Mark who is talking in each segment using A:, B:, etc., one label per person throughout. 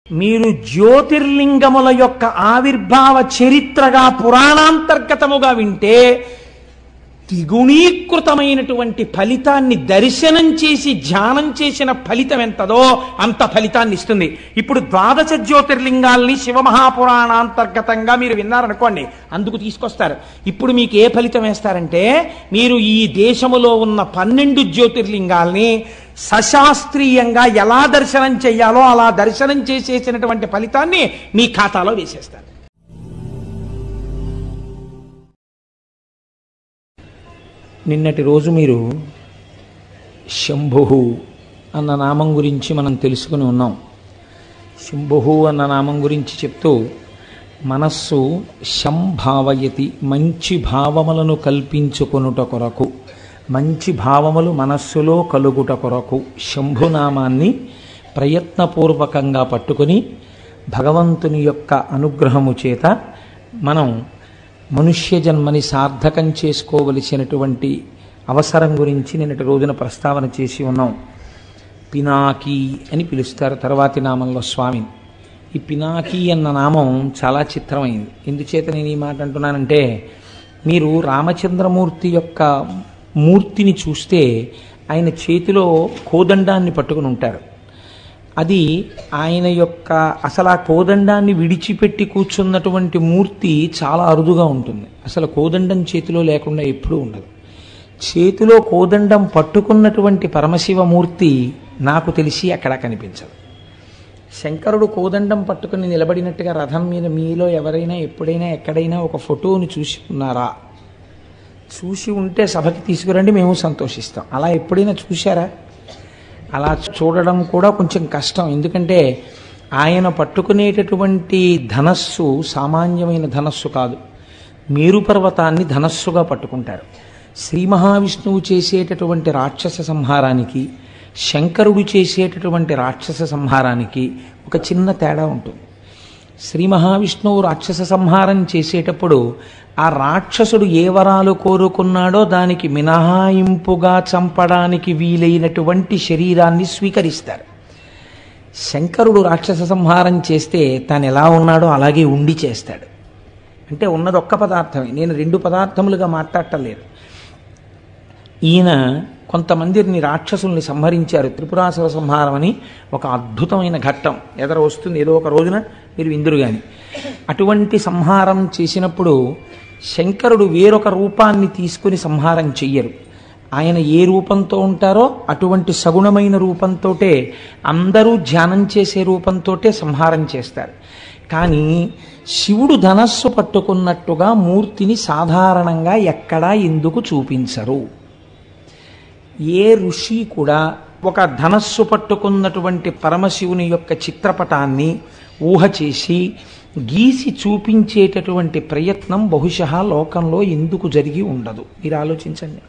A: మీరు జ్యోతిర్లింగముల యొక్క ఆవిర్భావ చరిత్రగా పురాణాంతర్గతముగా వింటే ద్విగుణీకృతమైనటువంటి ఫలితాన్ని దర్శనం చేసి ధ్యానం చేసిన ఫలితం ఎంతదో అంత ఫలితాన్ని ఇస్తుంది ఇప్పుడు ద్వాదశ జ్యోతిర్లింగాల్ని శివమహాపురాణాంతర్గతంగా మీరు విన్నారనుకోండి అందుకు తీసుకొస్తారు ఇప్పుడు మీకు ఏ ఫలితం వేస్తారంటే మీరు ఈ దేశములో ఉన్న పన్నెండు జ్యోతిర్లింగాల్ని సశాస్త్రీయంగా ఎలా దర్శనం చెయ్యాలో అలా దర్శనం చేసేసినటువంటి ఫలితాన్ని మీ ఖాతాలో వేసేస్తారు నిన్నటి రోజు మీరు శంభు అన్న నామం గురించి మనం తెలుసుకుని ఉన్నాం శంభు అన్న నామం గురించి చెప్తూ మనస్సు శంభావయతి మంచి భావములను కల్పించుకొనుట కొరకు మంచి భావములు మనస్సులో కలుగుట కొరకు శంభునామాన్ని ప్రయత్నపూర్వకంగా పట్టుకొని భగవంతుని యొక్క అనుగ్రహము చేత మనం మనుష్య జన్మని సార్థకం చేసుకోవలసినటువంటి అవసరం గురించి నిన్నటి రోజున ప్రస్తావన చేసి ఉన్నాం పినాకి అని పిలుస్తారు తర్వాతి నామంలో స్వామిని ఈ పినాకి అన్న నామం చాలా చిత్రమైంది ఎందుచేత నేను ఈ మాట అంటున్నానంటే మీరు రామచంద్రమూర్తి యొక్క మూర్తిని చూస్తే ఆయన చేతిలో కోదండాన్ని పట్టుకుని ఉంటారు అది ఆయన యొక్క అసలు ఆ కోదండాన్ని విడిచిపెట్టి కూర్చున్నటువంటి మూర్తి చాలా అరుదుగా ఉంటుంది అసలు కోదండం చేతిలో లేకుండా ఎప్పుడూ ఉండదు చేతిలో కోదండం పట్టుకున్నటువంటి పరమశివమూర్తి నాకు తెలిసి అక్కడ కనిపించదు శంకరుడు కోదండం పట్టుకుని నిలబడినట్టుగా రథం మీద మీలో ఎవరైనా ఎప్పుడైనా ఎక్కడైనా ఒక ఫోటోని చూసి ఉన్నారా చూసి ఉంటే సభకి తీసుకురండి మేము సంతోషిస్తాం అలా ఎప్పుడైనా చూశారా అలా చూడడం కూడా కొంచెం కష్టం ఎందుకంటే ఆయన పట్టుకునేటటువంటి ధనస్సు సామాన్యమైన ధనస్సు కాదు మేరు పర్వతాన్ని ధనస్సుగా పట్టుకుంటారు శ్రీ మహావిష్ణువు చేసేటటువంటి రాక్షస సంహారానికి శంకరుడు చేసేటటువంటి రాక్షస సంహారానికి ఒక చిన్న తేడా ఉంటుంది శ్రీ మహావిష్ణువు రాక్షస సంహారం చేసేటప్పుడు ఆ రాక్షసుడు ఏ వరాలు కోరుకున్నాడో దానికి మినహాయింపుగా చంపడానికి వీలైనటువంటి శరీరాన్ని స్వీకరిస్తారు శంకరుడు రాక్షస సంహారం చేస్తే తాను ఎలా ఉన్నాడో అలాగే ఉండి చేస్తాడు అంటే ఉన్నది ఒక్క పదార్థమే నేను రెండు పదార్థములుగా మాట్లాడటలేదు ఈయన కొంతమందిని రాక్షసుల్ని సంహరించారు త్రిపురాసుర సంహారం అని ఒక అద్భుతమైన ఘట్టం ఎదర వస్తుంది ఏదో ఒక రోజున మీరు ఇందురు కానీ అటువంటి సంహారం చేసినప్పుడు శంకరుడు వేరొక రూపాన్ని తీసుకుని సంహారం చెయ్యరు ఆయన ఏ రూపంతో ఉంటారో అటువంటి సగుణమైన రూపంతోటే అందరూ ధ్యానం చేసే రూపంతోటే సంహారం చేస్తారు కానీ శివుడు ధనస్సు పట్టుకున్నట్టుగా మూర్తిని సాధారణంగా ఎక్కడా ఎందుకు చూపించరు ఏ ఋషి కూడా ఒక ధనస్సు పట్టుకున్నటువంటి పరమశివుని యొక్క చిత్రపటాన్ని ఊహ చేసి గీసి చూపించేటటువంటి ప్రయత్నం బహుశా లోకంలో ఎందుకు జరిగి ఉండదు మీరు ఆలోచించండి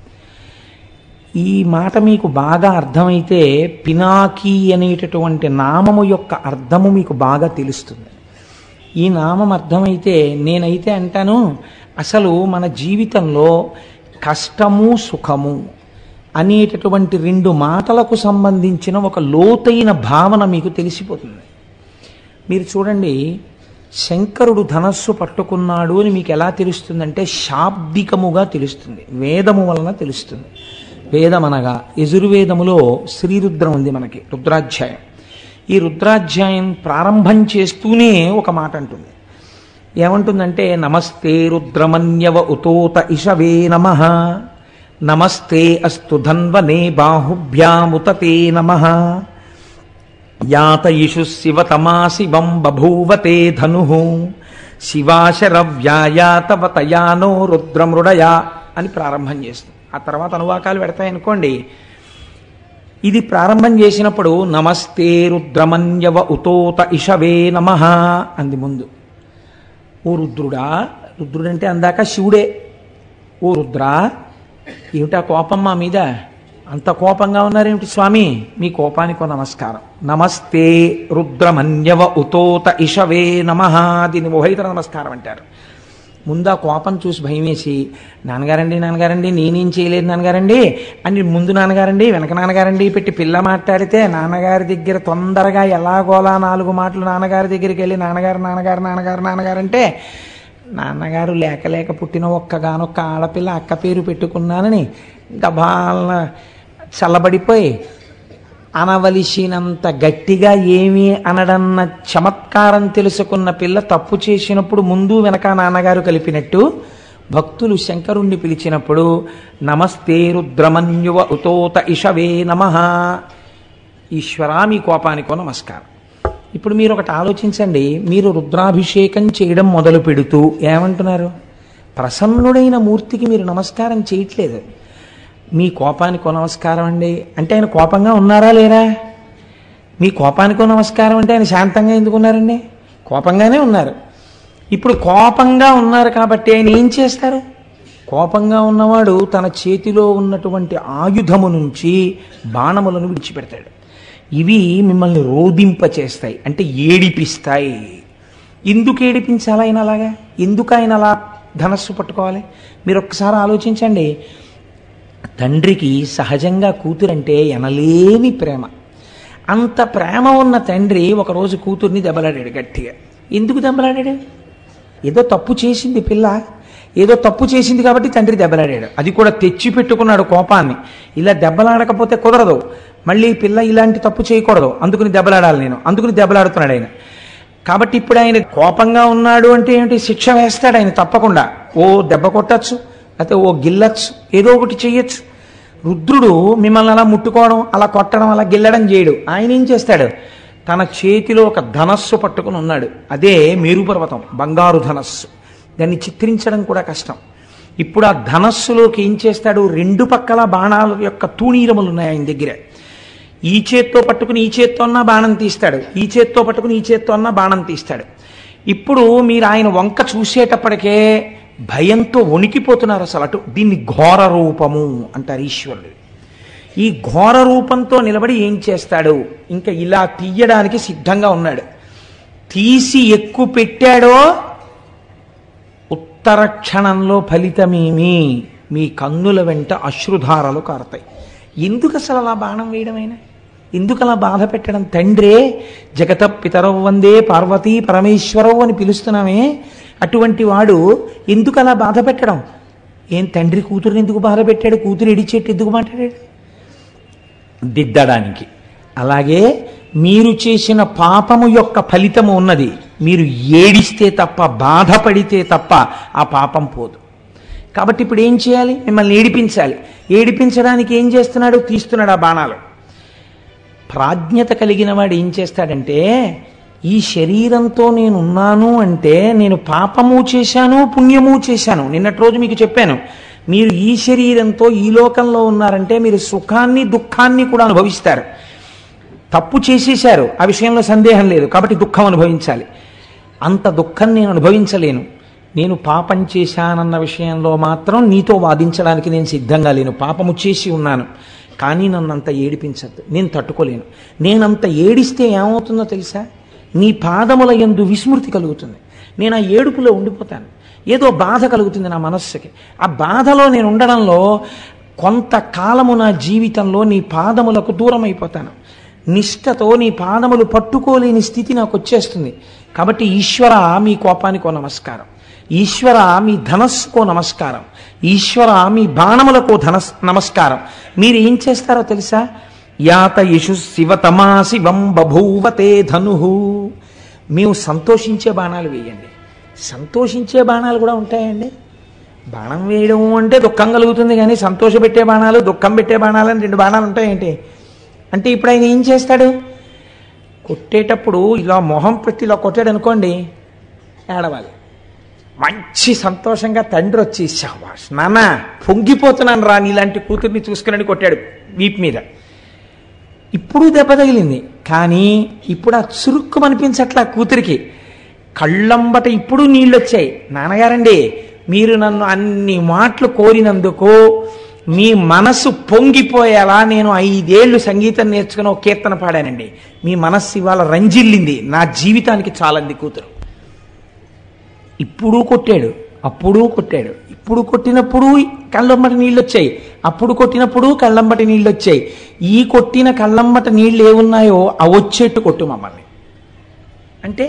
A: ఈ మాట మీకు బాగా అర్థమైతే పినాకి అనేటటువంటి నామము యొక్క అర్థము మీకు బాగా తెలుస్తుంది ఈ నామం అర్థమైతే నేనైతే అంటాను అసలు మన జీవితంలో కష్టము సుఖము అనేటటువంటి రెండు మాటలకు సంబంధించిన ఒక లోతైన భావన మీకు తెలిసిపోతుంది మీరు చూడండి శంకరుడు ధనస్సు పట్టుకున్నాడు అని మీకు ఎలా తెలుస్తుందంటే శాబ్దికముగా తెలుస్తుంది వేదము వలన తెలుస్తుంది వేదం అనగా యజుర్వేదములో శ్రీరుద్రం ఉంది మనకి రుద్రాధ్యాయం ఈ రుద్రాధ్యాయం ప్రారంభం చేస్తూనే ఒక మాట అంటుంది ఏమంటుందంటే నమస్తే రుద్రమన్యవ ఉతోత ఇషవే నమ నమస్తే అస్తు ధన్వనే బాహుభ్యాముతతే నమ యాతయిషు శివతమా శివం బభూవతే ధను శివాశరవ్యాయాతవతయానో రుద్రమృడయా అని ప్రారంభం చేస్తుంది ఆ తర్వాత అనువాకాలు పెడతాయనుకోండి ఇది ప్రారంభం చేసినప్పుడు నమస్తే రుద్రమన్యవ ఉతోత ఇషవే నమ అంది ముందు ఓ రుద్రుడా రుద్రుడంటే అందాక శివుడే ఓ రుద్రా ఏమిటా కోపం మా మీద అంత కోపంగా ఉన్నారేమిటి స్వామి మీ కోపానికి నమస్కారం నమస్తే రుద్రమన్యవ ఉతోత ఇషవే నమ దీని ఉభయతర నమస్కారం అంటారు ముందు ఆ కోపం చూసి భయం వేసి నాన్నగారండి నాన్నగారండి నేనేం చేయలేదు నాన్నగారండి అని ముందు నాన్నగారండి వెనక నాన్నగారండి పెట్టి పిల్ల మాట్లాడితే నాన్నగారి దగ్గర తొందరగా ఎలాగోలా నాలుగు మాటలు నాన్నగారి దగ్గరికి వెళ్ళి నాన్నగారు నాన్నగారు నాన్నగారు నాన్నగారు అంటే నాన్నగారు లేక లేక పుట్టిన ఒక్కగానొక్క ఆడపిల్ల అక్క పేరు పెట్టుకున్నానని గబాలన చల్లబడిపోయి అనవలసినంత గట్టిగా ఏమీ అనడన్న చమత్కారం తెలుసుకున్న పిల్ల తప్పు చేసినప్పుడు ముందు వెనక నాన్నగారు కలిపినట్టు భక్తులు శంకరుణ్ణి పిలిచినప్పుడు నమస్తే రుద్రమన్యువ ఉతోత ఇషవే నమ ఈశ్వరా మీ కోపానికో నమస్కారం ఇప్పుడు మీరు ఒకటి ఆలోచించండి మీరు రుద్రాభిషేకం చేయడం మొదలు పెడుతూ ఏమంటున్నారు ప్రసన్నుడైన మూర్తికి మీరు నమస్కారం చేయట్లేదు మీ కోపానికో నమస్కారం అండి అంటే ఆయన కోపంగా ఉన్నారా లేరా మీ కోపానికో నమస్కారం అంటే ఆయన శాంతంగా ఎందుకు ఉన్నారండి కోపంగానే ఉన్నారు ఇప్పుడు కోపంగా ఉన్నారు కాబట్టి ఆయన ఏం చేస్తారు కోపంగా ఉన్నవాడు తన చేతిలో ఉన్నటువంటి ఆయుధము నుంచి బాణములను విడిచిపెడతాడు ఇవి మిమ్మల్ని రోధింపచేస్తాయి అంటే ఏడిపిస్తాయి ఎందుకు ఏడిపించాలి ఆయన అలాగా ఎందుకు ఆయన అలా ధనస్సు పట్టుకోవాలి మీరు ఒక్కసారి ఆలోచించండి తండ్రికి సహజంగా కూతురంటే ఎనలేని ప్రేమ అంత ప్రేమ ఉన్న తండ్రి ఒకరోజు కూతుర్ని దెబ్బలాడాడు గట్టిగా ఎందుకు దెబ్బలాడాడు ఏదో తప్పు చేసింది పిల్ల ఏదో తప్పు చేసింది కాబట్టి తండ్రి దెబ్బలాడాడు అది కూడా తెచ్చి పెట్టుకున్నాడు కోపాన్ని ఇలా దెబ్బలాడకపోతే కుదరదు మళ్ళీ పిల్ల ఇలాంటి తప్పు చేయకూడదు అందుకుని దెబ్బలాడాలి నేను అందుకుని దెబ్బలాడుతున్నాడు ఆయన కాబట్టి ఇప్పుడు ఆయన కోపంగా ఉన్నాడు అంటే ఏమిటి శిక్ష వేస్తాడు ఆయన తప్పకుండా ఓ దెబ్బ కొట్టచ్చు లేకపోతే ఓ గిల్లచ్చు ఏదో ఒకటి చెయ్యొచ్చు రుద్రుడు మిమ్మల్ని అలా ముట్టుకోవడం అలా కొట్టడం అలా గిల్లడం చేయడు ఆయన ఏం చేస్తాడు తన చేతిలో ఒక ధనస్సు పట్టుకుని ఉన్నాడు అదే మేరుపర్వతం బంగారు ధనస్సు దాన్ని చిత్రించడం కూడా కష్టం ఇప్పుడు ఆ ధనస్సులోకి ఏం చేస్తాడు రెండు పక్కల బాణాల యొక్క తూణీరములు ఉన్నాయి ఆయన దగ్గర ఈ చేత్తో పట్టుకుని ఈ చేత్తో అన్నా బాణం తీస్తాడు ఈ చేత్తో పట్టుకుని ఈ చేత్తో అన్నా బాణం తీస్తాడు ఇప్పుడు మీరు ఆయన వంక చూసేటప్పటికే భయంతో వణికిపోతున్నారు అసలు అటు దీన్ని ఘోర రూపము అంటారు ఈశ్వరుడు ఈ ఘోర రూపంతో నిలబడి ఏం చేస్తాడు ఇంకా ఇలా తీయడానికి సిద్ధంగా ఉన్నాడు తీసి ఎక్కువ పెట్టాడో ఉత్తర క్షణంలో ఫలితమేమి మీ కన్నుల వెంట అశ్రుధారలు కారతాయి ఎందుకు అసలు అలా బాణం వేయడమైనా ఎందుకు అలా బాధ పెట్టడం తండ్రే జగత పితరవ్ వందే పార్వతీ పరమేశ్వరవు అని పిలుస్తున్నామే అటువంటి వాడు ఎందుకు అలా బాధ పెట్టడం ఏం తండ్రి కూతురుని ఎందుకు బాధ పెట్టాడు కూతురు ఇడిచేట్టు ఎందుకు మాట్లాడాడు దిద్దడానికి అలాగే మీరు చేసిన పాపము యొక్క ఫలితము ఉన్నది మీరు ఏడిస్తే తప్ప బాధపడితే తప్ప ఆ పాపం పోదు కాబట్టి ఇప్పుడు ఏం చేయాలి మిమ్మల్ని ఏడిపించాలి ఏడిపించడానికి ఏం చేస్తున్నాడు తీస్తున్నాడు ఆ బాణాలు ప్రాజ్ఞత కలిగిన వాడు ఏం చేస్తాడంటే ఈ శరీరంతో నేను ఉన్నాను అంటే నేను పాపము చేశాను పుణ్యము చేశాను నిన్నటి రోజు మీకు చెప్పాను మీరు ఈ శరీరంతో ఈ లోకంలో ఉన్నారంటే మీరు సుఖాన్ని దుఃఖాన్ని కూడా అనుభవిస్తారు తప్పు చేసేశారు ఆ విషయంలో సందేహం లేదు కాబట్టి దుఃఖం అనుభవించాలి అంత దుఃఖం నేను అనుభవించలేను నేను పాపం చేశానన్న విషయంలో మాత్రం నీతో వాదించడానికి నేను సిద్ధంగా లేను పాపము చేసి ఉన్నాను కానీ నన్నంత ఏడిపించద్దు నేను తట్టుకోలేను నేనంత ఏడిస్తే ఏమవుతుందో తెలుసా నీ పాదముల యందు విస్మృతి కలుగుతుంది నేను ఆ ఏడుపులో ఉండిపోతాను ఏదో బాధ కలుగుతుంది నా మనస్సుకి ఆ బాధలో నేను ఉండడంలో కొంతకాలము నా జీవితంలో నీ పాదములకు దూరం అయిపోతాను నిష్ఠతో నీ పాదములు పట్టుకోలేని స్థితి నాకు వచ్చేస్తుంది కాబట్టి ఈశ్వర మీ కోపానికో నమస్కారం ఈశ్వర మీ ధనస్సుకో నమస్కారం ఈశ్వర మీ బాణములకో ధనస్ నమస్కారం మీరు ఏం చేస్తారో తెలుసా యాత యశు శివతమా శివం బభూవతే ధను మేము సంతోషించే బాణాలు వేయండి సంతోషించే బాణాలు కూడా ఉంటాయండి బాణం వేయడం అంటే దుఃఖం కలుగుతుంది కానీ సంతోషపెట్టే బాణాలు దుఃఖం పెట్టే బాణాలు అని రెండు బాణాలు ఉంటాయేంటి అంటే ఇప్పుడు ఆయన ఏం చేస్తాడు కొట్టేటప్పుడు ఇలా మొహం పెట్టి ఇలా కొట్టాడు అనుకోండి ఏడవాలి మంచి సంతోషంగా తండ్రి వచ్చి శాబాష్ నాన్న పొంగిపోతున్నాను రా నీలాంటి కూతుర్ని చూసుకుని కొట్టాడు వీపు మీద ఇప్పుడు దెబ్బ తగిలింది కానీ ఇప్పుడు ఆ చురుక్కు అనిపించట్లా కూతురికి కళ్ళంబట ఇప్పుడు నీళ్ళు వచ్చాయి నాన్నగారండి మీరు నన్ను అన్ని మాటలు కోరినందుకు మీ మనసు పొంగిపోయేలా నేను ఐదేళ్లు సంగీతం నేర్చుకుని ఒక కీర్తన పాడానండి మీ మనస్సు ఇవాళ రంజిల్లింది నా జీవితానికి చాలంది కూతురు ఇప్పుడు కొట్టాడు అప్పుడు కొట్టాడు ఇప్పుడు కొట్టినప్పుడు కళ్ళంబటి నీళ్ళు వచ్చాయి అప్పుడు కొట్టినప్పుడు కళ్ళంబటి నీళ్ళు వచ్చాయి ఈ కొట్టిన కళ్ళంబట నీళ్ళు ఏమున్నాయో ఆ వచ్చేట్టు కొట్టు మమ్మల్ని అంటే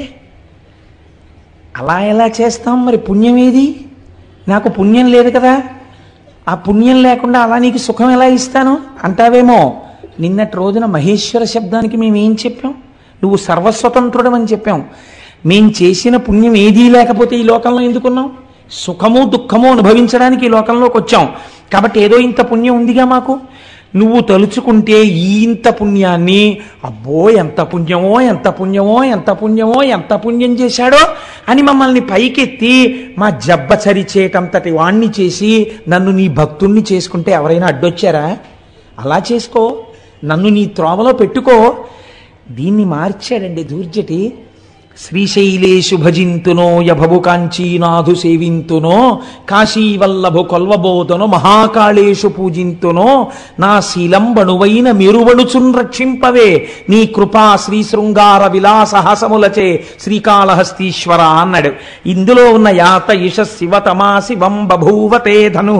A: అలా ఎలా చేస్తాం మరి పుణ్యం ఏది నాకు పుణ్యం లేదు కదా ఆ పుణ్యం లేకుండా అలా నీకు సుఖం ఎలా ఇస్తాను అంటావేమో నిన్నటి రోజున మహేశ్వర శబ్దానికి మేము ఏం చెప్పాం నువ్వు సర్వస్వతంత్రుడం అని చెప్పాం మేం చేసిన పుణ్యం ఏదీ లేకపోతే ఈ లోకంలో ఎందుకున్నాం సుఖము దుఃఖము అనుభవించడానికి ఈ లోకంలోకి వచ్చాం కాబట్టి ఏదో ఇంత పుణ్యం ఉందిగా మాకు నువ్వు తలుచుకుంటే ఈ ఇంత పుణ్యాన్ని అబ్బో ఎంత పుణ్యమో ఎంత పుణ్యమో ఎంత పుణ్యమో ఎంత పుణ్యం చేశాడో అని మమ్మల్ని పైకెత్తి మా జబ్బ చరిచేటంతటి వాణ్ణి చేసి నన్ను నీ భక్తుణ్ణి చేసుకుంటే ఎవరైనా అడ్డొచ్చారా అలా చేసుకో నన్ను నీ త్రోవలో పెట్టుకో దీన్ని మార్చాడండి దూర్జటి శ్రీశైలేషు భజింతునో యభవు కాంచీనాథు సేవింతునో కాశీవల్లభు కొల్వబోతును మహాకాళేషు పూజింతునో నా శీలంబణువైన మెరువణుచున్ రక్షింపవే నీ కృపా శ్రీ శృంగార విలాసహాసములచే శ్రీకాళహస్తీశ్వర అన్నాడు ఇందులో ఉన్న యాత ఇష శివ తమా శివం బభూవతే ధను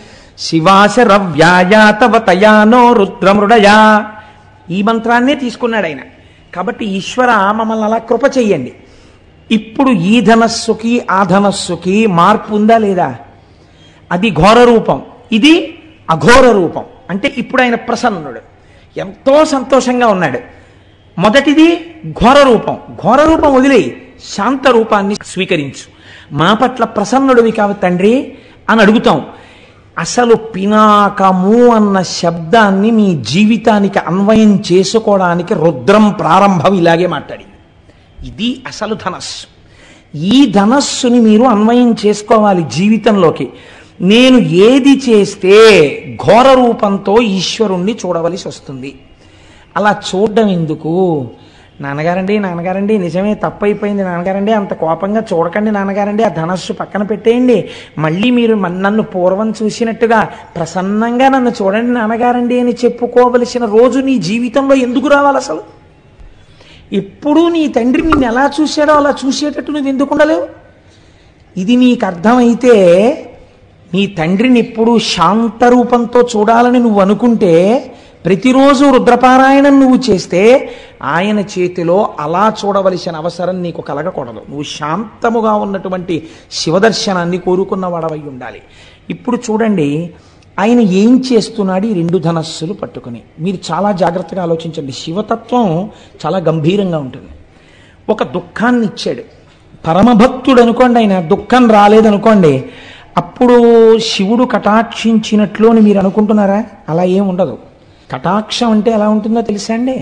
A: శివాశరవ్యాయాతవ తయానో రుద్రమృడయా ఈ మంత్రాన్నే తీసుకున్నాడు ఆయన కాబట్టి ఈశ్వర మమ్మల్ని అలా కృప చెయ్యండి ఇప్పుడు ఈ ధనస్సుకి ఆ ధనస్సుకి మార్పు ఉందా లేదా అది ఘోర రూపం ఇది అఘోర రూపం అంటే ఇప్పుడు ఆయన ప్రసన్నుడు ఎంతో సంతోషంగా ఉన్నాడు మొదటిది ఘోర రూపం ఘోర రూపం వదిలేయి శాంత రూపాన్ని స్వీకరించు మా పట్ల ప్రసన్నుడివి కావు తండ్రి అని అడుగుతాం అసలు పినాకము అన్న శబ్దాన్ని మీ జీవితానికి అన్వయం చేసుకోవడానికి రుద్రం ప్రారంభం ఇలాగే మాట్లాడింది ఇది అసలు ధనస్సు ఈ ధనస్సుని మీరు అన్వయం చేసుకోవాలి జీవితంలోకి నేను ఏది చేస్తే ఘోర రూపంతో ఈశ్వరుణ్ణి చూడవలసి వస్తుంది అలా చూడడం ఎందుకు నాన్నగారండి నాన్నగారండి నిజమే తప్పైపోయింది నాన్నగారండి అంత కోపంగా చూడకండి నాన్నగారండి ఆ ధనస్సు పక్కన పెట్టేయండి మళ్ళీ మీరు మన- నన్ను పూర్వం చూసినట్టుగా ప్రసన్నంగా నన్ను చూడండి నాన్నగారండి అని చెప్పుకోవలసిన రోజు నీ జీవితంలో ఎందుకు రావాలి అసలు ఎప్పుడూ నీ తండ్రి నిన్ను ఎలా చూశాడో అలా చూసేటట్టు నువ్వు ఎందుకు ఉండలేవు ఇది నీకు అర్థమైతే నీ తండ్రిని ఎప్పుడు శాంత రూపంతో చూడాలని నువ్వు అనుకుంటే ప్రతిరోజు రుద్రపారాయణం నువ్వు చేస్తే ఆయన చేతిలో అలా చూడవలసిన అవసరం నీకు కలగకూడదు నువ్వు శాంతముగా ఉన్నటువంటి శివదర్శనాన్ని కోరుకున్న వాడవై ఉండాలి ఇప్పుడు చూడండి ఆయన ఏం చేస్తున్నాడు ఈ రెండు ధనస్సులు పట్టుకుని మీరు చాలా జాగ్రత్తగా ఆలోచించండి శివతత్వం చాలా గంభీరంగా ఉంటుంది ఒక దుఃఖాన్ని ఇచ్చాడు పరమభక్తుడు అనుకోండి ఆయన దుఃఖం రాలేదనుకోండి అప్పుడు శివుడు కటాక్షించినట్లు అని మీరు అనుకుంటున్నారా అలా ఏం ఉండదు కటాక్షం అంటే ఎలా ఉంటుందో తెలుసా అండి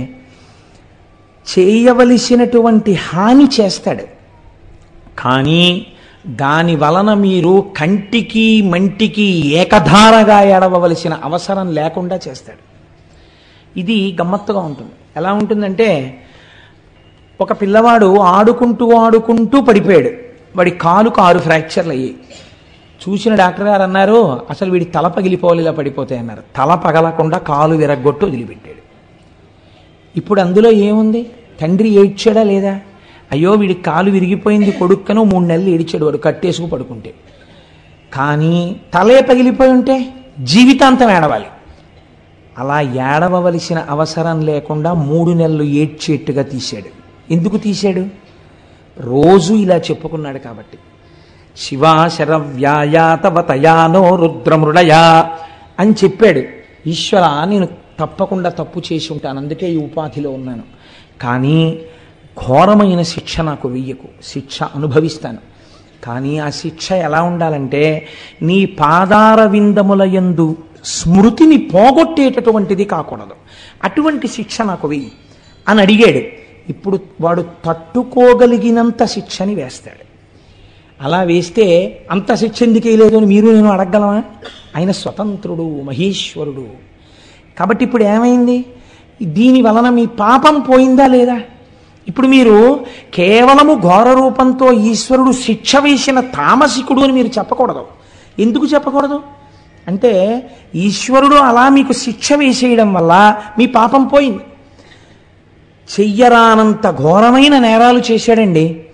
A: చేయవలసినటువంటి హాని చేస్తాడు కానీ దాని వలన మీరు కంటికి మంటికి ఏకధారగా ఏడవలసిన అవసరం లేకుండా చేస్తాడు ఇది గమ్మత్తుగా ఉంటుంది ఎలా ఉంటుందంటే ఒక పిల్లవాడు ఆడుకుంటూ ఆడుకుంటూ పడిపోయాడు వాడి కాలుకు ఆరు ఫ్రాక్చర్లు అయ్యాయి చూసిన డాక్టర్ గారు అన్నారు అసలు వీడి తల పగిలిపోవాలి ఇలా పడిపోతాయి అన్నారు తల పగలకుండా కాలు విరగ్గొట్టు వదిలిపెట్టాడు ఇప్పుడు అందులో ఏముంది తండ్రి ఏడ్చాడా లేదా అయ్యో వీడి కాలు విరిగిపోయింది కొడుక్కను మూడు నెలలు ఏడిచాడు వాడు కట్టేసుకు పడుకుంటే కానీ తలే పగిలిపోయి ఉంటే జీవితాంతం ఏడవాలి అలా ఏడవలసిన అవసరం లేకుండా మూడు నెలలు ఏడ్చేట్టుగా తీశాడు ఎందుకు తీశాడు రోజు ఇలా చెప్పుకున్నాడు కాబట్టి శివాశరవ్యాయాతవ తయానో రుద్రమృడయా అని చెప్పాడు ఈశ్వర నేను తప్పకుండా తప్పు చేసి ఉంటాను అందుకే ఈ ఉపాధిలో ఉన్నాను కానీ ఘోరమైన శిక్ష నాకు వెయ్యకు శిక్ష అనుభవిస్తాను కానీ ఆ శిక్ష ఎలా ఉండాలంటే నీ పాదార విందముల యందు స్మృతిని పోగొట్టేటటువంటిది కాకూడదు అటువంటి శిక్ష నాకు వెయ్యి అని అడిగాడు ఇప్పుడు వాడు తట్టుకోగలిగినంత శిక్షని వేస్తాడు అలా వేస్తే అంత శిక్ష ఎందుకు వేయలేదు అని మీరు నేను అడగలమా ఆయన స్వతంత్రుడు మహేశ్వరుడు కాబట్టి ఇప్పుడు ఏమైంది దీని వలన మీ పాపం పోయిందా లేదా ఇప్పుడు మీరు కేవలము ఘోర రూపంతో ఈశ్వరుడు శిక్ష వేసిన తామసికుడు అని మీరు చెప్పకూడదు ఎందుకు చెప్పకూడదు అంటే ఈశ్వరుడు అలా మీకు శిక్ష వేసేయడం వల్ల మీ పాపం పోయింది చెయ్యరానంత ఘోరమైన నేరాలు చేశాడండి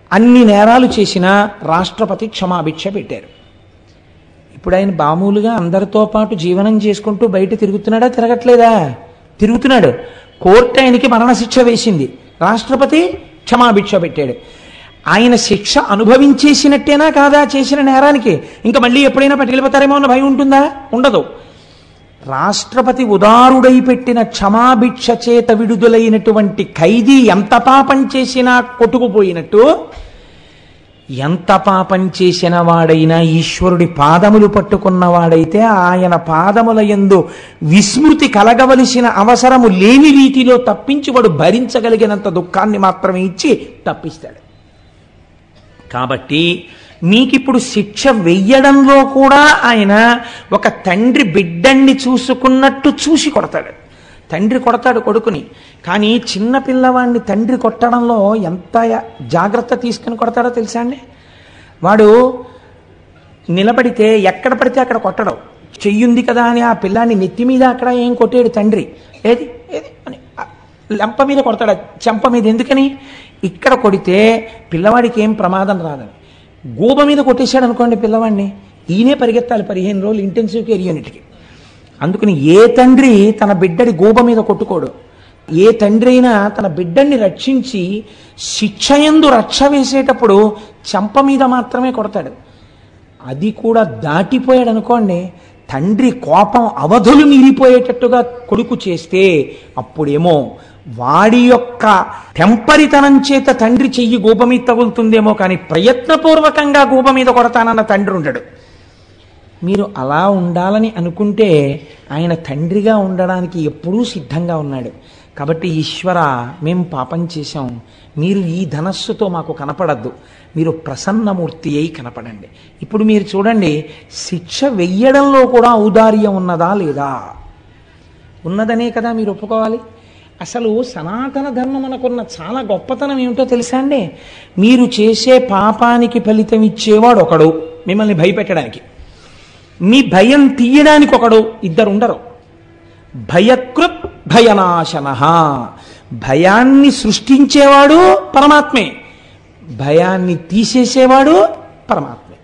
A: అన్ని నేరాలు చేసినా రాష్ట్రపతి క్షమాభిక్ష పెట్టారు ఇప్పుడు ఆయన మామూలుగా అందరితో పాటు జీవనం చేసుకుంటూ బయట తిరుగుతున్నాడా తిరగట్లేదా తిరుగుతున్నాడు కోర్టు ఆయనకి మరణశిక్ష వేసింది రాష్ట్రపతి క్షమాభిక్ష పెట్టాడు ఆయన శిక్ష అనుభవించేసినట్టేనా కాదా చేసిన నేరానికి ఇంకా మళ్ళీ ఎప్పుడైనా పట్టుకెళ్ళిపోతారేమో అన్న భయం ఉంటుందా ఉండదు రాష్ట్రపతి ఉదారుడై పెట్టిన క్షమాభిక్ష చేత విడుదలైనటువంటి ఖైదీ ఎంత పాపం చేసినా కొట్టుకుపోయినట్టు ఎంత పాపం చేసిన వాడైనా ఈశ్వరుడి పాదములు పట్టుకున్నవాడైతే ఆయన పాదముల యందు విస్మృతి కలగవలసిన అవసరము లేని రీతిలో తప్పించి వాడు భరించగలిగినంత దుఃఖాన్ని మాత్రమే ఇచ్చి తప్పిస్తాడు కాబట్టి మీకిప్పుడు శిక్ష వెయ్యడంలో కూడా ఆయన ఒక తండ్రి బిడ్డన్ని చూసుకున్నట్టు చూసి కొడతాడు తండ్రి కొడతాడు కొడుకుని కానీ చిన్న పిల్లవాడిని తండ్రి కొట్టడంలో ఎంత జాగ్రత్త తీసుకుని కొడతాడో తెలుసా అండి వాడు నిలబడితే ఎక్కడ పడితే అక్కడ కొట్టడం చెయ్యుంది కదా అని ఆ పిల్లాన్ని నెత్తి మీద అక్కడ ఏం కొట్టాడు తండ్రి ఏది ఏది అని ఆ లెంప మీద కొడతాడు ఆ చెంప మీద ఎందుకని ఇక్కడ కొడితే పిల్లవాడికి ఏం ప్రమాదం రాదని గూబ మీద కొట్టేశాడు అనుకోండి పిల్లవాడిని ఈయనే పరిగెత్తాలి పదిహేను రోజులు ఇంటెన్సివ్ కేర్ యూనిట్కి అందుకని ఏ తండ్రి తన బిడ్డడి గూబ మీద కొట్టుకోడు ఏ తండ్రి అయినా తన బిడ్డని రక్షించి శిక్షయందు రక్ష వేసేటప్పుడు చెంప మీద మాత్రమే కొడతాడు అది కూడా దాటిపోయాడు అనుకోండి తండ్రి కోపం అవధులు మీరిపోయేటట్టుగా కొడుకు చేస్తే అప్పుడేమో వాడి యొక్క టెంపరితనం చేత తండ్రి చెయ్యి గూప మీద తగులుతుందేమో కానీ ప్రయత్నపూర్వకంగా గూప మీద కొడతానన్న తండ్రి ఉండడు మీరు అలా ఉండాలని అనుకుంటే ఆయన తండ్రిగా ఉండడానికి ఎప్పుడూ సిద్ధంగా ఉన్నాడు కాబట్టి ఈశ్వర మేం పాపం చేశాం మీరు ఈ ధనస్సుతో మాకు కనపడద్దు మీరు ప్రసన్నమూర్తి అయి కనపడండి ఇప్పుడు మీరు చూడండి శిక్ష వెయ్యడంలో కూడా ఔదార్యం ఉన్నదా లేదా ఉన్నదనే కదా మీరు ఒప్పుకోవాలి అసలు సనాతన ధర్మం మనకున్న చాలా గొప్పతనం ఏమిటో తెలుసా అండి మీరు చేసే పాపానికి ఫలితం ఇచ్చేవాడు ఒకడు మిమ్మల్ని భయపెట్టడానికి మీ భయం తీయడానికి ఒకడు ఇద్దరు ఉండరు భయకృత్ భయనాశన భయాన్ని సృష్టించేవాడు పరమాత్మే భయాన్ని తీసేసేవాడు పరమాత్మే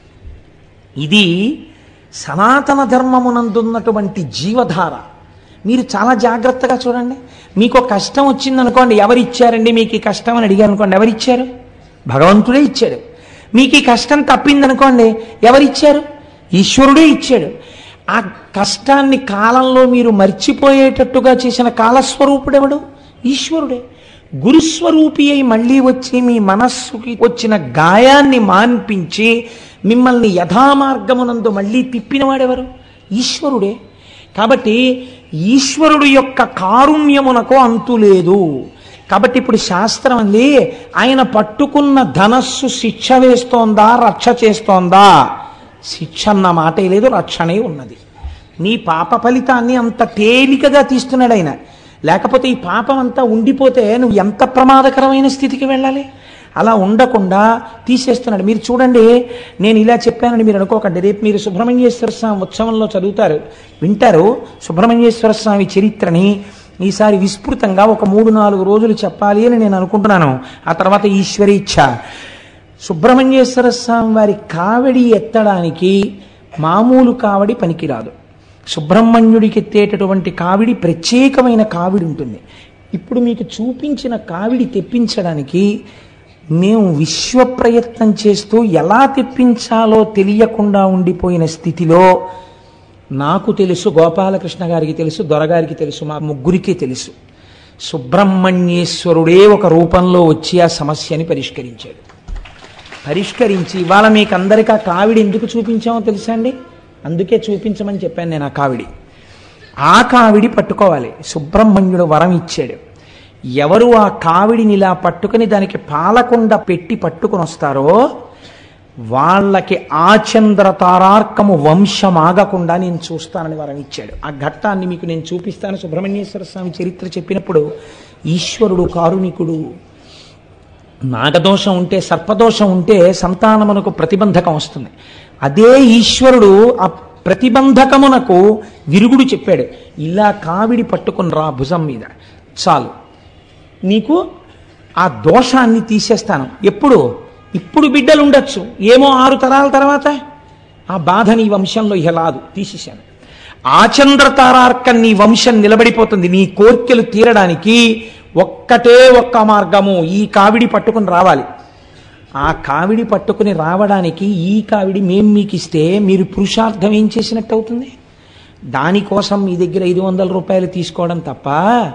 A: ఇది సనాతన ధర్మమునందున్నటువంటి జీవధార మీరు చాలా జాగ్రత్తగా చూడండి మీకు ఒక కష్టం వచ్చిందనుకోండి ఎవరిచ్చారండి మీకు ఈ కష్టం అని అడిగారు అనుకోండి ఎవరిచ్చారు భగవంతుడే ఇచ్చాడు మీకు ఈ కష్టం తప్పిందనుకోండి ఎవరిచ్చారు ఈశ్వరుడే ఇచ్చాడు ఆ కష్టాన్ని కాలంలో మీరు మర్చిపోయేటట్టుగా చేసిన కాలస్వరూపుడెవడు ఈశ్వరుడే గురుస్వరూపి అయి మళ్ళీ వచ్చి మీ మనస్సుకి వచ్చిన గాయాన్ని మాన్పించి మిమ్మల్ని యథామార్గమునందు మళ్ళీ తిప్పినవాడెవరు ఈశ్వరుడే కాబట్టి ఈశ్వరుడు యొక్క కారుణ్యమునకు అంతు లేదు కాబట్టి ఇప్పుడు శాస్త్రం అంది ఆయన పట్టుకున్న ధనస్సు శిక్ష వేస్తోందా రక్ష చేస్తోందా శిక్ష అన్న మాటే లేదు రక్షణే ఉన్నది నీ పాప ఫలితాన్ని అంత తేలికగా తీస్తున్నాడు ఆయన లేకపోతే ఈ పాపం అంతా ఉండిపోతే నువ్వు ఎంత ప్రమాదకరమైన స్థితికి వెళ్ళాలి అలా ఉండకుండా తీసేస్తున్నాడు మీరు చూడండి నేను ఇలా చెప్పానని మీరు అనుకోకండి రేపు మీరు సుబ్రహ్మణ్యేశ్వర స్వామి ఉత్సవంలో చదువుతారు వింటారు సుబ్రహ్మణ్యేశ్వర స్వామి చరిత్రని ఈసారి విస్తృతంగా ఒక మూడు నాలుగు రోజులు చెప్పాలి అని నేను అనుకుంటున్నాను ఆ తర్వాత ఈశ్వరీచ్ఛ సుబ్రహ్మణ్యేశ్వర స్వామి వారి కావడి ఎత్తడానికి మామూలు కావడి పనికిరాదు సుబ్రహ్మణ్యుడికి ఎత్తేటటువంటి కావిడి ప్రత్యేకమైన కావిడి ఉంటుంది ఇప్పుడు మీకు చూపించిన కావిడి తెప్పించడానికి మేము విశ్వ ప్రయత్నం చేస్తూ ఎలా తెప్పించాలో తెలియకుండా ఉండిపోయిన స్థితిలో నాకు తెలుసు గోపాలకృష్ణ గారికి తెలుసు దొరగారికి తెలుసు మా ముగ్గురికి తెలుసు సుబ్రహ్మణ్యేశ్వరుడే ఒక రూపంలో వచ్చి ఆ సమస్యని పరిష్కరించాడు పరిష్కరించి ఇవాళ మీకు అందరికీ ఆ కావిడి ఎందుకు చూపించామో తెలుసా అండి అందుకే చూపించమని చెప్పాను నేను ఆ కావిడి ఆ కావిడి పట్టుకోవాలి సుబ్రహ్మణ్యుడు వరం ఇచ్చాడు ఎవరు ఆ కావిడిని ఇలా పట్టుకుని దానికి పాలకుండ పెట్టి పట్టుకుని వస్తారో వాళ్ళకి ఆచంద్ర తారార్కము వంశం ఆగకుండా నేను చూస్తానని వరం ఇచ్చాడు ఆ ఘట్టాన్ని మీకు నేను చూపిస్తాను సుబ్రహ్మణ్యేశ్వర స్వామి చరిత్ర చెప్పినప్పుడు ఈశ్వరుడు కారుణికుడు నాగదోషం ఉంటే సర్పదోషం ఉంటే సంతానమునకు ప్రతిబంధకం వస్తుంది అదే ఈశ్వరుడు ఆ ప్రతిబంధకమునకు విరుగుడు చెప్పాడు ఇలా కావిడి పట్టుకుని రా భుజం మీద చాలు నీకు ఆ దోషాన్ని తీసేస్తాను ఎప్పుడు ఇప్పుడు బిడ్డలు ఉండొచ్చు ఏమో ఆరు తరాల తర్వాత ఆ బాధ నీ వంశంలో ఇహ రాదు తీసేశాను ఆచంద్ర తారార్కం నీ వంశం నిలబడిపోతుంది నీ కోర్కెలు తీరడానికి ఒక్కటే ఒక్క మార్గము ఈ కావిడి పట్టుకుని రావాలి ఆ కావిడి పట్టుకుని రావడానికి ఈ కావిడి మేం మీకు ఇస్తే మీరు పురుషార్థం ఏం చేసినట్టు అవుతుంది దానికోసం మీ దగ్గర ఐదు వందల రూపాయలు తీసుకోవడం తప్ప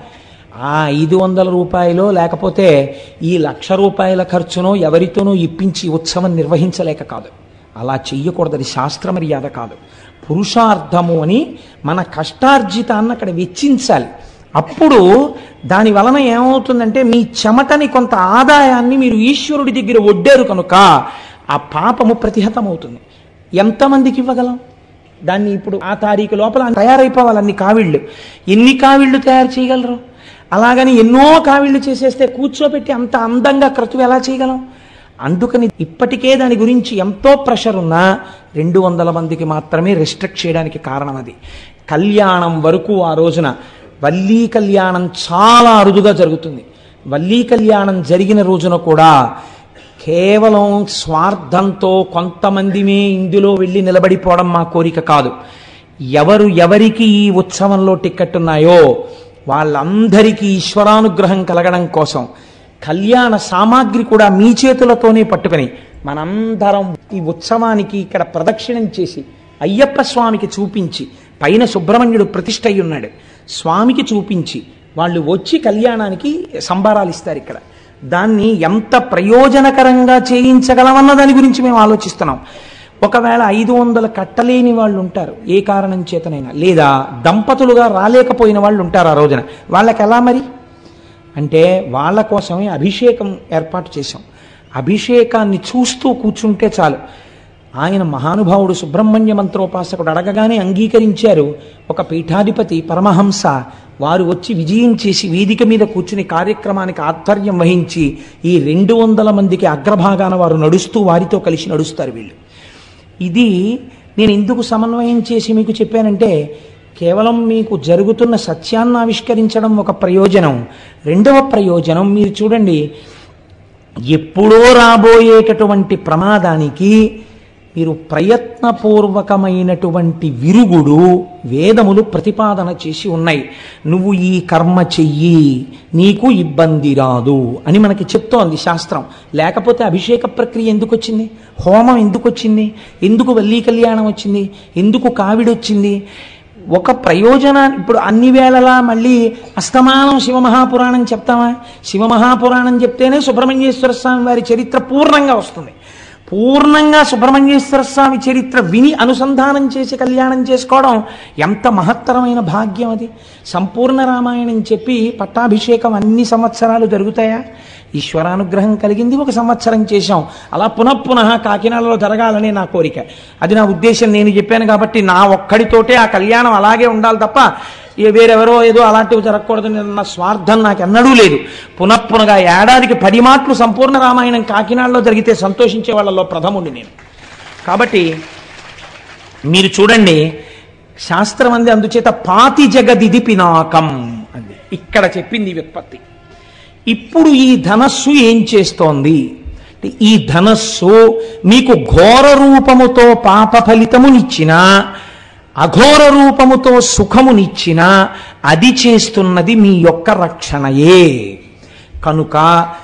A: ఆ ఐదు వందల రూపాయలు లేకపోతే ఈ లక్ష రూపాయల ఖర్చునో ఎవరితోనో ఇప్పించి ఉత్సవం నిర్వహించలేక కాదు అలా చెయ్యకూడదు అది శాస్త్ర మర్యాద కాదు పురుషార్థము అని మన కష్టార్జితాన్ని అక్కడ వెచ్చించాలి అప్పుడు దాని వలన ఏమవుతుందంటే మీ చెమటని కొంత ఆదాయాన్ని మీరు ఈశ్వరుడి దగ్గర ఒడ్డారు కనుక ఆ పాపము ప్రతిహతమవుతుంది ఎంతమందికి ఇవ్వగలం దాన్ని ఇప్పుడు ఆ తారీఖు లోపల తయారైపోవాలి అన్ని కావిళ్ళు ఎన్ని కావిళ్ళు తయారు చేయగలరు అలాగని ఎన్నో కావిళ్ళు చేసేస్తే కూర్చోబెట్టి అంత అందంగా క్రతువు ఎలా చేయగలం అందుకని ఇప్పటికే దాని గురించి ఎంతో ప్రెషర్ ఉన్నా రెండు వందల మందికి మాత్రమే రెస్ట్రిక్ట్ చేయడానికి కారణం అది కళ్యాణం వరకు ఆ రోజున వల్లీ కళ్యాణం చాలా అరుదుగా జరుగుతుంది వల్లీ కళ్యాణం జరిగిన రోజున కూడా కేవలం స్వార్థంతో కొంతమందిమే ఇందులో వెళ్ళి నిలబడిపోవడం మా కోరిక కాదు ఎవరు ఎవరికి ఈ ఉత్సవంలో టిక్కెట్ ఉన్నాయో వాళ్ళందరికీ ఈశ్వరానుగ్రహం కలగడం కోసం కళ్యాణ సామాగ్రి కూడా మీ చేతులతోనే పట్టుకొని మనందరం ఈ ఉత్సవానికి ఇక్కడ ప్రదక్షిణం చేసి అయ్యప్ప స్వామికి చూపించి పైన సుబ్రహ్మణ్యుడు ప్రతిష్ఠ అయి ఉన్నాడు స్వామికి చూపించి వాళ్ళు వచ్చి కళ్యాణానికి సంబారాలు ఇస్తారు ఇక్కడ దాన్ని ఎంత ప్రయోజనకరంగా చేయించగలమన్న దాని గురించి మేము ఆలోచిస్తున్నాం ఒకవేళ ఐదు వందలు కట్టలేని వాళ్ళు ఉంటారు ఏ కారణం చేతనైనా లేదా దంపతులుగా రాలేకపోయిన వాళ్ళు ఉంటారు ఆ రోజున వాళ్ళకి ఎలా మరి అంటే వాళ్ళ కోసమే అభిషేకం ఏర్పాటు చేశాం అభిషేకాన్ని చూస్తూ కూర్చుంటే చాలు ఆయన మహానుభావుడు సుబ్రహ్మణ్య మంత్రోపాసకుడు అడగగానే అంగీకరించారు ఒక పీఠాధిపతి పరమహంస వారు వచ్చి విజయం చేసి వేదిక మీద కూర్చుని కార్యక్రమానికి ఆధ్వర్యం వహించి ఈ రెండు వందల మందికి అగ్రభాగాన వారు నడుస్తూ వారితో కలిసి నడుస్తారు వీళ్ళు ఇది నేను ఎందుకు సమన్వయం చేసి మీకు చెప్పానంటే కేవలం మీకు జరుగుతున్న సత్యాన్ని ఆవిష్కరించడం ఒక ప్రయోజనం రెండవ ప్రయోజనం మీరు చూడండి ఎప్పుడో రాబోయేటటువంటి ప్రమాదానికి మీరు ప్రయత్నపూర్వకమైనటువంటి విరుగుడు వేదములు ప్రతిపాదన చేసి ఉన్నాయి నువ్వు ఈ కర్మ చెయ్యి నీకు ఇబ్బంది రాదు అని మనకి చెప్తోంది శాస్త్రం లేకపోతే అభిషేక ప్రక్రియ ఎందుకు వచ్చింది హోమం ఎందుకు వచ్చింది ఎందుకు వల్లీ కళ్యాణం వచ్చింది ఎందుకు కావిడొచ్చింది ఒక ప్రయోజనాన్ని ఇప్పుడు అన్ని వేళలా మళ్ళీ అస్తమానం శివమహాపురాణం చెప్తామా శివమహాపురాణం చెప్తేనే సుబ్రహ్మణ్యేశ్వర స్వామి వారి చరిత్ర పూర్ణంగా వస్తుంది పూర్ణంగా సుబ్రహ్మణ్యేశ్వర స్వామి చరిత్ర విని అనుసంధానం చేసి కళ్యాణం చేసుకోవడం ఎంత మహత్తరమైన భాగ్యం అది సంపూర్ణ రామాయణం చెప్పి పట్టాభిషేకం అన్ని సంవత్సరాలు జరుగుతాయా ఈశ్వరానుగ్రహం కలిగింది ఒక సంవత్సరం చేశాం అలా పునఃపునః కాకినాడలో జరగాలనే నా కోరిక అది నా ఉద్దేశం నేను చెప్పాను కాబట్టి నా ఒక్కడితోటే ఆ కళ్యాణం అలాగే ఉండాలి తప్ప ఏ వేరెవరో ఏదో అలాంటివి జరగకూడదని నా స్వార్థం నాకు ఎన్నడూ లేదు పునఃపునగా ఏడాదికి పది మాటలు సంపూర్ణ రామాయణం కాకినాడలో జరిగితే సంతోషించే వాళ్ళలో ప్రథముండి నేను కాబట్టి మీరు చూడండి శాస్త్రం అంది అందుచేత పాతి జగదిది పినాకం అంది ఇక్కడ చెప్పింది ఈ వ్యుత్పత్తి ఇప్పుడు ఈ ధనస్సు ఏం చేస్తోంది అంటే ఈ ధనస్సు మీకు ఘోర రూపముతో పాప ఫలితమునిచ్చినా అఘోర రూపముతో సుఖమునిచ్చినా అది చేస్తున్నది మీ యొక్క రక్షణయే కనుక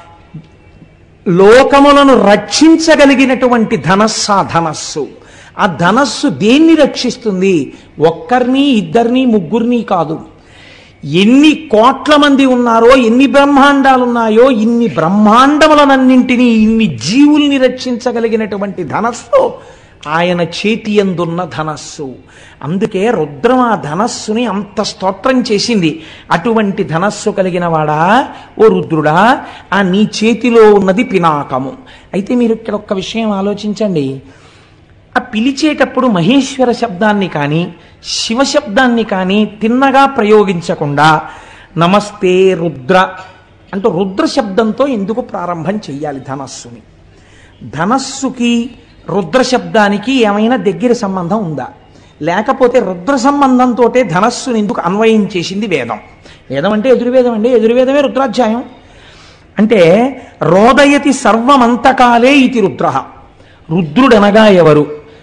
A: లోకములను రక్షించగలిగినటువంటి ధనస్సు ఆ ధనస్సు ఆ ధనస్సు దేన్ని రక్షిస్తుంది ఒక్కరిని ఇద్దరిని ముగ్గురిని కాదు ఎన్ని కోట్ల మంది ఉన్నారో ఎన్ని బ్రహ్మాండాలు ఉన్నాయో ఇన్ని బ్రహ్మాండములనన్నింటినీ ఇన్ని జీవుల్ని రక్షించగలిగినటువంటి ధనస్సు ఆయన చేతి ఎందున్న ధనస్సు అందుకే రుద్రం ఆ ధనస్సుని అంత స్తోత్రం చేసింది అటువంటి ధనస్సు కలిగిన వాడా ఓ రుద్రుడా ఆ నీ చేతిలో ఉన్నది పినాకము అయితే మీరు ఇక్కడ ఒక్క విషయం ఆలోచించండి ఆ పిలిచేటప్పుడు మహేశ్వర శబ్దాన్ని కానీ శివ శబ్దాన్ని కానీ తిన్నగా ప్రయోగించకుండా నమస్తే రుద్ర అంటూ రుద్ర శబ్దంతో ఎందుకు ప్రారంభం చెయ్యాలి ధనస్సుని ధనస్సుకి రుద్ర శబ్దానికి ఏమైనా దగ్గర సంబంధం ఉందా లేకపోతే రుద్ర సంబంధంతో ధనస్సుని ఎందుకు అన్వయం చేసింది వేదం వేదం అంటే ఎదుర్వేదం అండి ఎదుర్వేదమే రుద్రాధ్యాయం అంటే రోదయతి సర్వమంతకాలే ఇది రుద్ర రుద్రుడనగా ఎవరు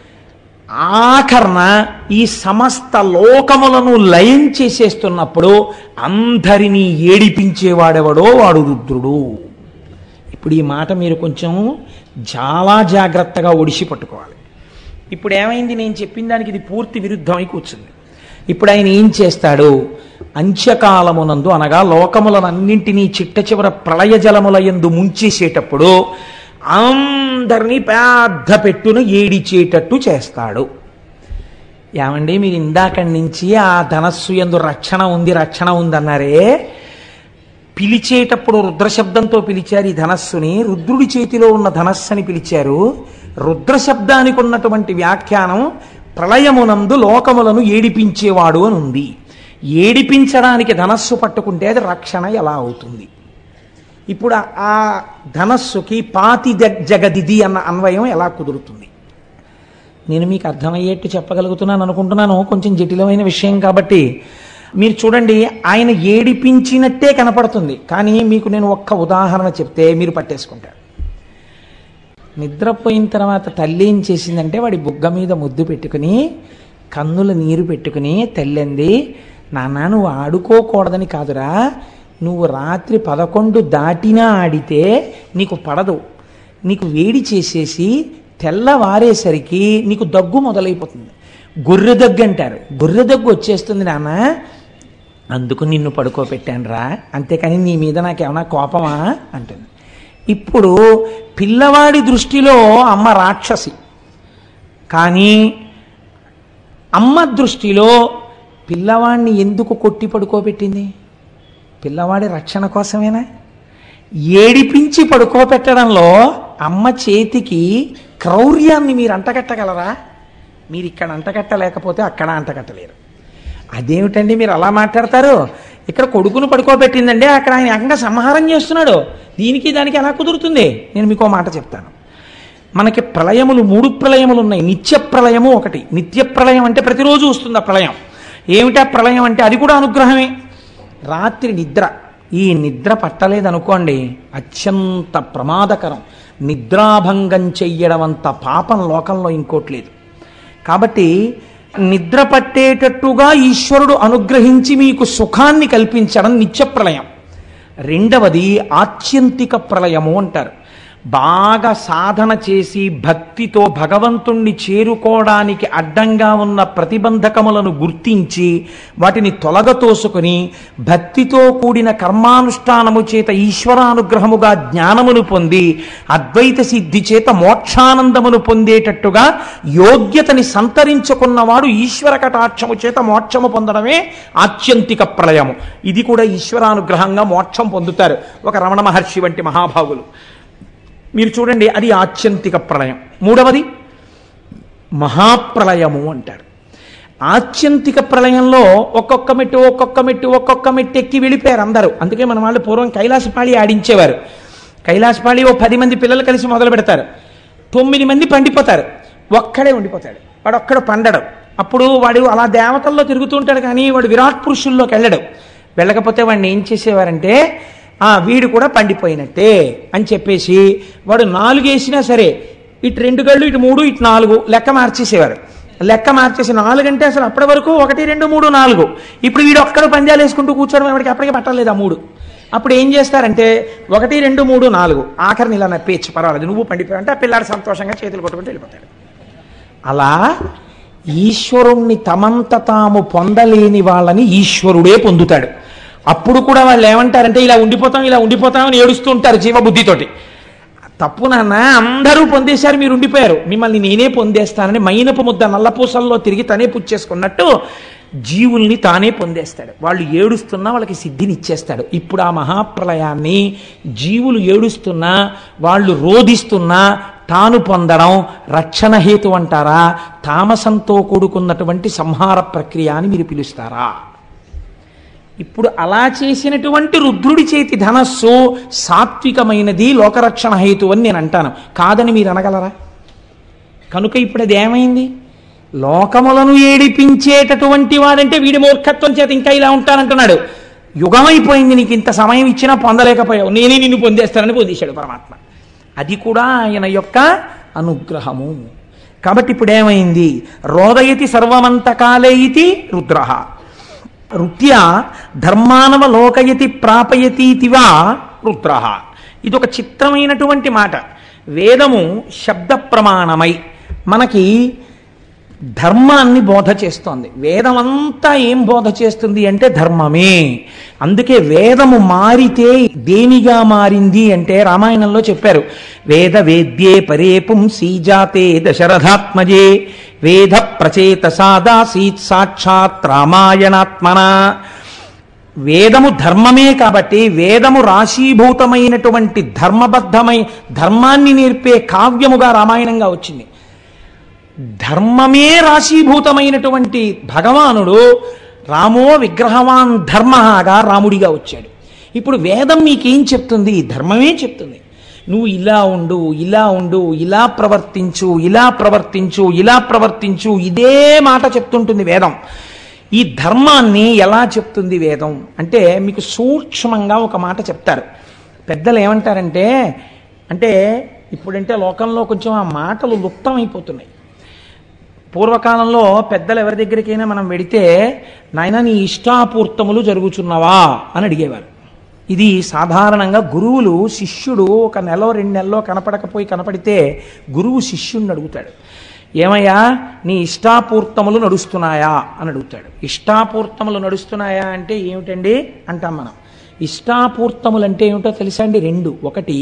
A: ఆఖరణ ఈ సమస్త లోకములను లయం చేసేస్తున్నప్పుడు అందరినీ ఏడిపించేవాడెవడో వాడు రుద్రుడు ఇప్పుడు ఈ మాట మీరు కొంచెం చాలా జాగ్రత్తగా ఒడిసి పట్టుకోవాలి ఇప్పుడు ఏమైంది నేను చెప్పిన దానికి ఇది పూర్తి విరుద్ధమై కూర్చుంది ఇప్పుడు ఆయన ఏం చేస్తాడు అంత్యకాలమునందు అనగా లోకములనన్నింటినీ చిట్ట చివర ప్రళయ జలముల యందు ముంచేసేటప్పుడు అందరినీ పెద్ద పెట్టును ఏడిచేటట్టు చేస్తాడు ఏమండి మీరు ఇందాక నుంచి ఆ ధనస్సు ఎందు రక్షణ ఉంది రక్షణ ఉందన్నారే పిలిచేటప్పుడు రుద్రశబ్దంతో పిలిచారు ఈ ధనస్సుని రుద్రుడి చేతిలో ఉన్న ధనస్సు అని పిలిచారు రుద్రశబ్దానికి ఉన్నటువంటి వ్యాఖ్యానం ప్రళయమునందు లోకములను ఏడిపించేవాడు అని ఉంది ఏడిపించడానికి ధనస్సు పట్టుకుంటే అది రక్షణ ఎలా అవుతుంది ఇప్పుడు ఆ- ఆ ధనస్సుకి పాతి జ- జగదిది అన్న అన్వయం ఎలా కుదురుతుంది నేను మీకు అర్థమయ్యేట్టు చెప్పగలుగుతున్నాను అనుకుంటున్నాను కొంచెం జటిలమైన విషయం కాబట్టి మీరు చూడండి ఆయన ఏడిపించినట్టే కనపడుతుంది కానీ మీకు నేను ఒక్క ఉదాహరణ చెప్తే మీరు పట్టేసుకుంటారు నిద్రపోయిన తర్వాత తల్లి ఏం చేసిందంటే వాడి బుగ్గ మీద ముద్దు పెట్టుకుని కన్నుల నీరు పెట్టుకుని తల్లింది నాన్న నువ్వు ఆడుకోకూడదని కాదురా నువ్వు రాత్రి పదకొండు దాటినా ఆడితే నీకు పడదు నీకు వేడి చేసేసి తెల్లవారేసరికి నీకు దగ్గు మొదలైపోతుంది గొర్రె దగ్గు అంటారు గొర్రె దగ్గు వచ్చేస్తుంది నాన్న అందుకు నిన్ను పడుకోబెట్టాను రా అంతేకాని నీ మీద నాకేమైనా కోపమా అంటుంది ఇప్పుడు పిల్లవాడి దృష్టిలో అమ్మ రాక్షసి కానీ అమ్మ దృష్టిలో పిల్లవాడిని ఎందుకు కొట్టి పడుకోబెట్టింది పిల్లవాడి రక్షణ కోసమేనా ఏడిపించి పడుకోబెట్టడంలో అమ్మ చేతికి క్రౌర్యాన్ని మీరు అంటగట్టగలరా మీరు ఇక్కడ అంటగట్టలేకపోతే అక్కడ అంటగట్టలేరు అదేమిటండి మీరు అలా మాట్లాడతారు ఇక్కడ కొడుకును పడుకోబెట్టిందండి అక్కడ ఆయన ఏకంగా సంహారం చేస్తున్నాడు దీనికి దానికి ఎలా కుదురుతుంది నేను మీకు ఓ మాట చెప్తాను మనకి ప్రళయములు మూడు ప్రళయములు ఉన్నాయి నిత్య ప్రళయము ఒకటి నిత్య ప్రళయం అంటే ప్రతిరోజు వస్తుంది ఆ ప్రళయం ఏమిటా ప్రళయం అంటే అది కూడా అనుగ్రహమే రాత్రి నిద్ర ఈ నిద్ర పట్టలేదనుకోండి అత్యంత ప్రమాదకరం నిద్రాభంగం చెయ్యడం అంత పాపం లోకంలో ఇంకోటి లేదు కాబట్టి నిద్ర పట్టేటట్టుగా ఈశ్వరుడు అనుగ్రహించి మీకు సుఖాన్ని కల్పించడం నిత్య ప్రళయం రెండవది ఆత్యంతిక ప్రళయము అంటారు బాగా సాధన చేసి భక్తితో భగవంతుణ్ణి చేరుకోవడానికి అడ్డంగా ఉన్న ప్రతిబంధకములను గుర్తించి వాటిని తొలగతోసుకుని భక్తితో కూడిన కర్మానుష్ఠానము చేత ఈశ్వరానుగ్రహముగా జ్ఞానమును పొంది అద్వైత సిద్ధి చేత మోక్షానందమును పొందేటట్టుగా యోగ్యతని సంతరించుకున్నవాడు ఈశ్వర కటాక్షము చేత మోక్షము పొందడమే ఆత్యంతిక ప్రళయము ఇది కూడా ఈశ్వరానుగ్రహంగా మోక్షం పొందుతారు ఒక రమణ మహర్షి వంటి మహాభాగులు మీరు చూడండి అది ఆత్యంతిక ప్రళయం మూడవది మహాప్రళయము అంటారు ఆత్యంతిక ప్రళయంలో ఒక్కొక్క మెట్టు ఒక్కొక్క మెట్టు ఒక్కొక్క మెట్టు ఎక్కి వెళ్ళిపోయారు అందరూ అందుకే మన వాళ్ళు పూర్వం కైలాసపాళి ఆడించేవారు కైలాసపాళి ఓ పది మంది పిల్లలు కలిసి మొదలు పెడతారు తొమ్మిది మంది పండిపోతారు ఒక్కడే ఉండిపోతాడు వాడు ఒక్కడు పండడు అప్పుడు వాడు అలా దేవతల్లో తిరుగుతూ ఉంటాడు కానీ వాడు విరాట్ పురుషుల్లోకి వెళ్ళడు వెళ్ళకపోతే వాడిని ఏం చేసేవారంటే ఆ వీడు కూడా పండిపోయినట్టే అని చెప్పేసి వాడు నాలుగు వేసినా సరే ఇటు రెండు గళ్ళు ఇటు మూడు ఇటు నాలుగు లెక్క మార్చేసేవారు లెక్క మార్చేసి నాలుగు అంటే అసలు అప్పటి వరకు ఒకటి రెండు మూడు నాలుగు ఇప్పుడు వీడు ఒక్కడు పందాలు వేసుకుంటూ కూర్చోవడం ఎవరికి అప్పటికే పట్టలేదు ఆ మూడు అప్పుడు ఏం చేస్తారంటే ఒకటి రెండు మూడు నాలుగు ఆఖరిని ఇలా నప్పేచ్చు పర్వాలేదు నువ్వు పండిపోయావు అంటే ఆ పిల్లాడు సంతోషంగా చేతులు కొట్టుకుంటూ వెళ్ళిపోతాడు అలా ఈశ్వరుణ్ణి తమంత తాము పొందలేని వాళ్ళని ఈశ్వరుడే పొందుతాడు అప్పుడు కూడా వాళ్ళు ఏమంటారంటే ఇలా ఉండిపోతాం ఇలా ఉండిపోతాం అని ఏడుస్తూ ఉంటారు జీవబుద్ధితోటి తప్పు నాన్న అందరూ పొందేశారు మీరు ఉండిపోయారు మిమ్మల్ని నేనే పొందేస్తానని మైనపు ముద్ద నల్లపూసల్లో తిరిగి తనే పుచ్చేసుకున్నట్టు జీవుల్ని తానే పొందేస్తాడు వాళ్ళు ఏడుస్తున్నా వాళ్ళకి సిద్ధిని ఇచ్చేస్తాడు ఇప్పుడు ఆ మహాప్రలయాన్ని జీవులు ఏడుస్తున్నా వాళ్ళు రోధిస్తున్నా తాను పొందడం రక్షణ హేతు అంటారా తామసంతో కూడుకున్నటువంటి సంహార ప్రక్రియ అని మీరు పిలుస్తారా ఇప్పుడు అలా చేసినటువంటి రుద్రుడి చేతి ధనస్సు సాత్వికమైనది లోకరక్షణ హేతు అని నేను అంటాను కాదని మీరు అనగలరా కనుక ఇప్పుడు అది ఏమైంది లోకములను ఏడిపించేటటువంటి వాడంటే వీడి మూర్ఖత్వం చేత ఇంకా ఇలా ఉంటానంటున్నాడు యుగమైపోయింది నీకు ఇంత సమయం ఇచ్చినా పొందలేకపోయావు నేనే నిన్ను పొందేస్తానని పొందేశాడు పరమాత్మ అది కూడా ఆయన యొక్క అనుగ్రహము కాబట్టి ఇప్పుడు ఏమైంది రోదయతి సర్వమంతకాలే ఇది రుద్ర రుత్య ధర్మానవ లోకయతి ప్రాపయతీతివా రుద్ర ఇది ఒక చిత్రమైనటువంటి మాట వేదము శబ్ద ప్రమాణమై మనకి ధర్మాన్ని బోధ చేస్తోంది వేదం అంతా ఏం బోధ చేస్తుంది అంటే ధర్మమే అందుకే వేదము మారితే దేనిగా మారింది అంటే రామాయణంలో చెప్పారు వేద వేద్యే పరే పుంసీ జాతే దశరథాత్మజే వేద ప్రచేత సాదాసీత్ సాక్షాత్ రామాయణాత్మన వేదము ధర్మమే కాబట్టి వేదము రాశీభూతమైనటువంటి ధర్మబద్ధమై ధర్మాన్ని నేర్పే కావ్యముగా రామాయణంగా వచ్చింది ధర్మమే రాశీభూతమైనటువంటి భగవానుడు రామో విగ్రహవాన్ ధర్మగా రాముడిగా వచ్చాడు ఇప్పుడు వేదం మీకేం చెప్తుంది ధర్మమే చెప్తుంది నువ్వు ఇలా ఉండు ఇలా ఉండు ఇలా ప్రవర్తించు ఇలా ప్రవర్తించు ఇలా ప్రవర్తించు ఇదే మాట చెప్తుంటుంది వేదం ఈ ధర్మాన్ని ఎలా చెప్తుంది వేదం అంటే మీకు సూక్ష్మంగా ఒక మాట చెప్తారు పెద్దలు ఏమంటారంటే అంటే ఇప్పుడంటే లోకంలో కొంచెం ఆ మాటలు లుప్తమైపోతున్నాయి పూర్వకాలంలో పెద్దలు ఎవరి దగ్గరికైనా మనం వెడితే నాయన నీ ఇష్టాపూర్తములు జరుగుచున్నవా అని అడిగేవారు ఇది సాధారణంగా గురువులు శిష్యుడు ఒక నెల రెండు నెలలో కనపడకపోయి కనపడితే గురువు శిష్యుణ్ణి అడుగుతాడు ఏమయ్యా నీ ఇష్టాపూర్తములు నడుస్తున్నాయా అని అడుగుతాడు ఇష్టాపూర్తములు నడుస్తున్నాయా అంటే ఏమిటండి అంటాం మనం ఇష్టాపూర్తములు అంటే ఏమిటో తెలుసా అండి రెండు ఒకటి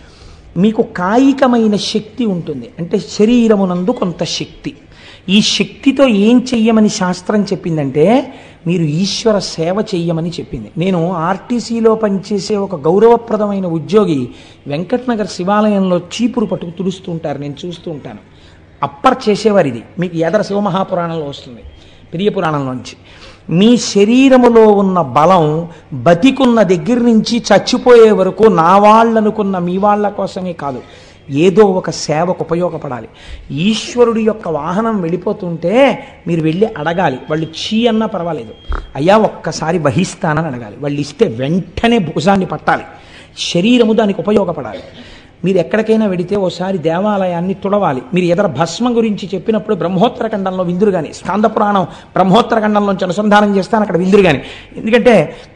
A: మీకు కాయికమైన శక్తి ఉంటుంది అంటే శరీరమునందు కొంత శక్తి ఈ శక్తితో ఏం చెయ్యమని శాస్త్రం చెప్పిందంటే మీరు ఈశ్వర సేవ చెయ్యమని చెప్పింది నేను ఆర్టీసీలో పనిచేసే ఒక గౌరవప్రదమైన ఉద్యోగి వెంకట్నగర్ శివాలయంలో చీపురు పట్టుకు తుడుస్తూ ఉంటారు నేను చూస్తూ ఉంటాను అప్పర్ చేసేవారు ఇది మీకు ఎదర శివమహాపురాణంలో వస్తుంది పెరియ పురాణంలోంచి మీ శరీరములో ఉన్న బలం బతికున్న దగ్గర నుంచి చచ్చిపోయే వరకు నా వాళ్ళనుకున్న మీ వాళ్ళ కోసమే కాదు ఏదో ఒక సేవకు ఉపయోగపడాలి ఈశ్వరుడి యొక్క వాహనం వెళ్ళిపోతుంటే మీరు వెళ్ళి అడగాలి వాళ్ళు చీ అన్నా పర్వాలేదు అయ్యా ఒక్కసారి వహిస్తానని అడగాలి వాళ్ళు ఇస్తే వెంటనే భుజాన్ని పట్టాలి శరీరము దానికి ఉపయోగపడాలి మీరు ఎక్కడికైనా వెడితే ఓసారి దేవాలయాన్ని తుడవాలి మీరు ఎదర భస్మ గురించి చెప్పినప్పుడు బ్రహ్మోత్తర ఖండంలో విందురు కానీ స్కాంద పురాణం బ్రహ్మోత్తర ఖండంలోంచి అనుసంధానం చేస్తాను అక్కడ విందురు కానీ ఎందుకంటే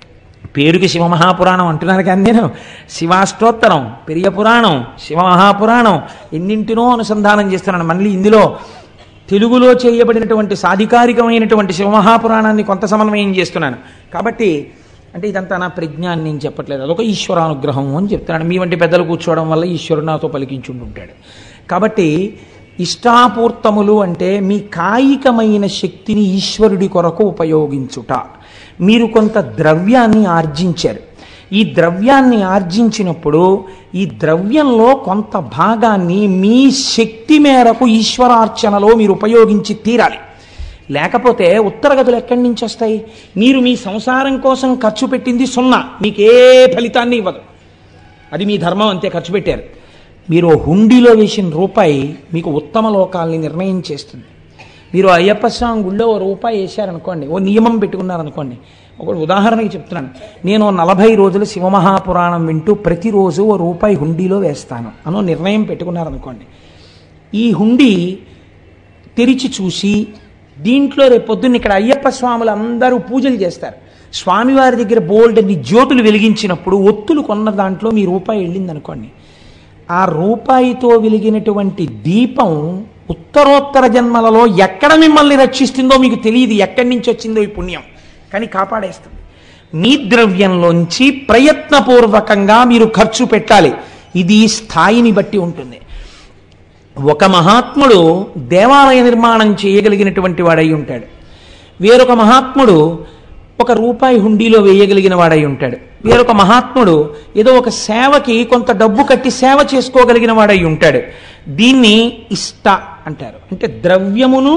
A: పేరుకి శివమహాపురాణం అంటున్నారు కానీ నేను శివాష్టోత్తరం పెరియ పురాణం శివమహాపురాణం ఎన్నింటినో అనుసంధానం చేస్తున్నాను మళ్ళీ ఇందులో తెలుగులో చేయబడినటువంటి సాధికారికమైనటువంటి శివమహాపురాణాన్ని కొంత సమన్వయం చేస్తున్నాను కాబట్టి అంటే ఇదంతా నా ప్రజ్ఞాన్ని నేను చెప్పట్లేదు అదొక ఈశ్వరానుగ్రహం అని చెప్తున్నాను మీ వంటి పెద్దలు కూర్చోవడం వల్ల ఈశ్వరుడు నాతో పలికించుంటుంటాడు కాబట్టి ఇష్టాపూర్తములు అంటే మీ కాయికమైన శక్తిని ఈశ్వరుడి కొరకు ఉపయోగించుట మీరు కొంత ద్రవ్యాన్ని ఆర్జించారు ఈ ద్రవ్యాన్ని ఆర్జించినప్పుడు ఈ ద్రవ్యంలో కొంత భాగాన్ని మీ శక్తి మేరకు ఈశ్వరార్చనలో మీరు ఉపయోగించి తీరాలి లేకపోతే ఉత్తరగతులు ఎక్కడి నుంచి వస్తాయి మీరు మీ సంసారం కోసం ఖర్చు పెట్టింది సున్నా మీకు ఏ ఫలితాన్ని ఇవ్వదు అది మీ ధర్మం అంతే ఖర్చు పెట్టారు మీరు హుండీలో వేసిన రూపాయి మీకు ఉత్తమ లోకాల్ని నిర్ణయం చేస్తుంది మీరు అయ్యప్ప స్వామి గుళ్ళో ఓ రూపాయి వేశారనుకోండి ఓ నియమం పెట్టుకున్నారనుకోండి ఒక ఉదాహరణకి చెప్తున్నాను నేను నలభై రోజులు శివమహాపురాణం వింటూ ప్రతిరోజు ఓ రూపాయి హుండీలో వేస్తాను అనో నిర్ణయం పెట్టుకున్నారనుకోండి ఈ హుండీ తెరిచి చూసి దీంట్లో రేపు పొద్దున్న ఇక్కడ అయ్యప్ప స్వాములు అందరూ పూజలు చేస్తారు స్వామివారి దగ్గర బోల్డ్ అన్ని జ్యోతులు వెలిగించినప్పుడు ఒత్తులు కొన్న దాంట్లో మీ రూపాయి వెళ్ళింది అనుకోండి ఆ రూపాయితో వెలిగినటువంటి దీపం ఉత్తరోత్తర జన్మలలో ఎక్కడ మిమ్మల్ని రక్షిస్తుందో మీకు తెలియదు ఎక్కడి నుంచి వచ్చిందో ఈ పుణ్యం కానీ కాపాడేస్తుంది మీ ద్రవ్యంలోంచి ప్రయత్నపూర్వకంగా మీరు ఖర్చు పెట్టాలి ఇది స్థాయిని బట్టి ఉంటుంది ఒక మహాత్ముడు దేవాలయ నిర్మాణం చేయగలిగినటువంటి వాడై ఉంటాడు వేరొక మహాత్ముడు ఒక రూపాయి హుండీలో వేయగలిగిన వాడై ఉంటాడు వేరొక మహాత్ముడు ఏదో ఒక సేవకి కొంత డబ్బు కట్టి సేవ చేసుకోగలిగిన వాడై ఉంటాడు దీన్ని ఇష్ట అంటారు అంటే ద్రవ్యమును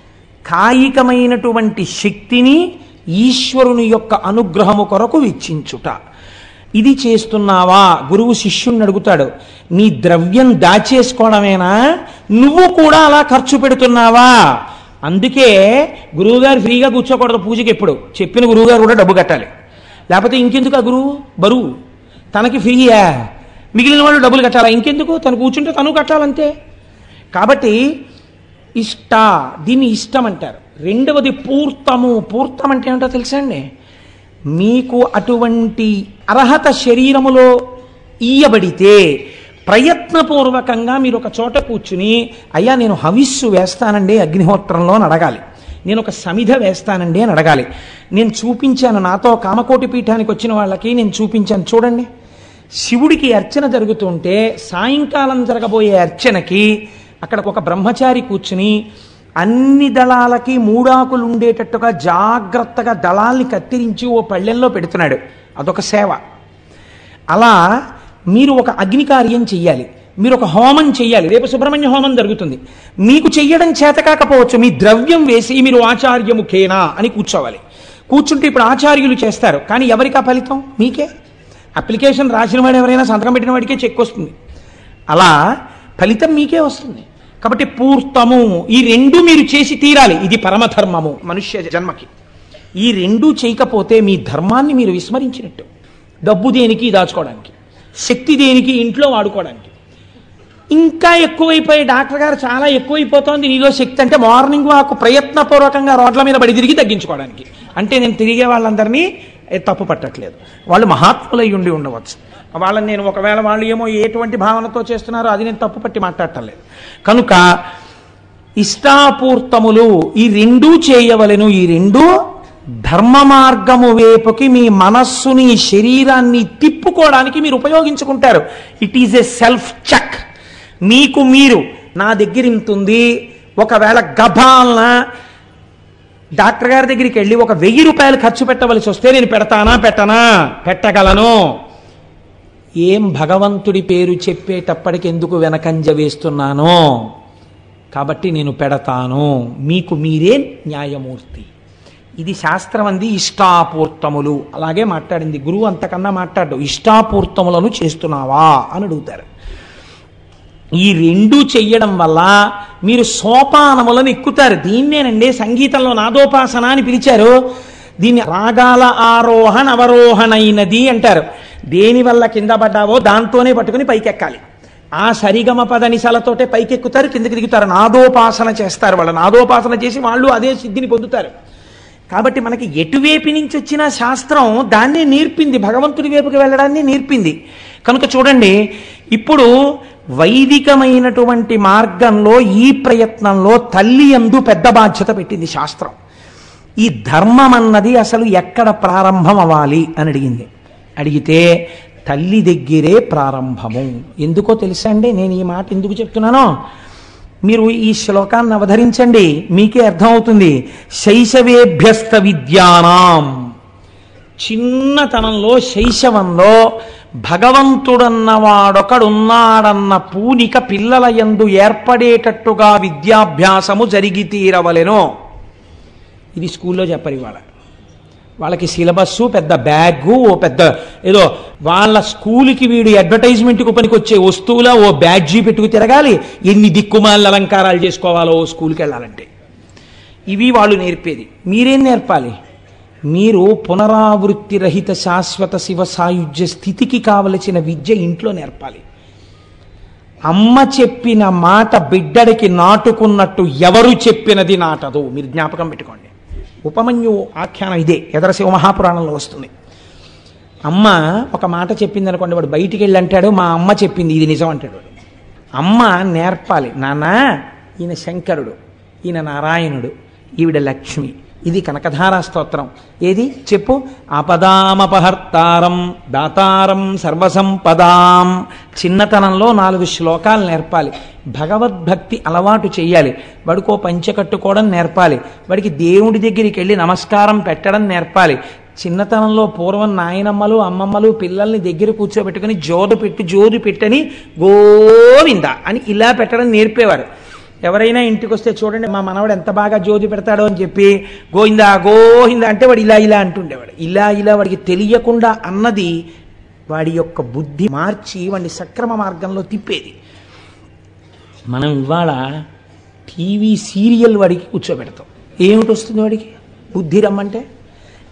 A: కాయికమైనటువంటి శక్తిని ఈశ్వరుని యొక్క అనుగ్రహము కొరకు వెచ్చించుట ఇది చేస్తున్నావా గురువు శిష్యుణ్ణి అడుగుతాడు నీ ద్రవ్యం దాచేసుకోవడమేనా నువ్వు కూడా అలా ఖర్చు పెడుతున్నావా అందుకే గురువుగారు ఫ్రీగా కూర్చోకూడదు పూజకి ఎప్పుడు చెప్పిన గురువుగారు కూడా డబ్బు కట్టాలి లేకపోతే ఇంకెందుకు ఆ గురువు బరువు తనకి ఫ్రీయా మిగిలిన వాళ్ళు డబ్బులు కట్టాలా ఇంకెందుకు తను కూర్చుంటే తను కట్టాలంతే కాబట్టి ఇష్ట దీన్ని ఇష్టం అంటారు రెండవది పూర్తము పూర్తం అంటే ఏంటో తెలుసా అండి మీకు అటువంటి అర్హత శరీరములో ఇయ్యబడితే ప్రయత్నపూర్వకంగా మీరు ఒక చోట కూర్చుని అయ్యా నేను హవిస్సు వేస్తానండి అగ్నిహోత్రంలో అని అడగాలి నేను ఒక సమిధ వేస్తానండి అని అడగాలి నేను చూపించాను నాతో కామకోటి పీఠానికి వచ్చిన వాళ్ళకి నేను చూపించాను చూడండి శివుడికి అర్చన జరుగుతుంటే సాయంకాలం జరగబోయే అర్చనకి అక్కడ ఒక బ్రహ్మచారి కూర్చుని అన్ని దళాలకి మూడాకులు ఉండేటట్టుగా జాగ్రత్తగా దళాల్ని కత్తిరించి ఓ పళ్ళెంలో పెడుతున్నాడు అదొక సేవ అలా మీరు ఒక అగ్ని కార్యం చెయ్యాలి మీరు ఒక హోమం చెయ్యాలి రేపు సుబ్రహ్మణ్య హోమం జరుగుతుంది మీకు చెయ్యడం చేత కాకపోవచ్చు మీ ద్రవ్యం వేసి మీరు ఆచార్యముఖేనా అని కూర్చోవాలి కూర్చుంటే ఇప్పుడు ఆచార్యులు చేస్తారు కానీ ఎవరికి ఆ ఫలితం మీకే అప్లికేషన్ రాసిన వాడు ఎవరైనా సంతకం పెట్టిన వాడికే చెక్ వస్తుంది అలా ఫలితం మీకే వస్తుంది కాబట్టి పూర్తము ఈ రెండు మీరు చేసి తీరాలి ఇది పరమధర్మము మనుష్య జన్మకి ఈ రెండు చేయకపోతే మీ ధర్మాన్ని మీరు విస్మరించినట్టు డబ్బు దేనికి దాచుకోవడానికి శక్తి దేనికి ఇంట్లో వాడుకోవడానికి ఇంకా ఎక్కువైపోయి డాక్టర్ గారు చాలా ఎక్కువైపోతోంది నీలో శక్తి అంటే మార్నింగ్ వాక్ ప్రయత్నపూర్వకంగా రోడ్ల మీద పడి తిరిగి తగ్గించుకోవడానికి అంటే నేను తిరిగే వాళ్ళందరినీ ఏ తప్పు పట్టట్లేదు వాళ్ళు మహాత్ములై ఉండి ఉండవచ్చు వాళ్ళని నేను ఒకవేళ వాళ్ళు ఏమో ఎటువంటి భావనతో చేస్తున్నారో అది నేను తప్పు పట్టి మాట్లాడటం లేదు కనుక ఇష్టాపూర్తములు ఈ రెండూ చేయవలెను ఈ రెండు ధర్మ మార్గము వైపుకి మీ మనస్సుని శరీరాన్ని తిప్పుకోవడానికి మీరు ఉపయోగించుకుంటారు it is a self check మీకు మీరు నా దగ్గర ఇంత ఉంది ఒకవేళ గభాలన డాక్టర్ గారి దగ్గరికి వెళ్ళి ఒక వెయ్యి రూపాయలు ఖర్చు పెట్టవలసి వస్తే నేను పెడతానా పెట్టనా పెట్టగలను ఏం భగవంతుడి పేరు చెప్పేటప్పటికి ఎందుకు వెనకంజ వేస్తున్నానో కాబట్టి నేను పెడతాను మీకు మీరే న్యాయమూర్తి ఇది శాస్త్రం అంది ఇష్టాపూర్తములు అలాగే మాట్లాడింది గురువు అంతకన్నా మాట్లాడు ఇష్టాపూర్తములను చేస్తున్నావా అని అడుగుతారు ఈ రెండు చెయ్యడం వల్ల మీరు సోపానములను ఎక్కుతారు దీన్నేనండి సంగీతంలో నాదోపాసన అని పిలిచారు దీన్ని రాగాల ఆరోహణ అవరోహణైనది అంటారు దేని వల్ల కింద పడ్డావో దాంతోనే పట్టుకుని పైకెక్కాలి ఆ సరిగమ పదనిసలతోటే పైకెక్కుతారు కిందకి దిగుతారు నాదోపాసన చేస్తారు వాళ్ళు నాదోపాసన చేసి వాళ్ళు అదే సిద్ధిని పొందుతారు కాబట్టి మనకి ఎటువైపు నుంచి వచ్చిన శాస్త్రం దాన్నే నేర్పింది భగవంతుడి వైపుకి వెళ్ళడాన్ని నేర్పింది కనుక చూడండి ఇప్పుడు వైదికమైనటువంటి మార్గంలో ఈ ప్రయత్నంలో తల్లి ఎందు పెద్ద బాధ్యత పెట్టింది శాస్త్రం ఈ ధర్మం అన్నది అసలు ఎక్కడ ప్రారంభం అవ్వాలి అని అడిగింది అడిగితే తల్లి దగ్గరే ప్రారంభము ఎందుకో తెలుసా అండి నేను ఈ మాట ఎందుకు చెప్తున్నానో మీరు ఈ శ్లోకాన్ని అవధరించండి మీకే అర్థమవుతుంది శైశవేభ్యస్త విద్యానాం చిన్నతనంలో శైశవంలో భగవంతుడన్నవాడొకడున్నాడన్న పూనిక పిల్లల యందు ఏర్పడేటట్టుగా విద్యాభ్యాసము జరిగి తీరవలెను ఇది స్కూల్లో చెప్పరు ఇవాళ వాళ్ళకి సిలబస్సు పెద్ద బ్యాగు ఓ పెద్ద ఏదో వాళ్ళ స్కూల్కి వీడు అడ్వర్టైజ్మెంట్కి పనికొచ్చే వస్తువుల ఓ బ్యాడ్జీ పెట్టుకు తిరగాలి ఎన్ని దిక్కుమాల అలంకారాలు చేసుకోవాలో ఓ స్కూల్కి వెళ్ళాలంటే ఇవి వాళ్ళు నేర్పేది మీరేం నేర్పాలి మీరు పునరావృత్తి రహిత శాశ్వత శివ సాయుధ్య స్థితికి కావలసిన విద్య ఇంట్లో నేర్పాలి అమ్మ చెప్పిన మాట బిడ్డడికి నాటుకున్నట్టు ఎవరు చెప్పినది నాటదు మీరు జ్ఞాపకం పెట్టుకోండి ఉపమన్యు ఆఖ్యానం ఇదే ఎదర శివ మహాపురాణంలో వస్తుంది అమ్మ ఒక మాట చెప్పింది అనుకోండి వాడు బయటికి వెళ్ళి అంటాడు మా అమ్మ చెప్పింది ఇది నిజం అంటాడు వాడు అమ్మ నేర్పాలి నాన్న ఈయన శంకరుడు ఈయన నారాయణుడు ఈవిడ లక్ష్మి ఇది కనకధారా స్తోత్రం ఏది చెప్పు ఆపదామపహర్తారం దాతారం సర్వసంపదాం చిన్నతనంలో నాలుగు శ్లోకాలు నేర్పాలి భగవద్భక్తి అలవాటు చేయాలి వాడికో పంచె కట్టుకోవడం నేర్పాలి వాడికి దేవుడి దగ్గరికి వెళ్ళి నమస్కారం పెట్టడం నేర్పాలి చిన్నతనంలో పూర్వం నాయనమ్మలు అమ్మమ్మలు పిల్లల్ని దగ్గర కూర్చోబెట్టుకుని జోరు పెట్టి జోరు పెట్టని గోవింద అని ఇలా పెట్టడం నేర్పేవారు ఎవరైనా ఇంటికి వస్తే చూడండి మా మనవాడు ఎంత బాగా జ్యోతి పెడతాడో అని చెప్పి గోయిందా గోహిందా అంటే వాడు ఇలా ఇలా అంటుండేవాడు ఇలా ఇలా వాడికి తెలియకుండా అన్నది వాడి యొక్క బుద్ధి మార్చి వాడిని సక్రమ మార్గంలో తిప్పేది మనం ఇవాళ టీవీ సీరియల్ వాడికి కూర్చోబెడతాం ఏమిటి వస్తుంది వాడికి బుద్ధి రమ్మంటే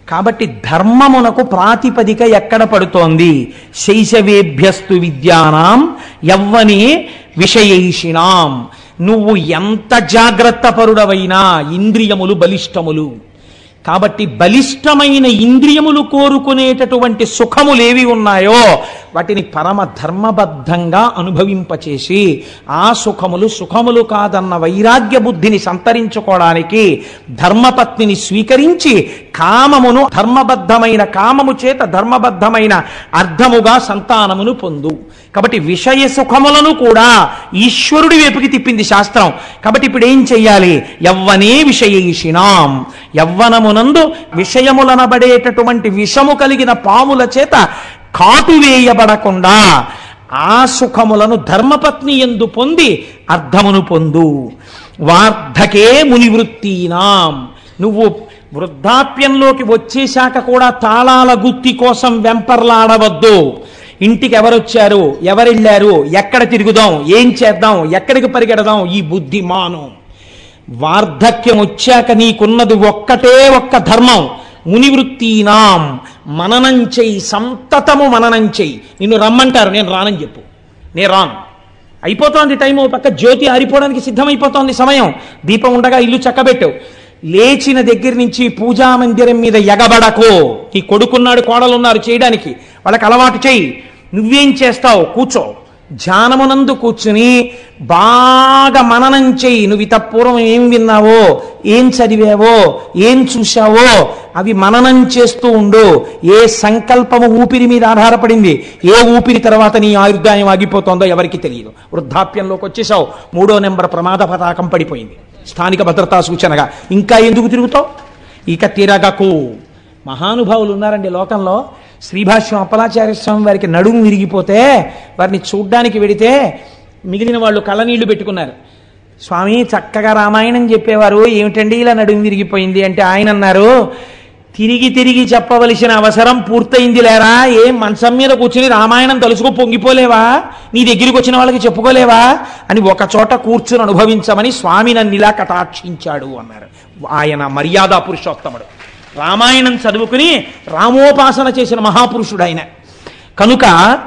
A: కాబట్టి ధర్మమునకు ప్రాతిపదిక ఎక్కడ పడుతోంది శైశవేభ్యస్తు విద్యానాం యవ్వనే విషయైషిణాం నువ్వు ఎంత జాగ్రత్త పరుడవైనా ఇంద్రియములు బలిష్టములు కాబట్టి బలిష్టమైన ఇంద్రియములు కోరుకునేటటువంటి సుఖములేవి ఉన్నాయో వాటిని పరమ ధర్మబద్ధంగా అనుభవింపచేసి ఆ సుఖములు సుఖములు కాదన్న వైరాగ్య బుద్ధిని సంతరించుకోవడానికి ధర్మపత్నిని స్వీకరించి కామమును ధర్మబద్ధమైన కామము చేత ధర్మబద్ధమైన అర్థముగా సంతానమును పొందు కాబట్టి విషయ సుఖములను కూడా ఈశ్వరుడి వైపుకి తిప్పింది శాస్త్రం కాబట్టి ఇప్పుడు ఏం చెయ్యాలి యవ్వనే విషయేషిణాం యవ్వనమునందు విషయములనబడేటటువంటి విషము కలిగిన పాముల చేత కాటు వేయబడకుండా ఆ సుఖములను ధర్మపత్ని ఎందు పొంది అర్థమును పొందు వార్ధకే మునివృత్తీనాం నువ్వు వృద్ధాప్యంలోకి వచ్చేశాక కూడా తాళాల గుత్తి కోసం వెంపర్లాడవద్దు ఇంటికి ఎవరొచ్చారు ఎవరెళ్ళారు ఎక్కడ తిరుగుదాం ఏం చేద్దాం ఎక్కడికి పరిగెడదాం ఈ బుద్ధి మాను వార్ధక్యం వచ్చాక నీకున్నది ఒక్కటే ఒక్క ధర్మం మునివృత్తీనాం మననం చెయ్యి సంతతము మననం చెయ్యి నిన్ను రమ్మంటారు నేను రానని చెప్పు నేను రాను అయిపోతోంది టైం ఓ పక్క జ్యోతి ఆరిపోవడానికి సిద్ధమైపోతోంది సమయం దీపం ఉండగా ఇల్లు చక్కబెట్టు లేచిన దగ్గర నుంచి పూజా మందిరం మీద ఎగబడకో నీ కొడుకున్నాడు కోడలున్నారు చేయడానికి వాళ్ళకి అలవాటు చేయి నువ్వేం చేస్తావు కూర్చో ధ్యానమునందు కూర్చుని బాగా మననం చెయ్యి నువ్వు ఇత పూర్వం ఏం విన్నావో ఏం చదివావో ఏం చూశావో అవి మననం చేస్తూ ఉండు ఏ సంకల్పము ఊపిరి మీద ఆధారపడింది ఏ ఊపిరి తర్వాత నీ ఆయుర్దాయం ఆగిపోతుందో ఎవరికి తెలియదు వృద్ధాప్యంలోకి వచ్చేసావు మూడో నెంబర్ ప్రమాద పతాకం పడిపోయింది స్థానిక భద్రతా సూచనగా ఇంకా ఎందుకు తిరుగుతావు ఇక తిరగకు మహానుభావులు ఉన్నారండి లోకంలో శ్రీభాష్యం అప్పలాచార్య స్వామి వారికి నడుము విరిగిపోతే వారిని చూడ్డానికి వెడితే మిగిలిన వాళ్ళు కళ్ళనీళ్లు పెట్టుకున్నారు స్వామి చక్కగా రామాయణం చెప్పేవారు ఏమిటండి ఇలా నడుము విరిగిపోయింది అంటే ఆయన అన్నారు తిరిగి తిరిగి చెప్పవలసిన అవసరం పూర్తయింది లేరా ఏం మంచం మీద కూర్చుని రామాయణం తలుసుకు పొంగిపోలేవా నీ దగ్గరికి వచ్చిన వాళ్ళకి చెప్పుకోలేవా అని ఒక చోట కూర్చుని అనుభవించమని స్వామి నన్ను ఇలా కటాక్షించాడు అన్నారు ఆయన మర్యాద పురుషోత్తముడు రామాయణం చదువుకుని రామోపాసన చేసిన మహాపురుషుడు ఆయన కనుక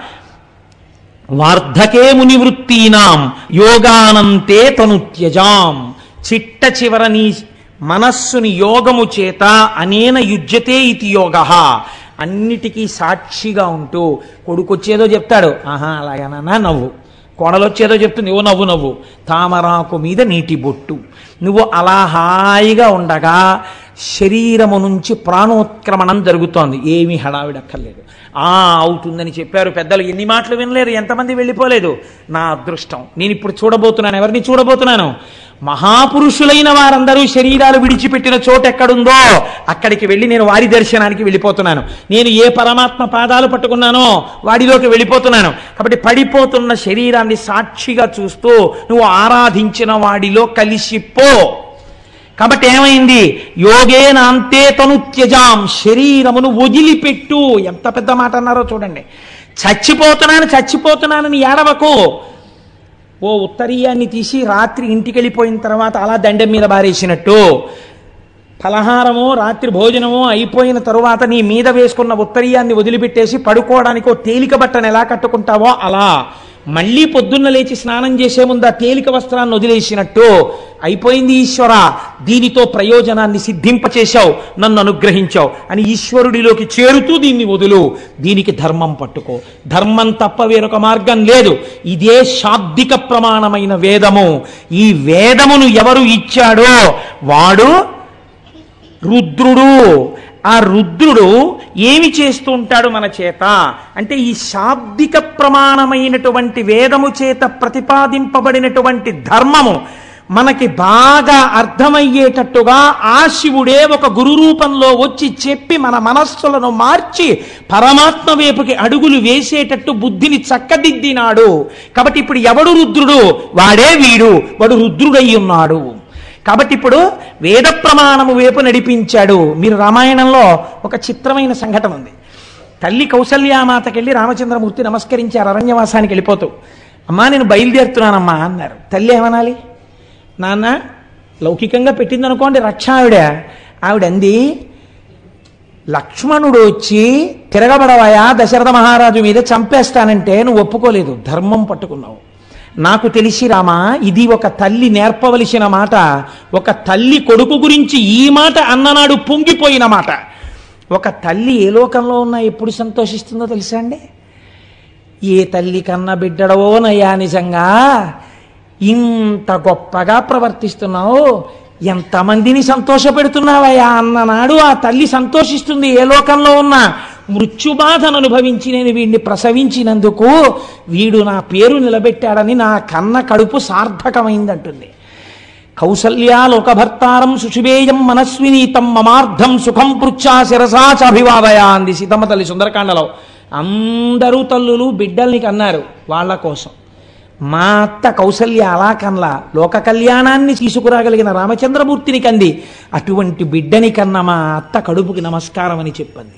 A: వార్ధకే మునివృత్తీనాం యోగానంతే తను త్యజాం చిట్ట చివర నీ మనస్సుని యోగము చేత అనేన యుజ్యతే ఇది యోగ అన్నిటికీ సాక్షిగా ఉంటూ కొడుకొచ్చేదో చెప్తాడు ఆహా అలాగేనా నవ్వు కోడలొచ్చేదో చెప్తుంది ఓ నవ్వు నవ్వు తామరాకు మీద నీటి బొట్టు నువ్వు అలా హాయిగా ఉండగా శరీరము నుంచి ప్రాణోత్క్రమణం జరుగుతోంది ఏమీ హడావిడక్కర్లేదు ఆ అవుతుందని చెప్పారు పెద్దలు ఎన్ని మాటలు వినలేరు ఎంతమంది వెళ్ళిపోలేదు నా అదృష్టం నేను ఇప్పుడు చూడబోతున్నాను ఎవరిని చూడబోతున్నాను మహాపురుషులైన వారందరూ శరీరాలు విడిచిపెట్టిన చోటు ఎక్కడుందో అక్కడికి వెళ్ళి నేను వారి దర్శనానికి వెళ్ళిపోతున్నాను నేను ఏ పరమాత్మ పాదాలు పట్టుకున్నానో వాడిలోకి వెళ్ళిపోతున్నాను కాబట్టి పడిపోతున్న శరీరాన్ని సాక్షిగా చూస్తూ నువ్వు ఆరాధించిన వాడిలో కలిసిపో కాబట్టి ఏమైంది యోగేనాంతే తను త్యజాం శరీరమును వదిలిపెట్టు ఎంత పెద్ద మాట అన్నారో చూడండి చచ్చిపోతున్నాను చచ్చిపోతున్నానని ఏడవకు ఓ ఉత్తరీయాన్ని తీసి రాత్రి ఇంటికి వెళ్ళిపోయిన తర్వాత అలా దండం మీద బారేసినట్టు ఫలహారమో రాత్రి భోజనమో అయిపోయిన తరువాత నీ మీద వేసుకున్న ఉత్తరీయాన్ని వదిలిపెట్టేసి పడుకోవడానికి ఓ తేలిక బట్టను ఎలా కట్టుకుంటావో అలా మళ్ళీ పొద్దున్న లేచి స్నానం చేసే ముందు ఆ తేలిక వస్త్రాన్ని వదిలేసినట్టు అయిపోయింది ఈశ్వర దీనితో ప్రయోజనాన్ని సిద్ధింపచేశావు నన్ను అనుగ్రహించావు అని ఈశ్వరుడిలోకి చేరుతూ దీన్ని వదులు దీనికి ధర్మం పట్టుకో ధర్మం తప్ప వేరొక మార్గం లేదు ఇదే శాబ్దిక ప్రమాణమైన వేదము ఈ వేదమును ఎవరు ఇచ్చాడో వాడు రుద్రుడు ఆ రుద్రుడు ఏమి చేస్తూ ఉంటాడు మన చేత అంటే ఈ శాబ్దిక ప్రమాణమైనటువంటి వేదము చేత ప్రతిపాదింపబడినటువంటి ధర్మము మనకి బాగా అర్థమయ్యేటట్టుగా ఆ శివుడే ఒక గురు రూపంలో వచ్చి చెప్పి మన మనస్సులను మార్చి పరమాత్మ వైపుకి అడుగులు వేసేటట్టు బుద్ధిని చక్కదిద్దినాడు కాబట్టి ఇప్పుడు ఎవడు రుద్రుడు వాడే వీడు వాడు రుద్రుడై ఉన్నాడు కాబట్టి ఇప్పుడు వేద ప్రమాణము వైపు నడిపించాడు మీరు రామాయణంలో ఒక చిత్రమైన సంఘటన ఉంది తల్లి కౌసల్యామాతకెళ్ళి రామచంద్రమూర్తి నమస్కరించారు అరణ్యవాసానికి వెళ్ళిపోతూ అమ్మా నేను బయలుదేరుతున్నానమ్మా అన్నారు తల్లి ఏమనాలి నాన్న లౌకికంగా పెట్టింది అనుకోండి రక్ష ఆవిడ ఆవిడ అంది లక్ష్మణుడు వచ్చి తిరగబడవయా దశరథ మహారాజు మీద చంపేస్తానంటే నువ్వు ఒప్పుకోలేదు ధర్మం పట్టుకున్నావు నాకు తెలిసి రామా ఇది ఒక తల్లి నేర్పవలసిన మాట ఒక తల్లి కొడుకు గురించి ఈ మాట అన్ననాడు పొంగిపోయిన మాట ఒక తల్లి ఏ లోకంలో ఉన్నా ఎప్పుడు సంతోషిస్తుందో తెలుసా అండి ఏ తల్లి కన్న బిడ్డడవోనయ్యా నిజంగా ఇంత గొప్పగా ప్రవర్తిస్తున్నావు ఎంతమందిని సంతోషపెడుతున్నావయ్యా అన్ననాడు ఆ తల్లి సంతోషిస్తుంది ఏ లోకంలో ఉన్నా మృత్యుబాధను అనుభవించి నేను వీడిని ప్రసవించినందుకు వీడు నా పేరు నిలబెట్టాడని నా కన్న కడుపు సార్థకమైందంటుంది కౌసల్యా లోకభర్తారం సుషుభేయం మనస్వినీతం మమార్థం సుఖం పృచ్ఛా శిరసా చభివాదయా అంది సీతమ్మ తల్లి సుందరకాండలో అందరూ తల్లులు బిడ్డల్ని కన్నారు వాళ్ళ కోసం మా అత్త కౌసల్య అలా కన్లా లోక కళ్యాణాన్ని తీసుకురాగలిగిన రామచంద్రమూర్తిని కంది అటువంటి బిడ్డని కన్న మా అత్త కడుపుకి నమస్కారం అని చెప్పింది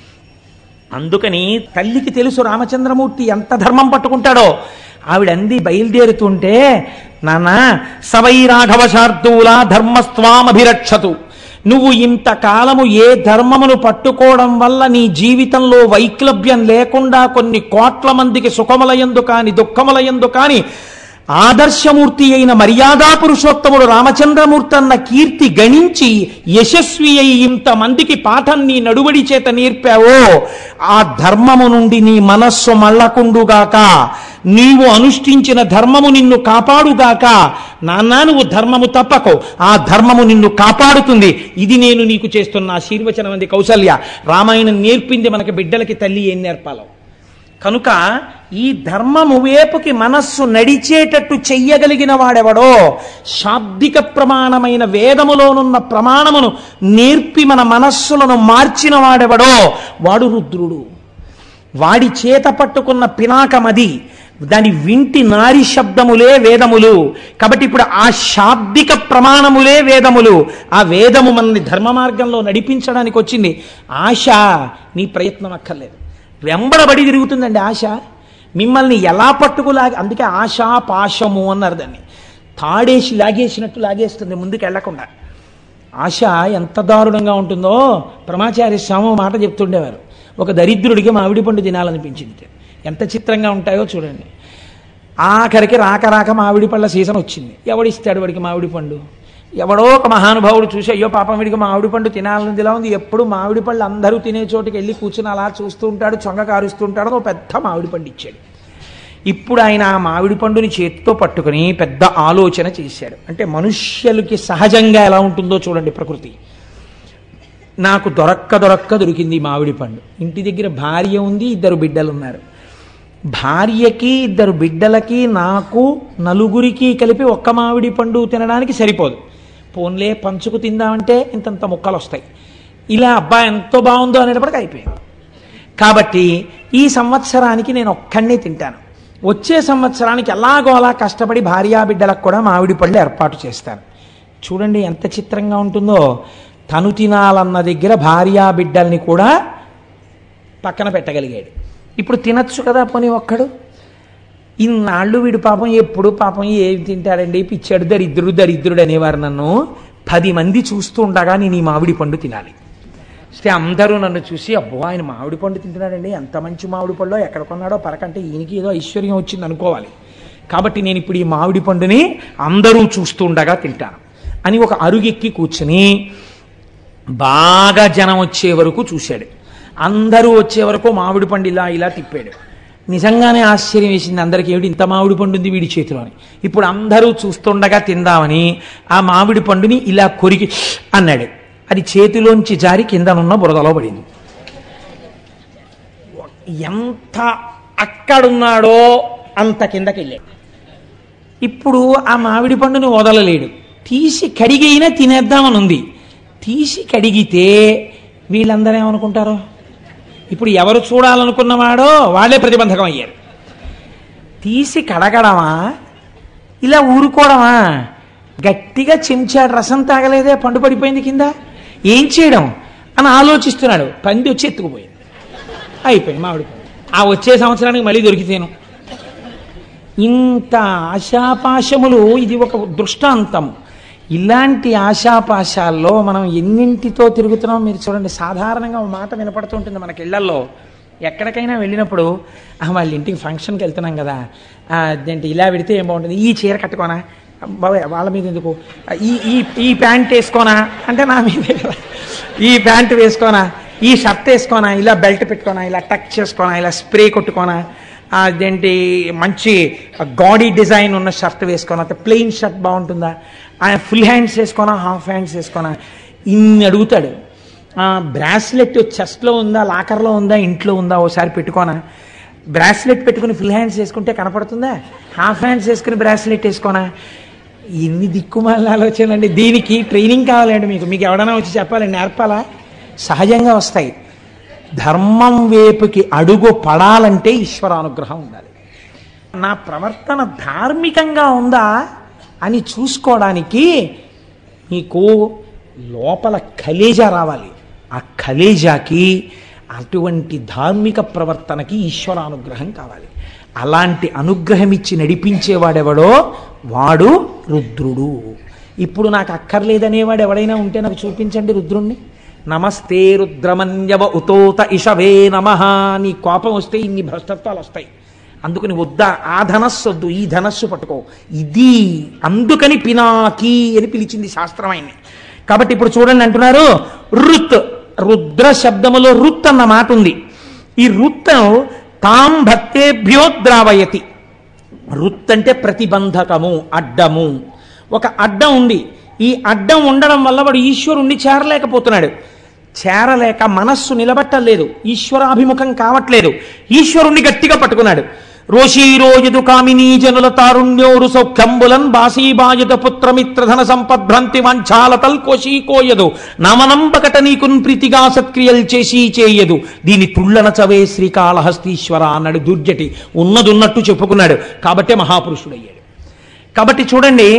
A: అందుకని తల్లికి తెలుసు రామచంద్రమూర్తి ఎంత ధర్మం పట్టుకుంటాడో ఆవిడ అంది బయలుదేరుతుంటే నాన్న సవై రాఘవ శార్దూల ధర్మస్వామభిరక్షతు నువ్వు ఇంతకాలము ఏ ధర్మమును పట్టుకోవడం వల్ల నీ జీవితంలో వైక్లభ్యం లేకుండా కొన్ని కోట్ల మందికి సుఖములయందు కాని దుఃఖములయందు కాని ఆదర్శమూర్తి అయిన మర్యాదా పురుషోత్తముడు రామచంద్రమూర్తి అన్న కీర్తి గణించి యశస్వి అయి ఇంతమందికి పాఠం నీ నడువడి చేత నేర్పావో ఆ ధర్మము నుండి నీ మనస్సు మళ్ళకుండుగాక నీవు అనుష్ఠించిన ధర్మము నిన్ను కాపాడుగాక నాన్నా నువ్వు ధర్మము తప్పకో ఆ ధర్మము నిన్ను కాపాడుతుంది ఇది నేను నీకు చేస్తున్న ఆశీర్వచనం అంది కౌసల్య రామాయణం నేర్పింది మనకి బిడ్డలకి తల్లి ఏం నేర్పాలో కనుక ఈ ధర్మము వేపుకి మనస్సు నడిచేటట్టు చెయ్యగలిగిన వాడెవడో శాబ్దిక ప్రమాణమైన వేదములోనున్న ప్రమాణమును నేర్పి మన మనస్సులను మార్చిన వాడెవడో వాడు రుద్రుడు వాడి చేత పట్టుకున్న పినాకమది దాని వింటి నారి శబ్దములే వేదములు కాబట్టి ఇప్పుడు ఆ శాబ్దిక ప్రమాణములే వేదములు ఆ వేదము మనల్ని ధర్మ మార్గంలో నడిపించడానికి వచ్చింది ఆశ నీ ప్రయత్నం అక్కర్లేదు వెంబడబడి తిరుగుతుందండి ఆశ మిమ్మల్ని ఎలా పట్టుకులాగి అందుకే ఆశ పాశము అన్నారు దాన్ని తాడేసి లాగేసినట్టు లాగేస్తుంది ముందుకు వెళ్లకుండా ఆశ ఎంత దారుణంగా ఉంటుందో ప్రమాచార్య స్వామి మాట చెప్తుండేవారు ఒక దరిద్రుడికి మామిడి పండు తినాలనిపించింది ఎంత చిత్రంగా ఉంటాయో చూడండి ఆఖరికి రాక రాక మామిడి పళ్ళ సీజన్ వచ్చింది ఎవడిస్తాడు వాడికి మామిడి పండు ఎవడో ఒక మహానుభావుడు చూసి అయ్యో పాపం వీడికి మామిడి పండు తినాలని ఇలా ఉంది ఎప్పుడు మామిడి పళ్ళు అందరూ తినే చోటుకి వెళ్ళి కూర్చుని అలా చూస్తూ ఉంటాడు చొంగ కారుస్తూ ఉంటాడు ఓ పెద్ద మామిడి పండు ఇచ్చాడు ఇప్పుడు ఆయన ఆ మామిడి పండుని చేతితో పట్టుకుని పెద్ద ఆలోచన చేశాడు అంటే మనుష్యులకి సహజంగా ఎలా ఉంటుందో చూడండి ప్రకృతి నాకు దొరక్క దొరక్క దొరికింది ఈ మామిడి పండు ఇంటి దగ్గర భార్య ఉంది ఇద్దరు బిడ్డలు ఉన్నారు భార్యకి ఇద్దరు బిడ్డలకి నాకు నలుగురికి కలిపి ఒక్క మామిడి పండు తినడానికి సరిపోదు పోన్లే పంచుకు తిందామంటే ఇంతంత ముక్కలు వస్తాయి ఇలా అబ్బా ఎంతో బాగుందో అనేటప్పటికి అయిపోయింది కాబట్టి ఈ సంవత్సరానికి నేను ఒక్కడినే తింటాను వచ్చే సంవత్సరానికి ఎలాగో అలా కష్టపడి భార్యా బిడ్డలకు కూడా మామిడి పళ్ళు ఏర్పాటు చేస్తాను చూడండి ఎంత చిత్రంగా ఉంటుందో తను తినాలన్న దగ్గర భార్యా బిడ్డల్ని కూడా పక్కన పెట్టగలిగాడు ఇప్పుడు తినచ్చు కదా పోనీ ఒక్కడు ఇన్నాళ్ళు వీడు పాపం ఎప్పుడు పాపం ఏం తింటాడండి పిచ్చాడు దరిద్రుడు దరిద్రుడు అనేవారు నన్ను పది మంది చూస్తూ ఉండగా నేను ఈ మామిడి పండు తినాలి అయితే అందరూ నన్ను చూసి అబ్బో ఆయన మామిడి పండు తింటున్నాడండి ఎంత మంచి మామిడి పండు ఎక్కడ కొన్నాడో పరకంటే ఈయనకి ఏదో ఐశ్వర్యం వచ్చింది అనుకోవాలి కాబట్టి నేను ఇప్పుడు ఈ మామిడి పండుని అందరూ చూస్తూ ఉండగా తింటాను అని ఒక అరుగెక్కి కూర్చుని బాగా జనం వచ్చే వరకు చూశాడు అందరూ వచ్చే వరకు మామిడి పండు ఇలా ఇలా తిప్పాడు నిజంగానే ఆశ్చర్యం వేసింది అందరికీ ఏమిటి ఇంత మామిడి పండు ఉంది వీడి చేతిలో అని ఇప్పుడు అందరూ చూస్తుండగా తిందామని ఆ మామిడి పండుని ఇలా కొరికి అన్నాడు అది చేతిలోంచి జారి కిందనున్న బురదలో పడింది ఎంత అక్కడున్నాడో అంత కిందకి వెళ్ళాడు ఇప్పుడు ఆ మామిడి పండుని వదలలేడు తీసి కడిగైనా తినేద్దామని ఉంది తీసి కడిగితే వీళ్ళందరూ ఏమనుకుంటారు ఇప్పుడు ఎవరు చూడాలనుకున్నవాడో వాళ్ళే ప్రతిబంధకం అయ్యారు తీసి కడగడమా ఇలా ఊరుకోవడమా గట్టిగా చెంచాడు రసం తాగలేదే పండు పడిపోయింది కింద ఏం చేయడం అని ఆలోచిస్తున్నాడు పంది వచ్చి ఎత్తుకుపోయింది అయిపోయింది మామిడి పండు ఆ వచ్చే సంవత్సరానికి మళ్ళీ దొరికితేను ఇంత ఆశాపాశములు ఇది ఒక దృష్టాంతం ఇలాంటి ఆశాపాశాల్లో మనం ఎన్నింటితో తిరుగుతున్నాం మీరు చూడండి సాధారణంగా ఒక మాట వినపడుతుంటుంది మనకి ఇళ్లల్లో ఎక్కడికైనా వెళ్ళినప్పుడు "ఆ, వాళ్ళ ఇంటికి ఫంక్షన్కి వెళ్తున్నాం కదా ఆ, అదేంటి ఇలా పెడితే ఏం బాగుంటుంది ఈ చీర కట్టుకోనా బాబాయ్ వాళ్ళ మీద ఎందుకు "ఆ, ఈ ఈ ఈ ప్యాంట్ వేసుకోనా అంటే నా మీదే కదా ఈ ప్యాంట్ వేసుకోనా ఈ షర్ట్ వేసుకోనా ఇలా బెల్ట్ పెట్టుకోనా ఇలా టక్ చేసుకోనా ఇలా స్ప్రే కొట్టుకోనా ఆ, అదేంటి మంచి గాడీ డిజైన్ ఉన్న షర్ట్ వేసుకోనా అయితే ప్లెయిన్ షర్ట్ బాగుంటుందా ఆయన ఫుల్ హ్యాండ్స్ వేసుకోనా హాఫ్ హ్యాండ్స్ వేసుకోనా ఇన్ని అడుగుతాడు బ్రాస్లెట్ చెస్ట్లో ఉందా లాకర్లో ఉందా ఇంట్లో ఉందా ఓసారి పెట్టుకోనా బ్రాస్లెట్ పెట్టుకుని ఫుల్ హ్యాండ్స్ వేసుకుంటే కనపడుతుందా హాఫ్ హ్యాండ్స్ వేసుకుని బ్రాస్లెట్ వేసుకోనా ఎన్ని దిక్కుమాల ఆలోచనలండి దీనికి ట్రైనింగ్ కావాలండి మీకు మీకు ఎవడైనా వచ్చి చెప్పాలండి నేర్పాలా సహజంగా వస్తాయి ధర్మం వైపుకి అడుగు పడాలంటే ఈశ్వరానుగ్రహం ఉండాలి నా ప్రవర్తన ధార్మికంగా ఉందా అని చూసుకోవడానికి మీకు లోపల కలేజా రావాలి ఆ కలేజాకి అటువంటి ధార్మిక ప్రవర్తనకి ఈశ్వరానుగ్రహం కావాలి అలాంటి అనుగ్రహం ఇచ్చి నడిపించేవాడెవడో వాడు రుద్రుడు ఇప్పుడు నాకు అక్కర్లేదనేవాడు ఎవడైనా ఉంటే నాకు చూపించండి రుద్రుణ్ణి నమస్తే రుద్రమన్యవ ఉతోత ఇషవే నమ నీ కోపం వస్తే ఇన్ని భ్రష్టత్వాలు వస్తాయి అందుకని వద్దా ఆ ధనస్సు వద్దు ఈ ధనస్సు పట్టుకో ఇది అందుకని పినాకి అని పిలిచింది శాస్త్రం ఆయన్ని కాబట్టి ఇప్పుడు చూడండి అంటున్నారు రుత్ రుద్ర శబ్దములో రుత్ అన్న మాట ఉంది ఈ రుత్ తాం భక్తేభ్యో ద్రావయతి రుత్ అంటే ప్రతిబంధకము అడ్డము ఒక అడ్డం ఉంది ఈ అడ్డం ఉండడం వల్ల వాడు ఈశ్వరుణ్ణి చేరలేకపోతున్నాడు చేరలేక మనస్సు నిలబట్టలేదు ఈశ్వరాభిముఖం కావట్లేదు ఈశ్వరుణ్ణి గట్టిగా పట్టుకున్నాడు రోషీరోయదు కామినీ జనుల తారుణ్యోరు సౌఖ్యంబులన్ బాసీబాయుధ పుత్రమిత్రధన సంపద్భ్రంతి వంచాలతల్ కోశీకోయదు నామనంబకట నీకున్ ప్రీతిగా సత్క్రియలు చేసి చేయదు దీని తుళ్ళన చవే శ్రీకాళహస్తీశ్వర అన్నాడు దుర్జటి ఉన్నదున్నట్టు చెప్పుకున్నాడు కాబట్టే మహాపురుషుడయ్యాడు కాబట్టి చూడండి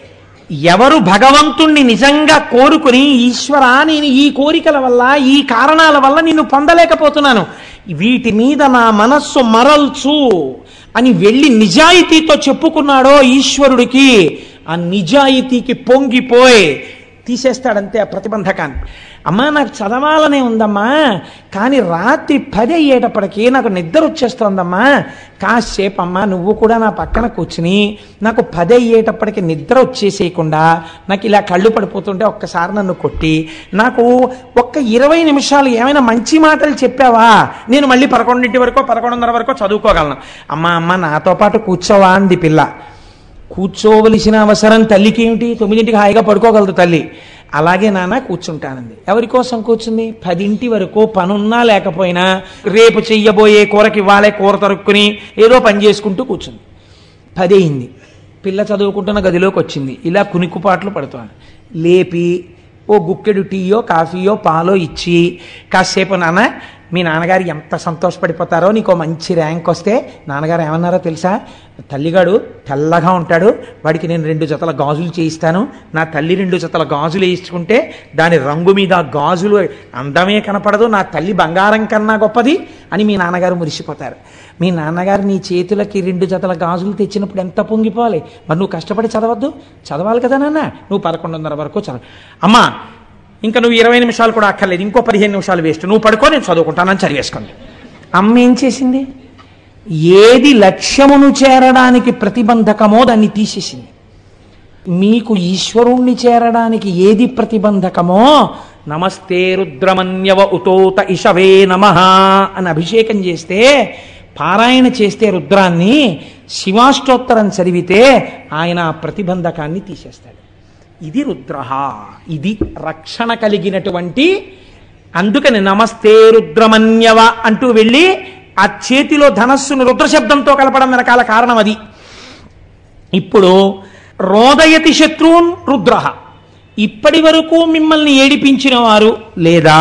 A: ఎవరు భగవంతుణ్ణి నిజంగా కోరుకుని ఈశ్వర నేను ఈ కోరికల వల్ల ఈ కారణాల వల్ల నిన్ను పొందలేకపోతున్నాను వీటి మీద నా మనస్సు మరల్చు అని వెళ్ళి నిజాయితీతో చెప్పుకున్నాడో ఈశ్వరుడికి ఆ నిజాయితీకి పొంగిపోయి తీసేస్తాడంతే ఆ ప్రతిబంధకాన్ని అమ్మా నాకు చదవాలనే ఉందమ్మా కానీ రాత్రి పది అయ్యేటప్పటికీ నాకు నిద్ర వచ్చేస్తోందమ్మా కాసేపు అమ్మా నువ్వు కూడా నా పక్కన కూర్చుని నాకు పది అయ్యేటప్పటికి నిద్ర వచ్చేసేయకుండా నాకు ఇలా కళ్ళు పడిపోతుంటే ఒక్కసారి నన్ను కొట్టి నాకు ఒక్క ఇరవై నిమిషాలు ఏమైనా మంచి మాటలు చెప్పావా నేను మళ్ళీ పదకొండింటి వరకు పదకొండున్నర వరకు చదువుకోగలను అమ్మా అమ్మ నాతో పాటు కూర్చోవా అంది పిల్ల కూర్చోవలసిన అవసరం తల్లికి ఏమిటి తొమ్మిదింటికి హాయిగా పడుకోగలదు తల్లి అలాగే నాన్న కూర్చుంటానంది ఎవరి కోసం కూర్చుంది పదింటి వరకు పనున్నా లేకపోయినా రేపు చెయ్యబోయే కూరకి ఇవ్వాలే కూర తరుక్కుని ఏదో పని చేసుకుంటూ కూర్చుంది పది అయింది పిల్ల చదువుకుంటున్న గదిలోకి వచ్చింది ఇలా కునికుపాట్లు పడుతోంది లేపి ఓ గుక్కెడు టీయో కాఫీయో పాలో ఇచ్చి కాసేపు నాన్న మీ నాన్నగారు ఎంత సంతోషపడిపోతారో నీకు మంచి ర్యాంక్ వస్తే నాన్నగారు ఏమన్నారో తెలుసా తల్లిగాడు తెల్లగా ఉంటాడు వాడికి నేను రెండు జతల గాజులు చేయిస్తాను నా తల్లి రెండు జతల గాజులు వేయించుకుంటే దాని రంగు మీద ఆ గాజులు అందమే కనపడదు నా తల్లి బంగారం కన్నా గొప్పది అని మీ నాన్నగారు మురిసిపోతారు మీ నాన్నగారు నీ చేతులకి రెండు జతల గాజులు తెచ్చినప్పుడు ఎంత పొంగిపోవాలి మరి నువ్వు కష్టపడి చదవద్దు చదవాలి కదా నాన్న నువ్వు పదకొండున్నర వరకు చదవ అమ్మా ఇంకా నువ్వు ఇరవై నిమిషాలు కూడా అక్కర్లేదు ఇంకో పదిహేను నిమిషాలు వేస్ట్ నువ్వు పడుకో నేను చదువుకుంటానని చదివేసుకోండి అమ్మ ఏం చేసింది ఏది లక్ష్యమును చేరడానికి ప్రతిబంధకమో దాన్ని తీసేసింది మీకు ఈశ్వరుణ్ణి చేరడానికి ఏది ప్రతిబంధకమో నమస్తే రుద్రమన్యవ ఉతోత ఇషవే నమ అని అభిషేకం చేస్తే పారాయణ చేస్తే రుద్రాన్ని శివాష్టోత్తరం చదివితే ఆయన ఆ ప్రతిబంధకాన్ని తీసేస్తాడు ఇది రుద్ర ఇది రక్షణ కలిగినటువంటి అందుకని నమస్తే రుద్రమన్యవ అంటూ వెళ్ళి ఆ చేతిలో ధనస్సును రుద్ర శబ్దంతో కలపడం వెనకాల కారణం అది ఇప్పుడు రోదయతి శత్రువున్ రుద్ర ఇప్పటి వరకు మిమ్మల్ని ఏడిపించిన వారు లేదా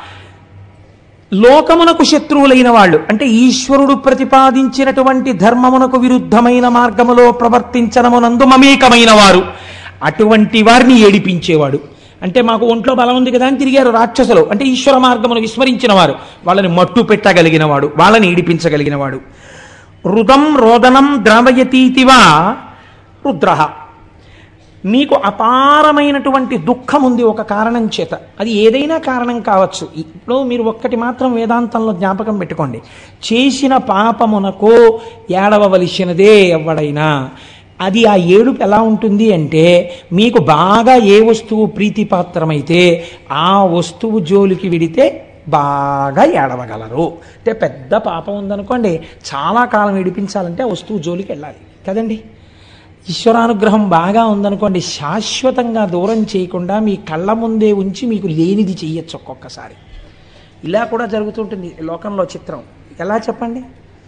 A: లోకమునకు శత్రువులైన వాళ్ళు అంటే ఈశ్వరుడు ప్రతిపాదించినటువంటి ధర్మమునకు విరుద్ధమైన మార్గములో ప్రవర్తించడమునందు మమేకమైన వారు అటువంటి వారిని ఏడిపించేవాడు అంటే మాకు ఒంట్లో బలం ఉంది కదా అని తిరిగారు రాక్షసులు అంటే ఈశ్వర మార్గమును విస్మరించిన వారు వాళ్ళని మట్టు పెట్టగలిగిన వాడు వాళ్ళని ఏడిపించగలిగిన వాడు రుదం రోదనం ద్రావయతీతివా రుద్ర మీకు అపారమైనటువంటి దుఃఖం ఉంది ఒక కారణం చేత అది ఏదైనా కారణం కావచ్చు ఇప్పుడు మీరు ఒక్కటి మాత్రం వేదాంతంలో జ్ఞాపకం పెట్టుకోండి చేసిన పాపమునకు ఏడవవలసినదే ఎవడైనా అది ఆ ఏడుపు ఎలా ఉంటుంది అంటే మీకు బాగా ఏ వస్తువు ప్రీతిపాత్రమైతే ఆ వస్తువు జోలికి విడితే బాగా ఏడవగలరు అంటే పెద్ద పాపం ఉందనుకోండి చాలా కాలం ఏడిపించాలంటే ఆ వస్తువు జోలికి వెళ్ళాలి కదండి ఈశ్వరానుగ్రహం బాగా ఉందనుకోండి శాశ్వతంగా దూరం చేయకుండా మీ కళ్ళ ముందే ఉంచి మీకు లేనిది చెయ్యొచ్చు ఒక్కొక్కసారి ఇలా కూడా జరుగుతుంటుంది లోకంలో చిత్రం ఎలా చెప్పండి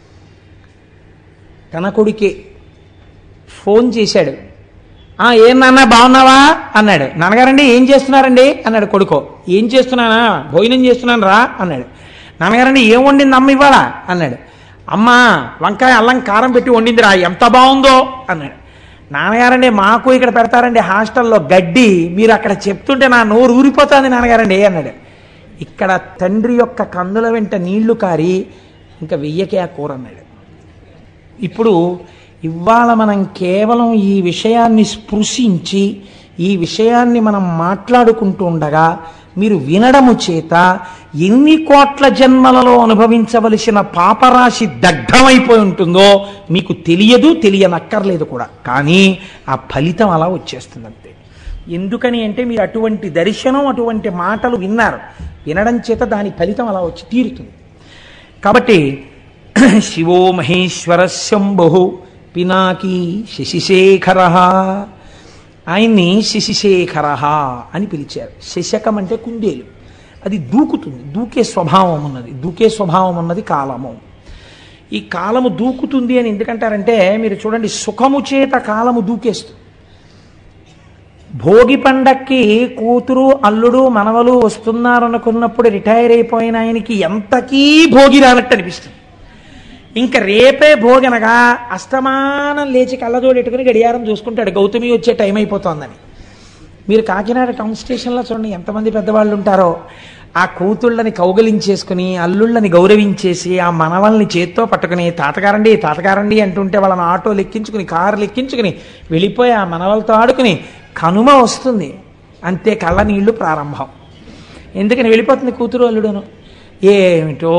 A: తన కొడుకే ఫోన్ చేశాడు "ఆ, ఏం నాన్న బాగున్నావా అన్నాడు నాన్నగారండి ఏం చేస్తున్నారండి అన్నాడు కొడుకో ఏం చేస్తున్నానా భోజనం చేస్తున్నాను రా అన్నాడు నాన్నగారండి ఏం వండింది అమ్మ ఇవాళ అన్నాడు అమ్మ వంకాయ అల్లం కారం పెట్టి వండిందిరా ఎంత బాగుందో అన్నాడు నాన్నగారండి మాకు ఇక్కడ పెడతారండి హాస్టల్లో గడ్డి మీరు అక్కడ చెప్తుంటే నా నోరు ఊరిపోతుంది నాన్నగారండి అన్నాడు ఇక్కడ తండ్రి యొక్క కందుల వెంట నీళ్లు కారి ఇంకా వెయ్యకే ఆ కూర అన్నాడు ఇప్పుడు ఇవాళ మనం కేవలం ఈ విషయాన్ని స్పృశించి ఈ విషయాన్ని మనం మాట్లాడుకుంటూ ఉండగా మీరు వినడము చేత ఎన్ని కోట్ల జన్మలలో అనుభవించవలసిన పాపరాశి దగ్ధమైపోయి ఉంటుందో మీకు తెలియదు తెలియనక్కర్లేదు కూడా కానీ ఆ ఫలితం అలా వచ్చేస్తుంది అంతే ఎందుకని అంటే మీరు అటువంటి దర్శనం అటువంటి మాటలు విన్నారు వినడం చేత దాని ఫలితం అలా వచ్చి తీరుతుంది కాబట్టి శివో మహేశ్వర శంభు పినాకి శశిశేఖర ఆయన్ని శశిశేఖర అని పిలిచారు శశకం అంటే కుందేలు అది దూకుతుంది దూకే స్వభావం ఉన్నది దూకే స్వభావం ఉన్నది కాలము ఈ కాలము దూకుతుంది అని ఎందుకంటారంటే మీరు చూడండి సుఖము చేత కాలము దూకేస్తుంది భోగి పండక్కి కూతురు అల్లుడు మనవలు వస్తున్నారు అనుకున్నప్పుడు రిటైర్ అయిపోయిన ఆయనకి ఎంతకీ భోగి రానట్టు అనిపిస్తుంది ఇంకా రేపే భోగనగా అస్తమానం లేచి కళ్ళజోడు ఎట్టుకుని గడియారం చూసుకుంటాడు గౌతమి వచ్చే టైం అయిపోతోందని మీరు కాకినాడ టౌన్ స్టేషన్లో చూడండి ఎంతమంది పెద్దవాళ్ళు ఉంటారో ఆ కూతుళ్ళని కౌగలించేసుకుని అల్లుళ్ళని గౌరవించేసి ఆ మనవల్ని చేత్తో పట్టుకుని తాతగారండి తాతగారండి అంటుంటే వాళ్ళని ఆటో లెక్కించుకుని కారు లెక్కించుకుని వెళ్ళిపోయి ఆ మనవలతో ఆడుకుని కనుమ వస్తుంది అంతే కళ్ళ నీళ్లు ప్రారంభం ఎందుకని వెళ్ళిపోతుంది కూతురు అల్లుడును ఏమిటో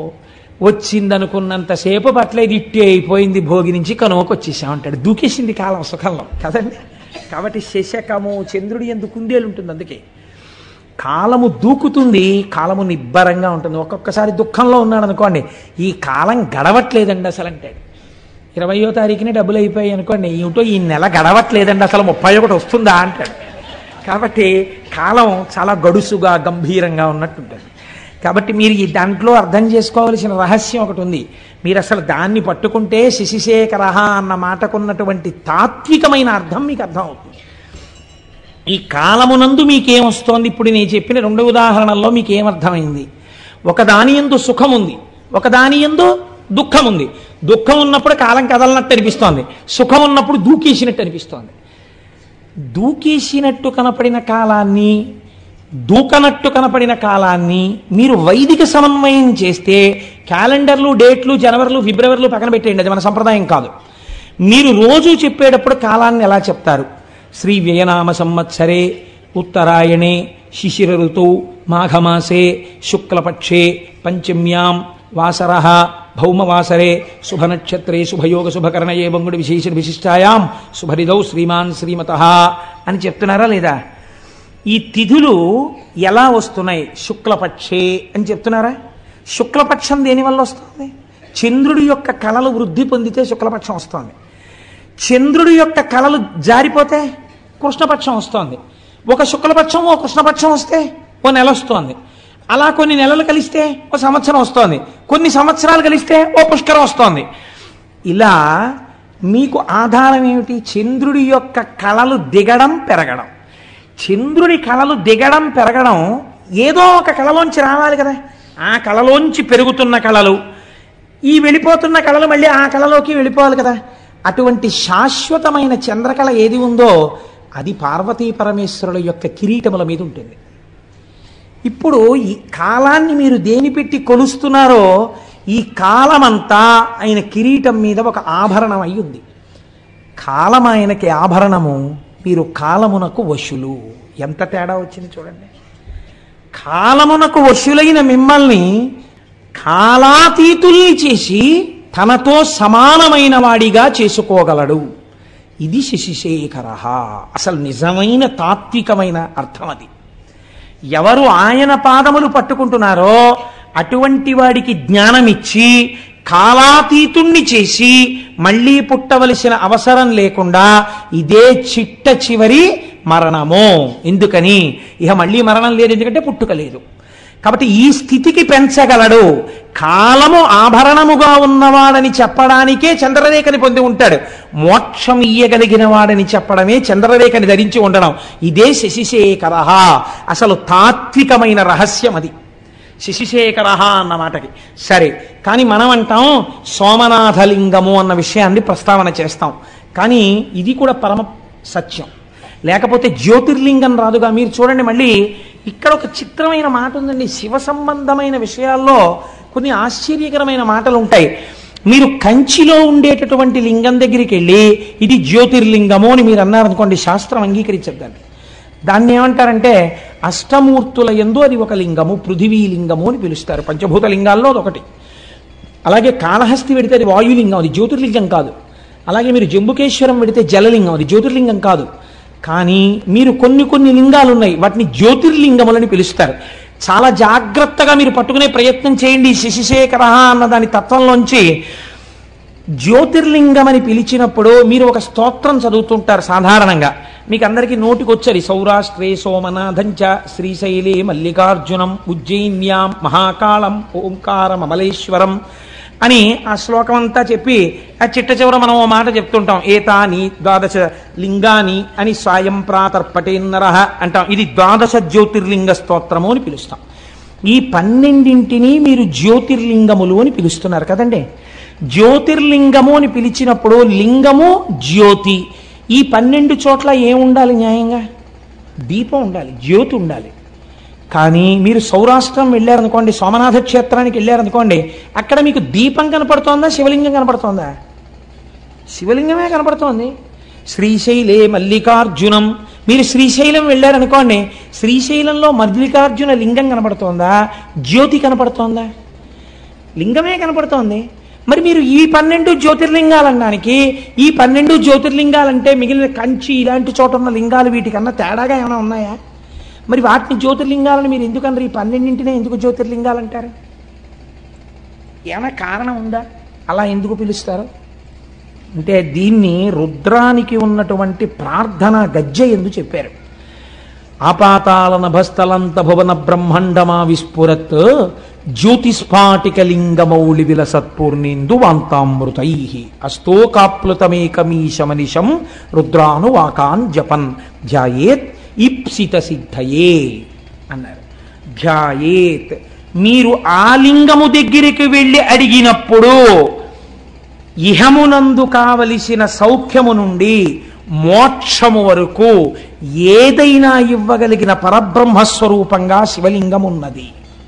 A: వచ్చిందనుకున్నంతసేపు పట్లేదు ఇట్టి అయిపోయింది భోగి నుంచి కనుమకు వచ్చేసామంటాడు దూకేసింది కాలం సుఖంలో కదండి కాబట్టి శశకము చంద్రుడి ఎందుకు కుందేలు ఉంటుంది అందుకే కాలము దూకుతుంది కాలము నిబ్బరంగా ఉంటుంది ఒక్కొక్కసారి దుఃఖంలో ఉన్నాడు అనుకోండి ఈ కాలం గడవట్లేదండి అసలు అంటాడు ఇరవయో తారీఖునే డబ్బులు అయిపోయాయి అనుకోండి ఏమిటో ఈ నెల గడవట్లేదండి అసలు ముప్పై ఒకటి వస్తుందా అంటాడు కాబట్టి కాలం చాలా గడుసుగా గంభీరంగా ఉన్నట్టుంటుంది కాబట్టి మీరు ఈ దాంట్లో అర్థం చేసుకోవాల్సిన రహస్యం ఒకటి ఉంది మీరు అసలు దాన్ని పట్టుకుంటే శశిశేఖర అన్న మాటకున్నటువంటి తాత్వికమైన అర్థం మీకు అర్థం అవుతుంది ఈ కాలమునందు మీకేమొస్తోంది ఇప్పుడు నేను చెప్పిన రెండు ఉదాహరణల్లో మీకు ఏమర్థమైంది ఒకదాని ఎందు సుఖం ఉంది ఒకదాని ఎందు దుఃఖం ఉంది దుఃఖం ఉన్నప్పుడు కాలం కదలనట్టు అనిపిస్తోంది సుఖం ఉన్నప్పుడు దూకేసినట్టు అనిపిస్తోంది దూకేసినట్టు కనపడిన కాలాన్ని దూకనట్టు కనపడిన కాలాన్ని మీరు వైదిక సమన్వయం చేస్తే క్యాలెండర్లు డేట్లు జనవరిలు ఫిబ్రవరిలు పక్కన పెట్టేయండి అది మన సంప్రదాయం కాదు మీరు రోజు చెప్పేటప్పుడు కాలాన్ని ఎలా చెప్తారు శ్రీ వ్యయనామ సంవత్సరే ఉత్తరాయణే శిశిర ఋతువు మాఘమాసే శుక్లపక్షే పంచమ్యాం వాసర భౌమవాసరే శుభనక్షత్రే శుభయోగ శుభకరణయే బంగుడు విశేష విశిష్టాయాం శుభరిదౌ శ్రీమాన్ శ్రీమత అని చెప్తున్నారా లేదా ఈ తిథులు ఎలా వస్తున్నాయి శుక్లపక్షే అని చెప్తున్నారా శుక్లపక్షం దేనివల్ల వస్తుంది చంద్రుడి యొక్క కళలు వృద్ధి పొందితే శుక్లపక్షం వస్తుంది చంద్రుడి యొక్క కళలు జారిపోతే కృష్ణపక్షం వస్తోంది ఒక శుక్లపక్షం ఓ కృష్ణపక్షం వస్తే ఓ నెల వస్తోంది అలా కొన్ని నెలలు కలిస్తే ఓ సంవత్సరం వస్తోంది కొన్ని సంవత్సరాలు కలిస్తే ఓ పుష్కరం వస్తోంది ఇలా మీకు ఆధారం ఏమిటి చంద్రుడి యొక్క కళలు దిగడం పెరగడం చంద్రుడి కళలు దిగడం పెరగడం ఏదో ఒక కళలోంచి రావాలి కదా ఆ కళలోంచి పెరుగుతున్న కళలు ఈ వెళ్ళిపోతున్న కళలు మళ్ళీ ఆ కళలోకి వెళ్ళిపోవాలి కదా అటువంటి శాశ్వతమైన చంద్రకళ ఏది ఉందో అది పార్వతీ పరమేశ్వరుల యొక్క కిరీటముల మీద ఉంటుంది ఇప్పుడు ఈ కాలాన్ని మీరు దేని పెట్టి కొలుస్తున్నారో ఈ కాలమంతా ఆయన కిరీటం మీద ఒక ఆభరణం అయి ఉంది కాలం ఆయనకి ఆభరణము మీరు కాలమునకు వశులు ఎంత తేడా వచ్చింది చూడండి కాలమునకు వశులైన మిమ్మల్ని కాలాతీతుల్ని చేసి తనతో సమానమైన వాడిగా చేసుకోగలడు ఇది శశిశేఖర అసలు నిజమైన తాత్వికమైన అర్థం అది ఎవరు ఆయన పాదములు పట్టుకుంటున్నారో అటువంటి వాడికి జ్ఞానమిచ్చి కాలాతీతుణ్ణి చేసి మళ్ళీ పుట్టవలసిన అవసరం లేకుండా ఇదే చిట్ట చివరి మరణము ఎందుకని ఇక మళ్ళీ మరణం లేదు ఎందుకంటే పుట్టుక లేదు కాబట్టి ఈ స్థితికి పెంచగలడు కాలము ఆభరణముగా ఉన్నవాడని చెప్పడానికే చంద్రరేఖని పొంది ఉంటాడు మోక్షం ఇయ్యగలిగిన వాడని చెప్పడమే చంద్రరేఖని ధరించి ఉండడం ఇదే శశిశేఖర అసలు తాత్వికమైన రహస్యం అది శశిశేఖర అన్న మాటకి సరే కానీ మనం అంటాం సోమనాథలింగము అన్న విషయాన్ని ప్రస్తావన చేస్తాం కానీ ఇది కూడా పరమ సత్యం లేకపోతే జ్యోతిర్లింగం రాదుగా మీరు చూడండి మళ్ళీ ఇక్కడ ఒక చిత్రమైన మాట ఉందండి శివ సంబంధమైన విషయాల్లో కొన్ని ఆశ్చర్యకరమైన మాటలు ఉంటాయి మీరు కంచిలో ఉండేటటువంటి లింగం దగ్గరికి వెళ్ళి ఇది జ్యోతిర్లింగము అని మీరు అన్నారనుకోండి శాస్త్రం అంగీకరించద్దండి దాన్ని ఏమంటారంటే అష్టమూర్తుల ఎందు అది ఒక లింగము పృథివీ లింగము అని పిలుస్తారు పంచభూత లింగాల్లో అది ఒకటి అలాగే కాళహస్తి పెడితే అది వాయులింగం అది జ్యోతిర్లింగం కాదు అలాగే మీరు జంబుకేశ్వరం పెడితే జలలింగం అది జ్యోతిర్లింగం కాదు కానీ మీరు కొన్ని కొన్ని లింగాలు ఉన్నాయి వాటిని జ్యోతిర్లింగములని పిలుస్తారు చాలా జాగ్రత్తగా మీరు పట్టుకునే ప్రయత్నం చేయండి శశిశేఖర అన్న దాని తత్వంలోంచి జ్యోతిర్లింగం అని పిలిచినప్పుడు మీరు ఒక స్తోత్రం చదువుతుంటారు సాధారణంగా మీకు అందరికీ నోటికొచ్చరి సౌరాష్ట్రే సోమనాథంచ శ్రీశైలే మల్లికార్జునం ఉజ్జయిన్యాం మహాకాళం ఓంకారం అమలేశ్వరం అని ఆ శ్లోకం అంతా చెప్పి ఆ చిట్ట చివర మనం ఓ మాట చెప్తుంటాం ఏతాని ద్వాదశ లింగాని అని సాయం ప్రాతర్పటేన్నర అంటాం ఇది ద్వాదశ జ్యోతిర్లింగ స్తోత్రము అని పిలుస్తాం ఈ పన్నెండింటిని మీరు జ్యోతిర్లింగములు అని పిలుస్తున్నారు కదండి జ్యోతిర్లింగము అని పిలిచినప్పుడు లింగము జ్యోతి ఈ పన్నెండు చోట్ల ఏముండాలి న్యాయంగా దీపం ఉండాలి జ్యోతి ఉండాలి కానీ మీరు సౌరాష్ట్రం వెళ్ళారనుకోండి సోమనాథ క్షేత్రానికి వెళ్ళారనుకోండి అక్కడ మీకు దీపం కనపడుతోందా శివలింగం కనపడుతోందా శివలింగమే కనపడుతోంది శ్రీశైలే మల్లికార్జునం మీరు శ్రీశైలం వెళ్ళారనుకోండి శ్రీశైలంలో మల్లికార్జున లింగం కనపడుతోందా జ్యోతి కనపడుతోందా లింగమే కనపడుతోంది మరి మీరు ఈ పన్నెండు జ్యోతిర్లింగాలనడానికి ఈ పన్నెండు జ్యోతిర్లింగాలంటే మిగిలిన కంచి ఇలాంటి చోట ఉన్న లింగాలు వీటికన్నా తేడాగా ఏమైనా ఉన్నాయా మరి వాటిని జ్యోతిర్లింగాలను మీరు ఎందుకన్నారు ఈ పన్నెండింటినే ఎందుకు జ్యోతిర్లింగాలు అంటారు ఏమైనా కారణం ఉందా అలా ఎందుకు పిలుస్తారు అంటే దీన్ని రుద్రానికి ఉన్నటువంటి ప్రార్థన గజ్జె ఎందు చెప్పారు ఆపాతాల నభస్థలంత భువన బ్రహ్మాండమా విస్ఫురత్ జ్యోతిస్ఫాటిక లింగమౌళి విలసత్పూర్ణేందు వాంతామృతై అస్తోకాప్లుతమేకమీశమనిశం రుద్రానువాకాన్ జపన్ ధ్యాయేత్ ఇప్సిత సిద్ధయే అన్నారు ధ్యాయేత్ మీరు ఆ లింగము దగ్గరికి వెళ్ళి అడిగినప్పుడు ఇహమునందు కావలసిన సౌఖ్యము నుండి మోక్షము వరకు ఏదైనా ఇవ్వగలిగిన పరబ్రహ్మస్వరూపంగా శివలింగం ఉన్నది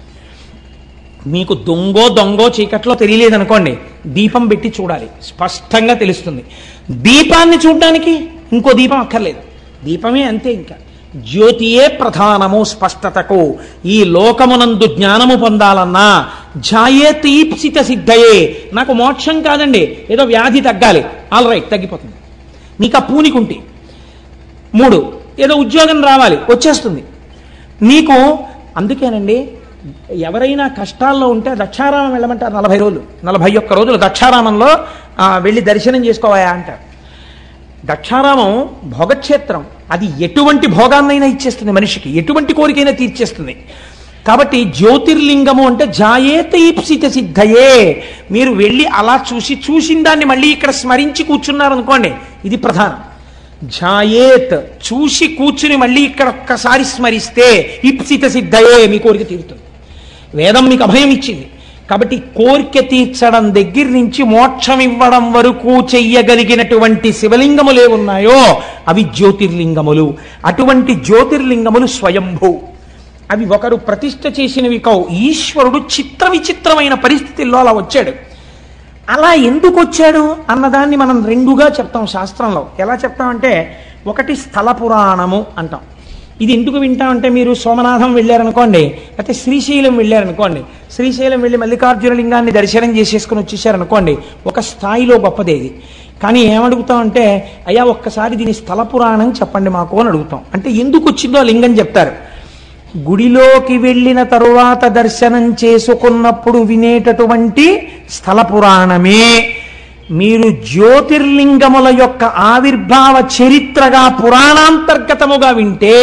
A: మీకు దొంగో దొంగో చీకట్లో తెలియలేదనుకోండి దీపం పెట్టి చూడాలి స్పష్టంగా తెలుస్తుంది దీపాన్ని చూడడానికి ఇంకో దీపం అక్కర్లేదు దీపమే అంతే ఇంకా జ్యోతియే ప్రధానము స్పష్టతకు ఈ లోకమునందు జ్ఞానము పొందాలన్నా ఝాయే తీప్సిత సిద్ధయే నాకు మోక్షం కాదండి ఏదో వ్యాధి తగ్గాలి ఆల్ రైట్ తగ్గిపోతుంది నీకు ఆ పూనికుంటి మూడు ఏదో ఉద్యోగం రావాలి వచ్చేస్తుంది నీకు అందుకేనండి ఎవరైనా కష్టాల్లో ఉంటే దక్షారామం వెళ్ళమంటారు నలభై రోజులు నలభై ఒక్క రోజులు దక్షారామంలో ఆ, వెళ్ళి దర్శనం చేసుకోవాయా అంటారు దక్షారామం భోగక్షేత్రం అది ఎటువంటి భోగాన్నైనా ఇచ్చేస్తుంది మనిషికి ఎటువంటి కోరికైనా తీర్చేస్తుంది కాబట్టి జ్యోతిర్లింగము అంటే జాయేత ఈప్సిత సిద్ధయే మీరు వెళ్ళి అలా చూసి చూసిన దాన్ని మళ్ళీ ఇక్కడ స్మరించి కూర్చున్నారనుకోండి ఇది ప్రధానం ఝాయేత్ చూసి కూర్చుని మళ్ళీ ఇక్కడ ఒక్కసారి స్మరిస్తే ఇప్సిత సిద్ధయే మీ కోరిక తీరుతుంది వేదం మీకు అభయం ఇచ్చింది కాబట్టి కోరిక తీర్చడం దగ్గర నుంచి మోక్షం ఇవ్వడం వరకు చెయ్యగలిగినటువంటి శివలింగములు ఏమున్నాయో అవి జ్యోతిర్లింగములు అటువంటి జ్యోతిర్లింగములు స్వయంభూ అవి ఒకరు ప్రతిష్ఠ చేసినవి కావు ఈశ్వరుడు చిత్ర విచిత్రమైన పరిస్థితుల్లో అలా వచ్చాడు అలా ఎందుకు వచ్చాడు అన్నదాన్ని మనం రెండుగా చెప్తాం శాస్త్రంలో ఎలా చెప్తామంటే ఒకటి స్థల పురాణము అంటాం ఇది ఎందుకు వింటామంటే మీరు సోమనాథం వెళ్ళారనుకోండి లేకపోతే శ్రీశైలం వెళ్ళారనుకోండి శ్రీశైలం వెళ్ళి మల్లికార్జున లింగాన్ని దర్శనం చేసేసుకుని వచ్చేసారనుకోండి ఒక స్థాయిలో గొప్పదే ఇది కానీ ఏమడుగుతామంటే అయ్యా ఒక్కసారి దీని స్థల పురాణం చెప్పండి మాకు అని అడుగుతాం అంటే ఎందుకు వచ్చిందో ఆ లింగం చెప్తారు గుడిలోకి వెళ్ళిన తరువాత దర్శనం చేసుకున్నప్పుడు వినేటటువంటి స్థల పురాణమే మీరు జ్యోతిర్లింగముల యొక్క ఆవిర్భావ చరిత్రగా పురాణాంతర్గతముగా వింటే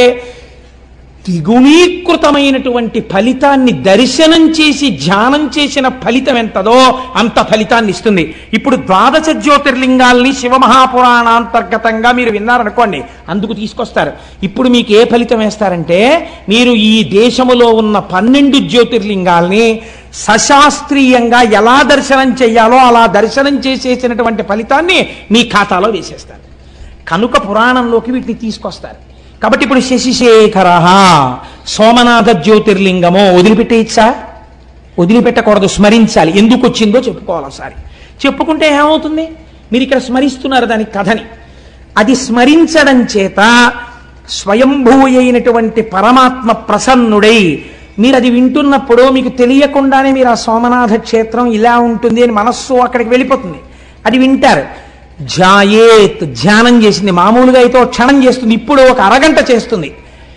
A: ద్విగుణీకృతమైనటువంటి ఫలితాన్ని దర్శనం చేసి ధ్యానం చేసిన ఫలితం ఎంతదో అంత ఫలితాన్ని ఇస్తుంది ఇప్పుడు ద్వాదశ జ్యోతిర్లింగాల్ని శివమహాపురాణాంతర్గతంగా మీరు విన్నారనుకోండి అందుకు తీసుకొస్తారు ఇప్పుడు మీకు ఏ ఫలితం వేస్తారంటే మీరు ఈ దేశములో ఉన్న పన్నెండు జ్యోతిర్లింగాల్ని సశాస్త్రీయంగా ఎలా దర్శనం చేయాలో అలా దర్శనం చేసేసినటువంటి ఫలితాన్ని మీ ఖాతాలో వేసేస్తారు కనుక పురాణంలోకి వీటిని తీసుకొస్తారు కాబట్టి ఇప్పుడు శశిశేఖర సోమనాథ జ్యోతిర్లింగము వదిలిపెట్టేయచ్చా వదిలిపెట్టకూడదు స్మరించాలి ఎందుకు వచ్చిందో చెప్పుకోవాలి ఒకసారి చెప్పుకుంటే ఏమవుతుంది మీరు ఇక్కడ స్మరిస్తున్నారు దాని కథని అది స్మరించడం చేత స్వయంభూ అయినటువంటి పరమాత్మ ప్రసన్నుడై మీరు అది వింటున్నప్పుడు మీకు తెలియకుండానే మీరు ఆ సోమనాథ క్షేత్రం ఇలా ఉంటుంది అని మనస్సు అక్కడికి వెళ్ళిపోతుంది అది వింటారు ధ్యాయేత్ ధ్యానం చేసింది మామూలుగా అయితే ఒక క్షణం చేస్తుంది ఇప్పుడు ఒక అరగంట చేస్తుంది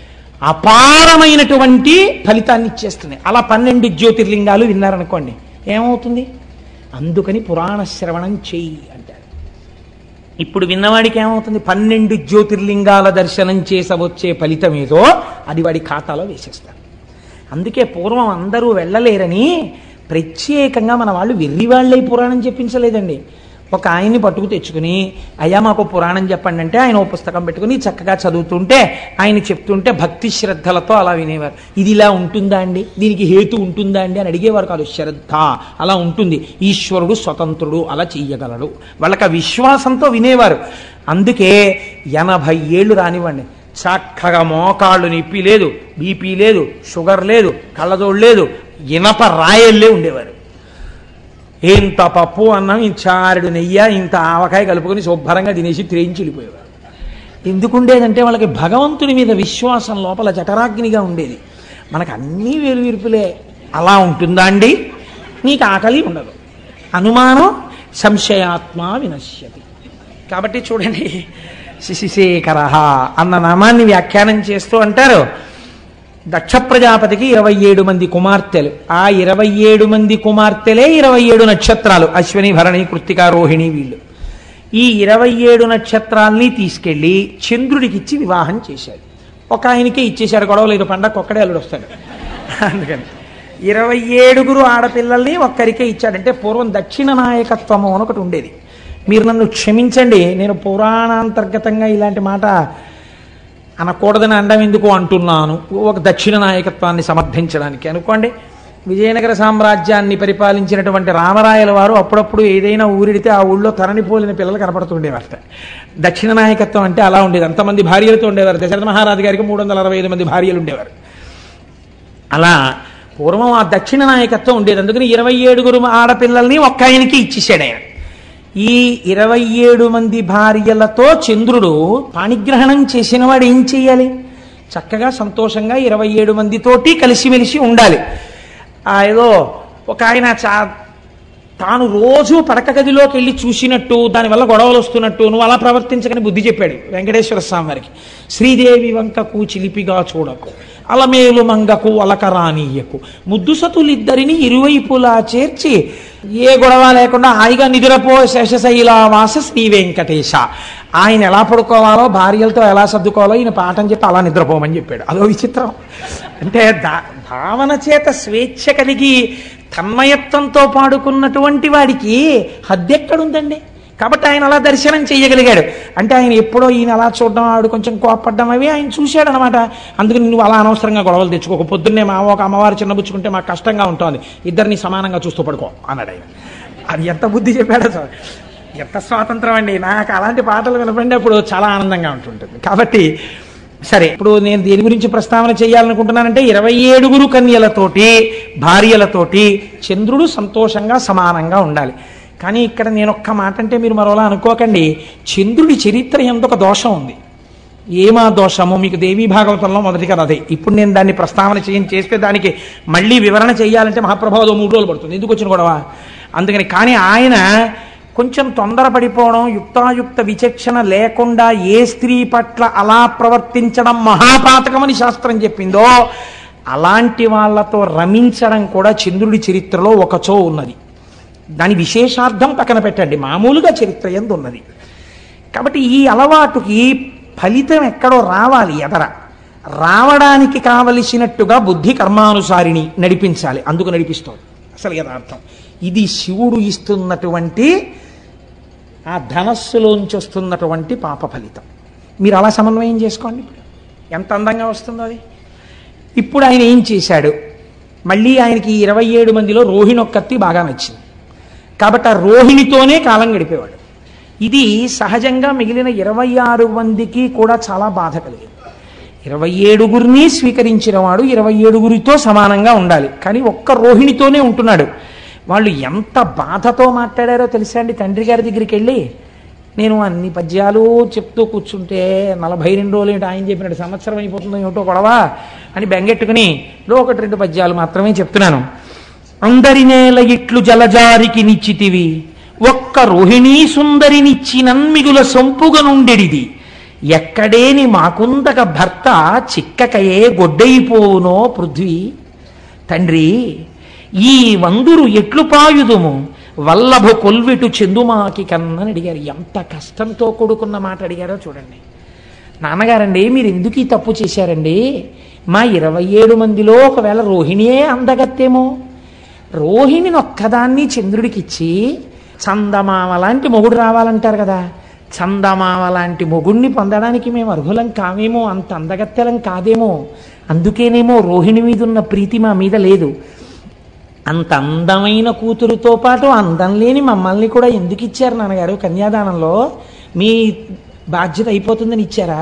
A: అపారమైనటువంటి ఫలితాన్ని ఇచ్చేస్తుంది అలా పన్నెండు జ్యోతిర్లింగాలు విన్నారనుకోండి ఏమవుతుంది అందుకని పురాణ శ్రవణం చెయ్యి అంటారు ఇప్పుడు విన్నవాడికి ఏమవుతుంది పన్నెండు జ్యోతిర్లింగాల దర్శనం చేస వచ్చే ఫలితం ఏదో అది వాడి ఖాతాలో వేసేస్తారు అందుకే పూర్వం అందరూ వెళ్ళలేరని ప్రత్యేకంగా మన వాళ్ళు వెర్రి వాళ్ళై పురాణం చెప్పించలేదండి ఒక ఆయన్ని పట్టుకు తెచ్చుకుని అయ్యా మాకు పురాణం చెప్పండి అంటే ఆయన ఓ పుస్తకం పెట్టుకుని చక్కగా చదువుతుంటే ఆయన చెప్తుంటే భక్తి శ్రద్ధలతో అలా వినేవారు ఇది ఇలా ఉంటుందా అండి దీనికి హేతు ఉంటుందా అండి అని అడిగేవారు కాదు శ్రద్ధ అలా ఉంటుంది ఈశ్వరుడు స్వతంత్రుడు అలా చెయ్యగలడు వాళ్ళకి ఆ విశ్వాసంతో వినేవారు అందుకే ఎనభై ఏళ్ళు రానివ్వండి చక్కగా మోకాళ్ళు నొప్పి లేదు బీపీ లేదు షుగర్ లేదు కళ్ళజోడు లేదు ఇనప రాయల్లే ఉండేవారు ఇంత పప్పు అన్నం ఇంత చారుడు నెయ్యి ఇంత ఆవకాయ కలుపుకొని శుభ్రంగా తినేసి త్రేయించి వెళ్ళిపోయేవారు ఎందుకుండేదంటే వాళ్ళకి భగవంతుని మీద విశ్వాసం లోపల జఠరాగ్నిగా ఉండేది మనకు అన్నీ వేరువిరుపులే అలా ఉంటుందా అండి నీకు ఆకలి ఉండదు అనుమానం సంశయాత్మ వినశ్యతి కాబట్టి చూడండి శిశిశేఖర అన్న నామాన్ని వ్యాఖ్యానం చేస్తూ అంటారు దక్ష ప్రజాపతికి ఇరవై ఏడు మంది కుమార్తెలు ఆ ఇరవై ఏడు మంది కుమార్తెలే ఇరవై ఏడు నక్షత్రాలు అశ్విని భరణి కృత్తిక రోహిణి వీళ్ళు ఈ ఇరవై ఏడు నక్షత్రాల్ని తీసుకెళ్లి చంద్రుడికి ఇచ్చి వివాహం చేశాడు ఒక ఆయనకే ఇచ్చేశాడు గొడవ లేదు పండగ ఒక్కడే అల్లుడు వస్తాడు అందుకని ఇరవై ఏడుగురు ఆడపిల్లల్ని ఒక్కరికే ఇచ్చాడంటే పూర్వం దక్షిణ నాయకత్వము అని ఒకటి ఉండేది మీరు నన్ను క్షమించండి నేను పురాణాంతర్గతంగా ఇలాంటి మాట అనకూడదని అండం ఎందుకు అంటున్నాను ఒక దక్షిణ నాయకత్వాన్ని సమర్థించడానికి అనుకోండి విజయనగర సామ్రాజ్యాన్ని పరిపాలించినటువంటి రామరాయల వారు అప్పుడప్పుడు ఏదైనా ఊరిడితే ఆ ఊళ్ళో తరణిపోలిన పిల్లలు కనపడుతుండేవారట దక్షిణ నాయకత్వం అంటే అలా ఉండేది అంతమంది భార్యలతో ఉండేవారు దశరథ మహారాజు గారికి మూడు వందల అరవై ఐదు మంది భార్యలు ఉండేవారు అలా పూర్వం ఆ దక్షిణ నాయకత్వం ఉండేది అందుకని ఇరవై ఏడుగురు ఆడపిల్లల్ని ఒక్క ఆయనకి ఇచ్చేసాడు ఆయన ఈ ఇరవై ఏడు మంది భార్యలతో చంద్రుడు పాణిగ్రహణం చేసిన వాడు ఏం చెయ్యాలి చక్కగా సంతోషంగా ఇరవై ఏడు మందితోటి కలిసిమెలిసి ఉండాలి ఆ ఏదో ఒక ఆయన చా తాను రోజు పడక గదిలోకి వెళ్ళి చూసినట్టు దానివల్ల గొడవలు వస్తున్నట్టు నువ్వు అలా ప్రవర్తించకని బుద్ధి చెప్పాడు వెంకటేశ్వర స్వామి వారికి శ్రీదేవి వంకకు చిలిపిగా చూడకు అలమేలు మంగకు అలకరానీయకు ముద్దుసతులిద్దరిని ఇరువైపులా చేర్చి ఏ గొడవ లేకుండా హాయిగా నిద్రపో శేషశైలావాస శ్రీ వెంకటేశ ఆయన ఎలా పడుకోవాలో భార్యలతో ఎలా సర్దుకోవాలో ఈయన పాఠం చెప్పి అలా నిద్రపోమని చెప్పాడు అదో విచిత్రం అంటే దా భావన చేత స్వేచ్ఛ కలిగి తన్మయత్వంతో పాడుకున్నటువంటి వాడికి హద్దెక్కడుందండి కాబట్టి ఆయన అలా దర్శనం చేయగలిగాడు అంటే ఆయన ఎప్పుడో ఈయన అలా చూడడం ఆవిడ కొంచెం కోపడ్డం అవి ఆయన చూశాడు అనమాట అందుకని నువ్వు అలా అనవసరంగా గొడవలు తెచ్చుకోక పొద్దున్నే మా ఒక అమ్మవారు చిన్నబుచ్చుకుంటే మాకు కష్టంగా ఉంటుంది ఇద్దరిని సమానంగా చూస్తూ పడుకో అన్నాడు ఆయన అది ఎంత బుద్ధి చెప్పాడో సార్ ఎంత స్వాతంత్రం అండి నాకు అలాంటి పాటలు వినపడినప్పుడు చాలా ఆనందంగా ఉంటుంటుంది కాబట్టి సరే ఇప్పుడు నేను దేని గురించి ప్రస్తావన చేయాలనుకుంటున్నానంటే ఇరవై ఏడుగురు కన్యలతోటి భార్యలతోటి చంద్రుడు సంతోషంగా సమానంగా ఉండాలి కానీ ఇక్కడ నేను ఒక్క మాట అంటే మీరు మరోలా అనుకోకండి చంద్రుడి చరిత్ర ఎందొక దోషం ఉంది ఏమా దోషము మీకు దేవీ భాగవతంలో మొదటి కథ అదే ఇప్పుడు నేను దాన్ని ప్రస్తావన చేయని చేస్తే దానికి మళ్ళీ వివరణ చేయాలంటే మహాప్రభావం మూడు రోజులు పడుతుంది ఎందుకు వచ్చిన గొడవ అందుకని కానీ ఆయన కొంచెం తొందరపడిపోవడం యుక్తాయుక్త విచక్షణ లేకుండా ఏ స్త్రీ పట్ల అలా ప్రవర్తించడం మహాపాతకమని శాస్త్రం చెప్పిందో అలాంటి వాళ్ళతో రమించడం కూడా చంద్రుడి చరిత్రలో ఒకచో ఉన్నది దాని విశేషార్థం పక్కన పెట్టండి మామూలుగా చరిత్ర ఎందు ఉన్నది కాబట్టి ఈ అలవాటుకి ఫలితం ఎక్కడో రావాలి ఎదర రావడానికి కావలసినట్టుగా బుద్ధి కర్మానుసారిని నడిపించాలి అందుకు నడిపిస్తోంది అసలు యథార్థం ఇది శివుడు ఇస్తున్నటువంటి ఆ ధనస్సులోంచి వస్తున్నటువంటి పాప ఫలితం మీరు అలా సమన్వయం చేసుకోండి ఇప్పుడు ఎంత అందంగా వస్తుందో అది ఇప్పుడు ఆయన ఏం చేశాడు మళ్ళీ ఆయనకి ఈ ఇరవై ఏడు మందిలో రోహిణి ఒక్కత్తి బాగా నచ్చింది కాబట్టి ఆ రోహిణితోనే కాలం గడిపేవాడు ఇది సహజంగా మిగిలిన ఇరవై ఆరు మందికి కూడా చాలా బాధ కలిగింది ఇరవై ఏడుగురిని స్వీకరించిన వాడు ఇరవై ఏడుగురితో సమానంగా ఉండాలి కానీ ఒక్క రోహిణితోనే ఉంటున్నాడు వాళ్ళు ఎంత బాధతో మాట్లాడారో తెలుసా అండి తండ్రి గారి దగ్గరికి వెళ్ళి నేను అన్ని పద్యాలు చెప్తూ కూర్చుంటే నలభై రెండు రోజులు ఏంటి ఆయన చెప్పినట్టు సంవత్సరం అయిపోతుందో ఏమిటో గొడవ అని బెంగెట్టుకుని ఏదో ఒకటి రెండు పద్యాలు మాత్రమే చెప్తున్నాను అందరి నేల ఇట్లు జలజారికి నిచ్చితివి ఒక్క రోహిణీ సుందరినిచ్చినన్ మిగుల సొంపుగా నుండెడిది ఎక్కడేని మాకుందక భర్త చిక్కకయే గొడ్డైపోవునో పృథ్వీ తండ్రి ఈ వందురు ఎట్లు పాయుదుము వల్లభ కొల్విటు చెందుమాకి కన్నని అడిగారు ఎంత కష్టంతో కూడుకున్న మాట అడిగారో చూడండి నాన్నగారండి మీరు ఎందుకు ఈ తప్పు చేశారండి మా ఇరవై ఏడు మందిలో ఒకవేళ రోహిణియే అందగత్తేమో రోహిణిని ఒక్కదాన్ని చంద్రుడికిచ్చి చందమామ లాంటి మొగుడు రావాలంటారు కదా చందమామ లాంటి మొగుడిని పొందడానికి మేము అర్హులం కావేమో అంత అందగత్తెలం కాదేమో అందుకేనేమో రోహిణి మీద ఉన్న ప్రీతి మా మీద లేదు అంత అందమైన కూతురుతో పాటు అందం లేని మమ్మల్ని కూడా ఎందుకు ఇచ్చారు నాన్నగారు కన్యాదానంలో మీ బాధ్యత అయిపోతుందని ఇచ్చారా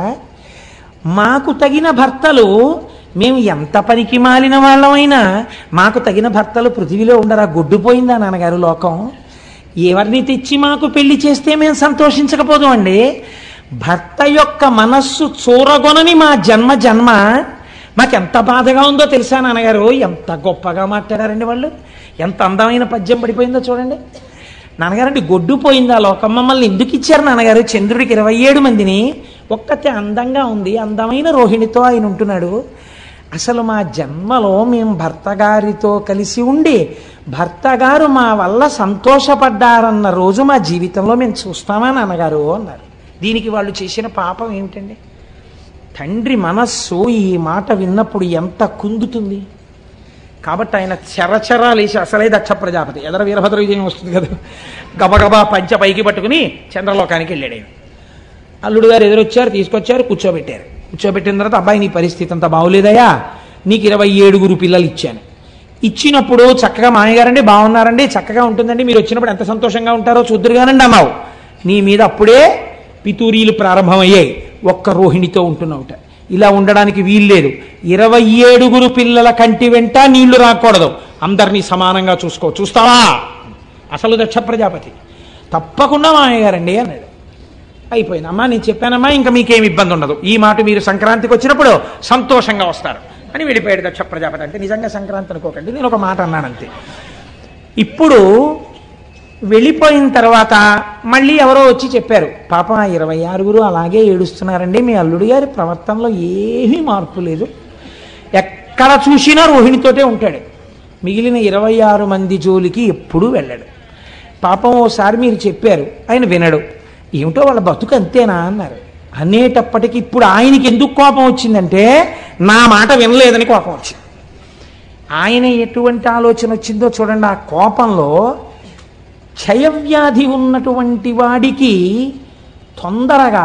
A: మాకు తగిన భర్తలు మేము ఎంత పనికి మాలిన వాళ్ళమైనా మాకు తగిన భర్తలు పృథివీలో ఉండరా గొడ్డుపోయిందా నాన్నగారు లోకం ఎవరిని తెచ్చి మాకు పెళ్లి చేస్తే మేము సంతోషించకపోదు అండి భర్త యొక్క మనస్సు చూరగొనని మా జన్మ జన్మ మాకెంత బాధగా ఉందో తెలుసా నాన్నగారు ఎంత గొప్పగా మాట్లాడారండి వాళ్ళు ఎంత అందమైన పద్యం పడిపోయిందో చూడండి నాన్నగారండి గొడ్డు పోయిందా లోకం మమ్మల్ని ఎందుకు ఇచ్చారు నాన్నగారు చంద్రుడికి ఇరవై ఏడు మందిని ఒక్కతే అందంగా ఉంది అందమైన రోహిణితో ఆయన ఉంటున్నాడు అసలు మా జన్మలో మేము భర్త గారితో కలిసి ఉండి భర్త గారు మా వల్ల సంతోషపడ్డారన్న రోజు మా జీవితంలో మేము చూస్తామా నాన్నగారు అన్నారు దీనికి వాళ్ళు చేసిన పాపం ఏమిటండి తండ్రి మనస్సు ఈ మాట విన్నప్పుడు ఎంత కుందుతుంది కాబట్టి ఆయన చెరచెరాలేసి అసలే దక్ష ప్రజాపతి ఎదర వీరభద్ర విజయం వస్తుంది కదా గబగబా పంచ పైకి పట్టుకుని చంద్రలోకానికి వెళ్ళాడు ఆయన అల్లుడు గారు ఎదురొచ్చారు తీసుకొచ్చారు కూర్చోబెట్టారు కూర్చోబెట్టిన తర్వాత అబ్బాయి నీ పరిస్థితి అంత బాగోలేదయా నీకు ఇరవై ఏడుగురు పిల్లలు ఇచ్చాను ఇచ్చినప్పుడు చక్కగా మామయ్యగారండి బాగున్నారండి చక్కగా ఉంటుందండి మీరు వచ్చినప్పుడు ఎంత సంతోషంగా ఉంటారో చూద్దరుగానండి అన్నావు నీ మీద అప్పుడే పితూరీలు ప్రారంభమయ్యాయి ఒక్క రోహిణితో ఉంటున్నావుట ఇలా ఉండడానికి వీల్లేదు ఇరవై ఏడుగురు పిల్లల కంటి వెంట నీళ్లు రాకూడదు అందరినీ సమానంగా చూసుకో చూస్తావా అసలు దక్ష ప్రజాపతి తప్పకుండా మామయ్యగారండి అన్నాడు అయిపోయింది అమ్మా నేను చెప్పానమ్మా ఇంకా మీకేం ఇబ్బంది ఉండదు ఈ మాట మీరు సంక్రాంతికి వచ్చినప్పుడు సంతోషంగా వస్తారు అని వెళ్ళిపోయాడు దక్ష ప్రజాపతి అంటే నిజంగా సంక్రాంతి అనుకోకండి నేను ఒక మాట అన్నాను అంతే ఇప్పుడు వెళ్ళిపోయిన తర్వాత మళ్ళీ ఎవరో వచ్చి చెప్పారు పాపం ఆ ఇరవై ఆరుగురు అలాగే ఏడుస్తున్నారండి మీ అల్లుడు గారి ప్రవర్తనలో ఏమీ మార్పు లేదు ఎక్కడ చూసినా రోహిణితోటే ఉంటాడు మిగిలిన ఇరవై ఆరు మంది జోలికి ఎప్పుడూ వెళ్ళాడు పాపం ఓసారి మీరు చెప్పారు ఆయన వినడు ఏమిటో వాళ్ళ బతుకు అంతేనా అన్నారు అనేటప్పటికి ఇప్పుడు ఆయనకి ఎందుకు కోపం వచ్చిందంటే నా మాట వినలేదని కోపం వచ్చింది ఆయన ఎటువంటి ఆలోచన వచ్చిందో చూడండి ఆ కోపంలో క్షయవ్యాధి ఉన్నటువంటి వాడికి తొందరగా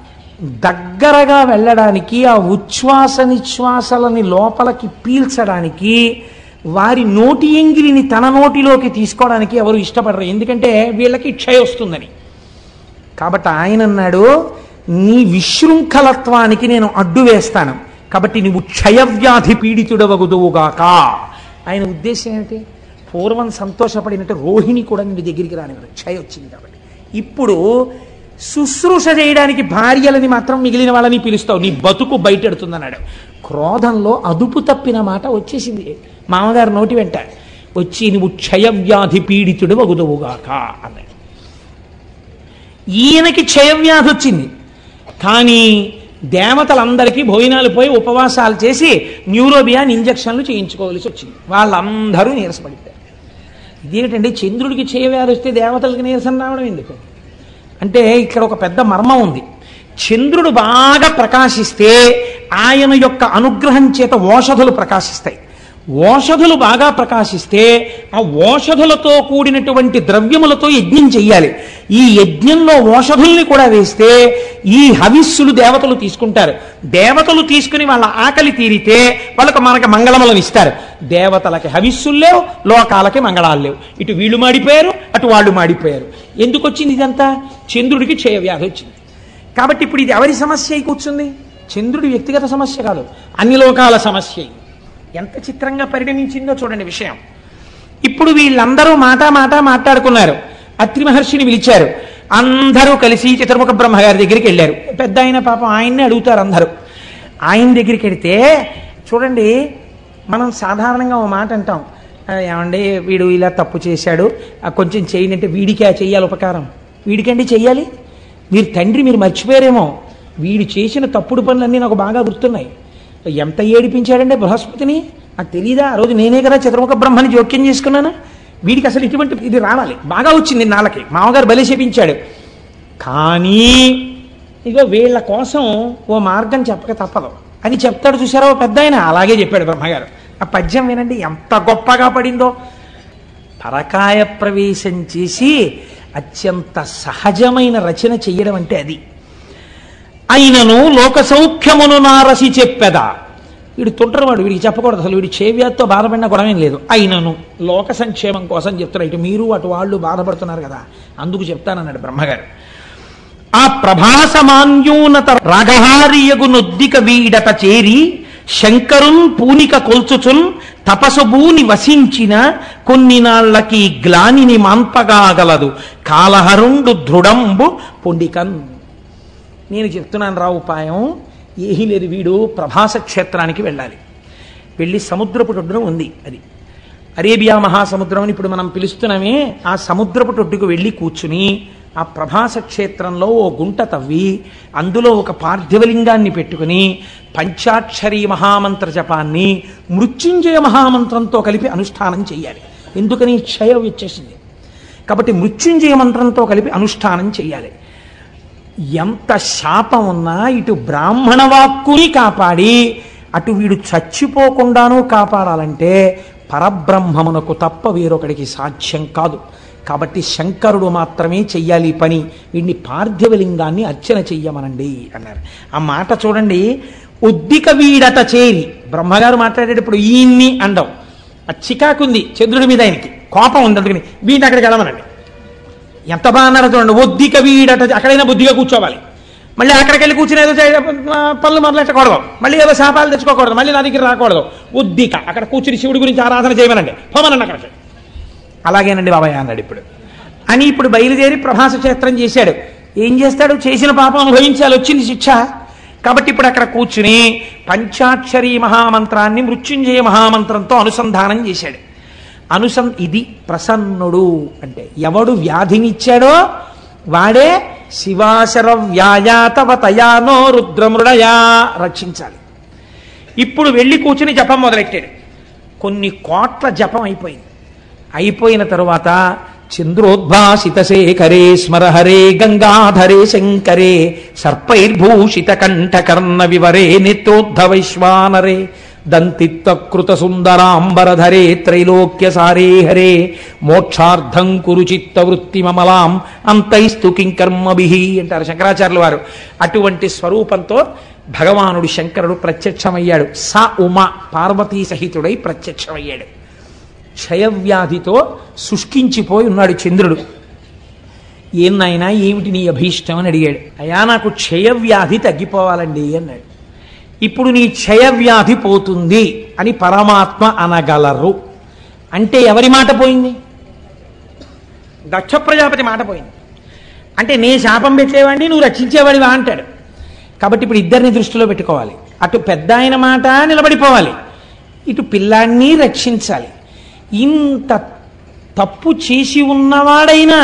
A: దగ్గరగా వెళ్ళడానికి ఆ ఉచ్ఛ్వాస నిశ్వాసలని లోపలికి పీల్చడానికి వారి నోటి ఎంగిలిని తన నోటిలోకి తీసుకోవడానికి ఎవరు ఇష్టపడరు ఎందుకంటే వీళ్ళకి క్షయ వస్తుందని కాబట్టి ఆయన అన్నాడు నీ విశృంఖలత్వానికి నేను అడ్డు వేస్తాను కాబట్టి నువ్వు క్షయవ్యాధి పీడితుడవగుదువుగాక ఆయన ఉద్దేశం ఏమిటి పూర్వం సంతోషపడినట్టు రోహిణి కూడా నీ దగ్గరికి రానివ్వదు క్షయ వచ్చింది కాబట్టి ఇప్పుడు శుశ్రూష చేయడానికి భార్యలని మాత్రం మిగిలిన వాళ్ళని పిలుస్తావు నీ బతుకు బయటెడుతుందన్నాడు క్రోధంలో అదుపు తప్పిన మాట వచ్చేసింది మామగారు నోటి వెంట వచ్చి నువ్వు క్షయవ్యాధి పీడితుడు వగుదవుగాక అన్నాడు ఈయనకి క్షయవ్యాధి వచ్చింది కానీ దేవతలందరికీ భోజనాలు పోయి ఉపవాసాలు చేసి న్యూరోబియాన్ ఇంజక్షన్లు చేయించుకోవాల్సి వచ్చింది వాళ్ళందరూ నీరసపడిపోయారు ఇదేంటండి చంద్రుడికి క్షయవ్యాధి వస్తే దేవతలకి నీరసం రావడం ఎందుకు అంటే ఇక్కడ ఒక పెద్ద మర్మం ఉంది చంద్రుడు బాగా ప్రకాశిస్తే ఆయన యొక్క అనుగ్రహం చేత ఓషధులు ప్రకాశిస్తాయి ఓషధులు బాగా ప్రకాశిస్తే ఆ ఓషధులతో కూడినటువంటి ద్రవ్యములతో యజ్ఞం చెయ్యాలి ఈ యజ్ఞంలో ఓషధుల్ని కూడా వేస్తే ఈ హవిస్సులు దేవతలు తీసుకుంటారు దేవతలు తీసుకుని వాళ్ళ ఆకలి తీరితే వాళ్ళకు మనకి మంగళములను ఇస్తారు దేవతలకి హవిస్సులు లేవు లోకాలకి మంగళాలు లేవు ఇటు వీళ్ళు మాడిపోయారు అటు వాళ్ళు మాడిపోయారు ఎందుకు వచ్చింది ఇదంతా చంద్రుడికి క్షయవ్యాధి వచ్చింది కాబట్టి ఇప్పుడు ఇది ఎవరి సమస్య అయి కూర్చుంది చంద్రుడి వ్యక్తిగత సమస్య కాదు అన్ని లోకాల సమస్య ఇది. ఎంత చిత్రంగా పరిణమించిందో చూడండి విషయం ఇప్పుడు వీళ్ళందరూ మాట మాట మాట్లాడుకున్నారు అత్రి మహర్షిని పిలిచారు అందరూ కలిసి చిత్రముఖ బ్రహ్మగారి దగ్గరికి వెళ్ళారు పెద్ద ఆయన పాపం ఆయన్ని అడుగుతారు అందరూ ఆయన దగ్గరికి వెడితే చూడండి మనం సాధారణంగా ఓ మాట అంటాం "ఆ, ఏమండి వీడు ఇలా తప్పు చేశాడు ఆ, కొంచెం చేయండి అంటే వీడికి ఆ చెయ్యాలి ఉపకారం వీడికండి చెయ్యాలి మీరు తండ్రి మీరు మర్చిపోయారేమో వీడు చేసిన తప్పుడు పనులన్నీ నాకు బాగా గుర్తున్నాయి ఎంత ఏడిపించాడంటే బృహస్పతిని నాకు తెలియదా ఆ రోజు నేనే కదా చతుర్ముఖ బ్రహ్మని జోక్యం చేసుకున్నాను వీడికి అసలు ఇటువంటి ఇది రావాలి బాగా వచ్చింది నాళ్ళకి మామగారు బలి చేపించాడు కానీ ఇగో వీళ్ళ కోసం ఓ మార్గం చెప్పక తప్పదు అని చెప్తాడు చూసారా ఓ పెద్ద ఆయన అలాగే చెప్పాడు బ్రహ్మగారు ఆ పద్యం వినండి ఎంత గొప్పగా పడిందో పరకాయ ప్రవేశం చేసి అత్యంత సహజమైన రచన చెయ్యడం అంటే అది అయినను లోక సౌఖ్యమును నారసి చెప్పెదా వీడు తుంటరవాడు వీడికి చెప్పకూడదు అసలు వీడి చేవ్యాధితో బాధపడిన గొడవేం లేదు అయినను లోక సంక్షేమం కోసం చెప్తున్నారు ఇటు మీరు అటు వాళ్ళు బాధపడుతున్నారు కదా అందుకు చెప్తానన్నాడు బ్రహ్మగారు ఆ ప్రభాసమాన్యూనత రాగహారియగు నొద్దిక వీడట చేరి శంకరున్ పూనిక కొల్చుచున్ తపసుభూని వసించిన కొన్ని నాళ్లకి గ్లానిని మాన్పగాగలదు కాలహరుండు దృఢంబు పొండికన్ నేను చెప్తున్నాను రా ఉపాయం ఏహీ లేదు వీడు ప్రభాస క్షేత్రానికి వెళ్ళాలి వెళ్ళి సముద్రపు ఒడ్డున ఉంది అది అరేబియా మహాసముద్రం అని ఇప్పుడు మనం పిలుస్తున్నామే ఆ సముద్రపు ఒడ్డుకు వెళ్ళి కూర్చుని ఆ ప్రభాస క్షేత్రంలో ఓ గుంట తవ్వి అందులో ఒక పార్థివలింగాన్ని పెట్టుకుని పంచాక్షరీ మహామంత్ర జపాన్ని మృత్యుంజయ మహామంత్రంతో కలిపి అనుష్ఠానం చేయాలి ఎందుకని క్షయం వచ్చేసింది కాబట్టి మృత్యుంజయ మంత్రంతో కలిపి అనుష్ఠానం చేయాలి ఎంత శాపం ఉన్నా ఇటు బ్రాహ్మణ వాక్కుని కాపాడి అటు వీడు చచ్చిపోకుండానూ కాపాడాలంటే పరబ్రహ్మమునకు తప్ప వేరొకడికి సాధ్యం కాదు కాబట్టి శంకరుడు మాత్రమే చెయ్యాలి ఈ పని వీడిని పార్థివలింగాన్ని అర్చన చెయ్యమనండి అన్నారు ఆ మాట చూడండి ఉద్దిక వీడట చేరి బ్రహ్మగారు మాట్లాడేటప్పుడు ఈయన్ని అండం ఆ చికాకుంది చంద్రుడి మీద ఆయనకి కోపం ఉంది అందుకని వీడిని అక్కడికి వెళ్ళమనండి ఎంత బాగా అన్నారో చూడండి ఒద్దిక వీడట అక్కడైనా బుద్ధిగా కూర్చోవాలి మళ్ళీ అక్కడికి వెళ్ళి కూర్చుని ఏదో చే- ఆ, పనులు మొదలెట్టకూడదు మళ్ళీ ఏదో శాపాలు తెచ్చుకోకూడదు మళ్ళీ నా దగ్గర రాకూడదు ఉద్దిక అక్కడ కూర్చుని శివుడి గురించి ఆరాధన చేయమనండి పోమనండి అక్కడికి అలాగేనండి బాబాయ్ అన్నాడు ఇప్పుడు అని ఇప్పుడు బయలుదేరి ప్రభాస క్షేత్రం చేశాడు ఏం చేస్తాడు చేసిన పాపం అనుభవించాలి వచ్చింది శిక్ష కాబట్టి ఇప్పుడు అక్కడ కూర్చుని పంచాక్షరీ మహామంత్రాన్ని మృత్యుంజయ మహామంత్రంతో అనుసంధానం చేశాడు అనుసం ఇది ప్రసన్నుడు అంటే ఎవడు వ్యాధినిచ్చాడో వాడే శివాశర వ్యాయాతవ తయానో రుద్రమృడయా రక్షించాలి ఇప్పుడు వెళ్ళి కూర్చుని జపం మొదలెట్టాడు కొన్ని కోట్ల జపం అయిపోయింది అయిపోయిన తరువాత చంద్రోద్భాసిత శేఖరే స్మరహరే గంగాధరే శంకరే సర్పైర్భూషిత కంఠకర్ణ వివరే నేత్రోద్ధవైశ్వానరే దంతిత్వకృత సుందరాంబరధరే త్రైలోక్య సారే హరే మోక్షార్థం కురు చిత్త వృత్తి మమలాం అంతైస్తు కింకర్మభి అంటారు శంకరాచార్యుల వారు అటువంటి స్వరూపంతో భగవానుడు శంకరుడు ప్రత్యక్షమయ్యాడు స ఉమ పార్వతీ సహితుడై ప్రత్యక్షమయ్యాడు క్షయవ్యాధితో శుష్కించిపోయి ఉన్నాడు చంద్రుడు ఏం నాయనా ఏమిటి నీ అభీష్టం అని అడిగాడు అయా నాకు క్షయవ్యాధి తగ్గిపోవాలండి అన్నాడు ఇప్పుడు నీ క్షయవ్యాధి పోతుంది అని పరమాత్మ అనగలరు అంటే ఎవరి మాట పోయింది దక్ష ప్రజాపతి మాట పోయింది అంటే నే శాపం పెట్టేవాడిని నువ్వు రక్షించేవాడివా అంటాడు కాబట్టి ఇప్పుడు ఇద్దరిని దృష్టిలో పెట్టుకోవాలి అటు పెద్ద ఆయన మాట నిలబడిపోవాలి ఇటు పిల్లాన్ని రక్షించాలి ఇంత తప్పు చేసి ఉన్నవాడైనా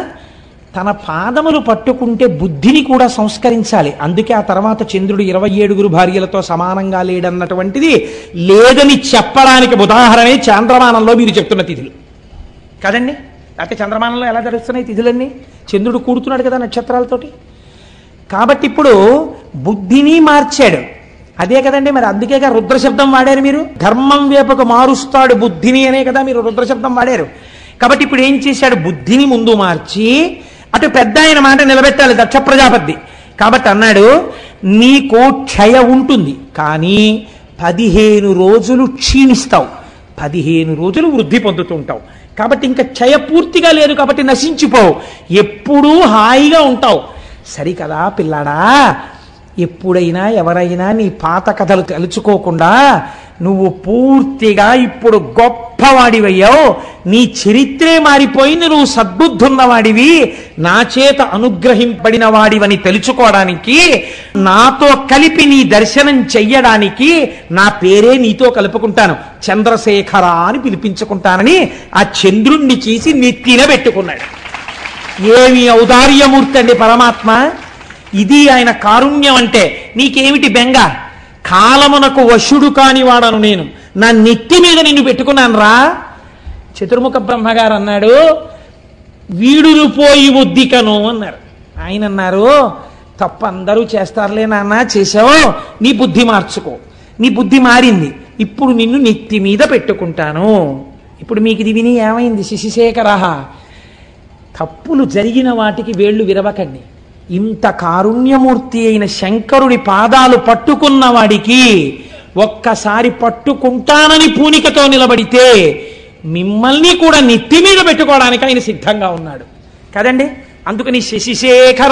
A: తన పాదములు పట్టుకుంటే బుద్ధిని కూడా సంస్కరించాలి అందుకే ఆ తర్వాత చంద్రుడు ఇరవై ఏడుగురు భార్యలతో సమానంగా లేడన్నటువంటిది లేదని చెప్పడానికి ఉదాహరణే చాంద్రమానంలో మీరు చెప్తున్న తిథులు కదండి లేకపోతే చంద్రమానంలో ఎలా జరుగుతున్నాయి తిథులన్నీ చంద్రుడు కూడుతున్నాడు కదా నక్షత్రాలతోటి కాబట్టి ఇప్పుడు బుద్ధిని మార్చాడు అదే కదండి మరి అందుకేగా రుద్రశబ్దం వాడారు మీరు ధర్మం వేపకు మారుస్తాడు బుద్ధిని అనే కదా మీరు రుద్రశబ్దం వాడారు కాబట్టి ఇప్పుడు ఏం చేశాడు బుద్ధిని ముందు మార్చి అటు పెద్ద ఆయన మాట నిలబెట్టాలి దక్ష ప్రజాపతి కాబట్టి అన్నాడు నీకు క్షయ ఉంటుంది కానీ పదిహేను రోజులు క్షీణిస్తావు పదిహేను రోజులు వృద్ధి పొందుతుంటావు కాబట్టి ఇంకా క్షయ పూర్తిగా లేదు కాబట్టి నశించిపోవు ఎప్పుడూ హాయిగా ఉంటావు సరికదా పిల్లాడా ఎప్పుడైనా ఎవరైనా నీ పాత కథలు తలుచుకోకుండా నువ్వు పూర్తిగా ఇప్పుడు గొప్పవాడివయ్యావు నీ చరిత్రే మారిపోయింది నువ్వు సద్బుద్ధున్నవాడివి నా చేత అనుగ్రహింపడిన వాడివని తెలుసుకోవడానికి నాతో కలిపి నీ దర్శనం చెయ్యడానికి నా పేరే నీతో కలుపుకుంటాను చంద్రశేఖర అని పిలిపించుకుంటానని ఆ చంద్రుణ్ణి చేసి నెత్తిన పెట్టుకున్నాడు ఏమి ఔదార్యమూర్తి అండి పరమాత్మ ఇది ఆయన కారుణ్యం అంటే నీకేమిటి బెంగ కాలమునకు వశుడు కాని వాడను నేను నా నెత్తి మీద నిన్ను పెట్టుకున్నాను రా చతుర్ముఖ బ్రహ్మగారు అన్నాడు వీడులు పోయి ఉద్దికను అన్నారు ఆయన అన్నారు తప్ప అందరూ చేస్తారులే నాన్న చేసావు నీ బుద్ధి మార్చుకో నీ బుద్ధి మారింది ఇప్పుడు నిన్ను నెత్తి మీద పెట్టుకుంటాను ఇప్పుడు మీకు ఇది విని ఏమైంది శశిశేఖరహ తప్పులు జరిగిన వాటికి వేళ్ళు విరవకండి ఇంత కారుణ్యమూర్తి అయిన శంకరుడి పాదాలు పట్టుకున్న వాడికి ఒక్కసారి పట్టుకుంటానని పూనికతో నిలబడితే మిమ్మల్ని కూడా నెత్తి మీద పెట్టుకోవడానికి ఆయన సిద్ధంగా ఉన్నాడు కదండి అందుకని శశిశేఖర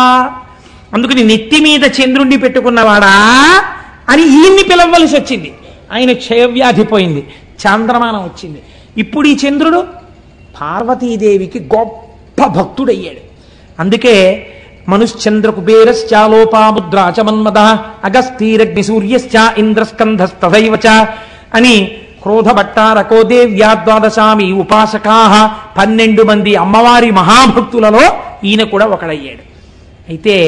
A: అందుకని నెత్తి మీద చంద్రుణ్ణి పెట్టుకున్నవాడా అని ఈయన్ని పిలవలసి వచ్చింది ఆయన క్షయవ్యాధి పోయింది చాంద్రమానం వచ్చింది ఇప్పుడు ఈ చంద్రుడు పార్వతీదేవికి గొప్ప భక్తుడయ్యాడు అందుకే మనుశ్చంద్ర కుబేరశ్చాలోపాముద్రా చ మన్మద అగస్తీరగ్ని సూర్యశ్చ ఇంద్రస్కంధస్తథైవ చ అని క్రోధభట్టారకో దేవ్యా ద్వాదశామి ఉపాసకా పన్నెండు మంది అమ్మవారి మహాభక్తులలో ఈయన కూడా ఒకడయ్యాడు అయితే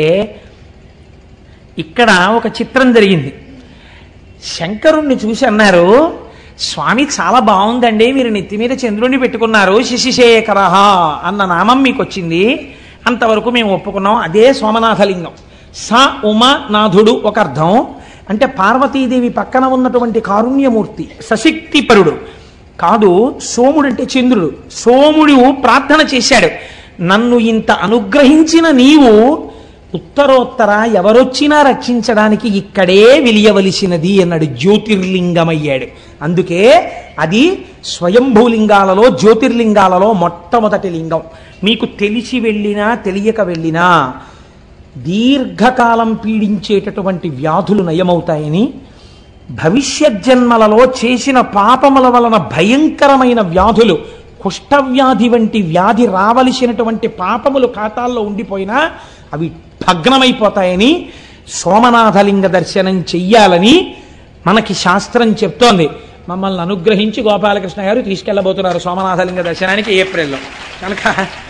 A: ఇక్కడ ఒక చిత్రం జరిగింది శంకరుణ్ణి చూసి అన్నారు స్వామి చాలా బాగుందండి మీరు నెత్తి మీద చంద్రుణ్ణి పెట్టుకున్నారు శశిశేఖర అన్న నామం మీకు వచ్చింది అంతవరకు మేము ఒప్పుకున్నాం అదే సోమనాథలింగం స ఉమానాథుడు ఒక అర్థం అంటే పార్వతీదేవి పక్కన ఉన్నటువంటి కారుణ్యమూర్తి సశక్తిపరుడు కాదు సోముడు అంటే చంద్రుడు సోముడు ప్రార్థన చేశాడు నన్ను ఇంత అనుగ్రహించిన నీవు ఉత్తరోత్తర ఎవరొచ్చినా రక్షించడానికి ఇక్కడే విలియవలసినది అన్నాడు జ్యోతిర్లింగమయ్యాడు అందుకే అది స్వయంభూలింగాలలో జ్యోతిర్లింగాలలో మొట్టమొదటి లింగం మీకు తెలిసి వెళ్ళినా తెలియక వెళ్ళినా దీర్ఘకాలం పీడించేటటువంటి వ్యాధులు నయమవుతాయని భవిష్యత్ జన్మలలో చేసిన పాపముల వలన భయంకరమైన వ్యాధులు కుష్ఠవ్యాధి వంటి వ్యాధి రావలసినటువంటి పాపములు ఖాతాల్లో ఉండిపోయినా అవి భగ్నమైపోతాయని సోమనాథలింగ దర్శనం చెయ్యాలని మనకి శాస్త్రం చెప్తోంది మమ్మల్ని అనుగ్రహించి గోపాలకృష్ణ గారు తీసుకెళ్ళబోతున్నారు సోమనాథలింగ దర్శనానికి ఏప్రిల్లో కనుక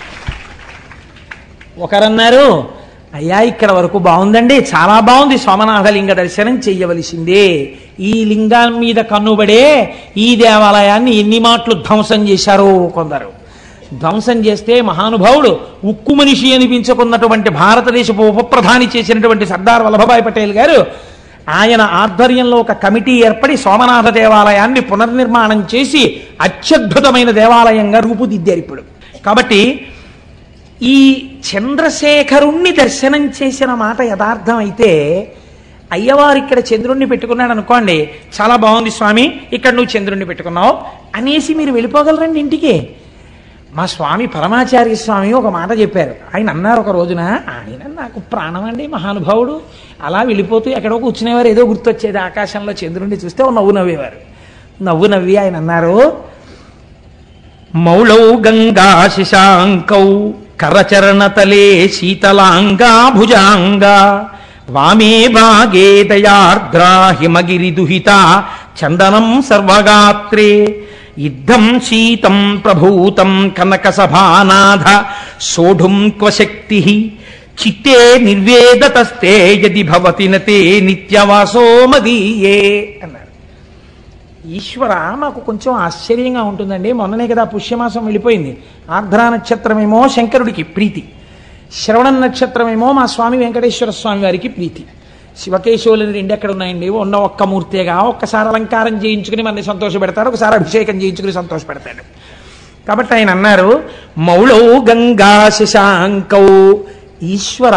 A: ఒకరన్నారు అయ్యా ఇక్కడ వరకు బాగుందండి చాలా బాగుంది సోమనాథలింగ దర్శనం చెయ్యవలసిందే ఈ లింగం మీద కన్నుబడే ఈ దేవాలయాన్ని ఎన్ని మాటలు ధ్వంసం చేశారో కొందరు ధ్వంసం చేస్తే మహానుభావుడు ఉక్కు మనిషి అనిపించుకున్నటువంటి భారతదేశపు ఉప ప్రధాని చేసినటువంటి సర్దార్ వల్లభభాయ్ పటేల్ గారు ఆయన ఆధ్వర్యంలో ఒక కమిటీ ఏర్పడి సోమనాథ దేవాలయాన్ని పునర్నిర్మాణం చేసి అత్యద్భుతమైన దేవాలయంగా రూపుదిద్దారు ఇప్పుడు కాబట్టి ఈ చంద్రశేఖరుణ్ణి దర్శనం చేసిన మాట యథార్థం అయితే అయ్యవారు ఇక్కడ చంద్రుణ్ణి పెట్టుకున్నాడు అనుకోండి చాలా బాగుంది స్వామి ఇక్కడ నువ్వు చంద్రుణ్ణి పెట్టుకున్నావు అనేసి మీరు వెళ్ళిపోగలరండి ఇంటికి మా స్వామి పరమాచార్య స్వామి ఒక మాట చెప్పారు ఆయన అన్నారు ఒక రోజున ఆయన నాకు ప్రాణం అండి మహానుభావుడు అలా వెళ్ళిపోతూ ఎక్కడో కూర్చునేవారు ఏదో గుర్తొచ్చేది ఆకాశంలో చంద్రుణ్ణి చూస్తే ఓ నవ్వు నవ్వేవారు నవ్వు నవ్వి ఆయన అన్నారు మౌళౌ గంగా శశాంకౌ కరచరణతలే శీతలాంగా భుజాంగా వామే భాగే దయార్ద్రా హిమగిరి దుహిత చందనం సర్వగాత్రే ఇద్దం శీతం ప్రభూతం కనక సభానాథ సోఢుం క్వశక్తి చిత్తే నిర్వేదతస్తే యది భవతి నతే నిత్యవాసో మదీయే అన్నారు ఈశ్వర మాకు కొంచెం ఆశ్చర్యంగా ఉంటుందండి మొన్ననే కదా పుష్యమాసం వెళ్ళిపోయింది ఆర్ద్రా నక్షత్రమేమో శంకరుడికి ప్రీతి శ్రవణ నక్షత్రమేమో మా స్వామి వెంకటేశ్వర స్వామి వారికి ప్రీతి శివకేశవులని రెండు ఎక్కడ ఉన్నాయండి ఉన్న ఒక్క మూర్తిగా ఒక్కసారి అలంకారం చేయించుకుని మనని సంతోషపెడతాడు ఒకసారి అభిషేకం చేయించుకుని సంతోషపెడతాడు కాబట్టి ఆయన అన్నారు మౌళౌ గంగా శశాంకౌ ఈశ్వర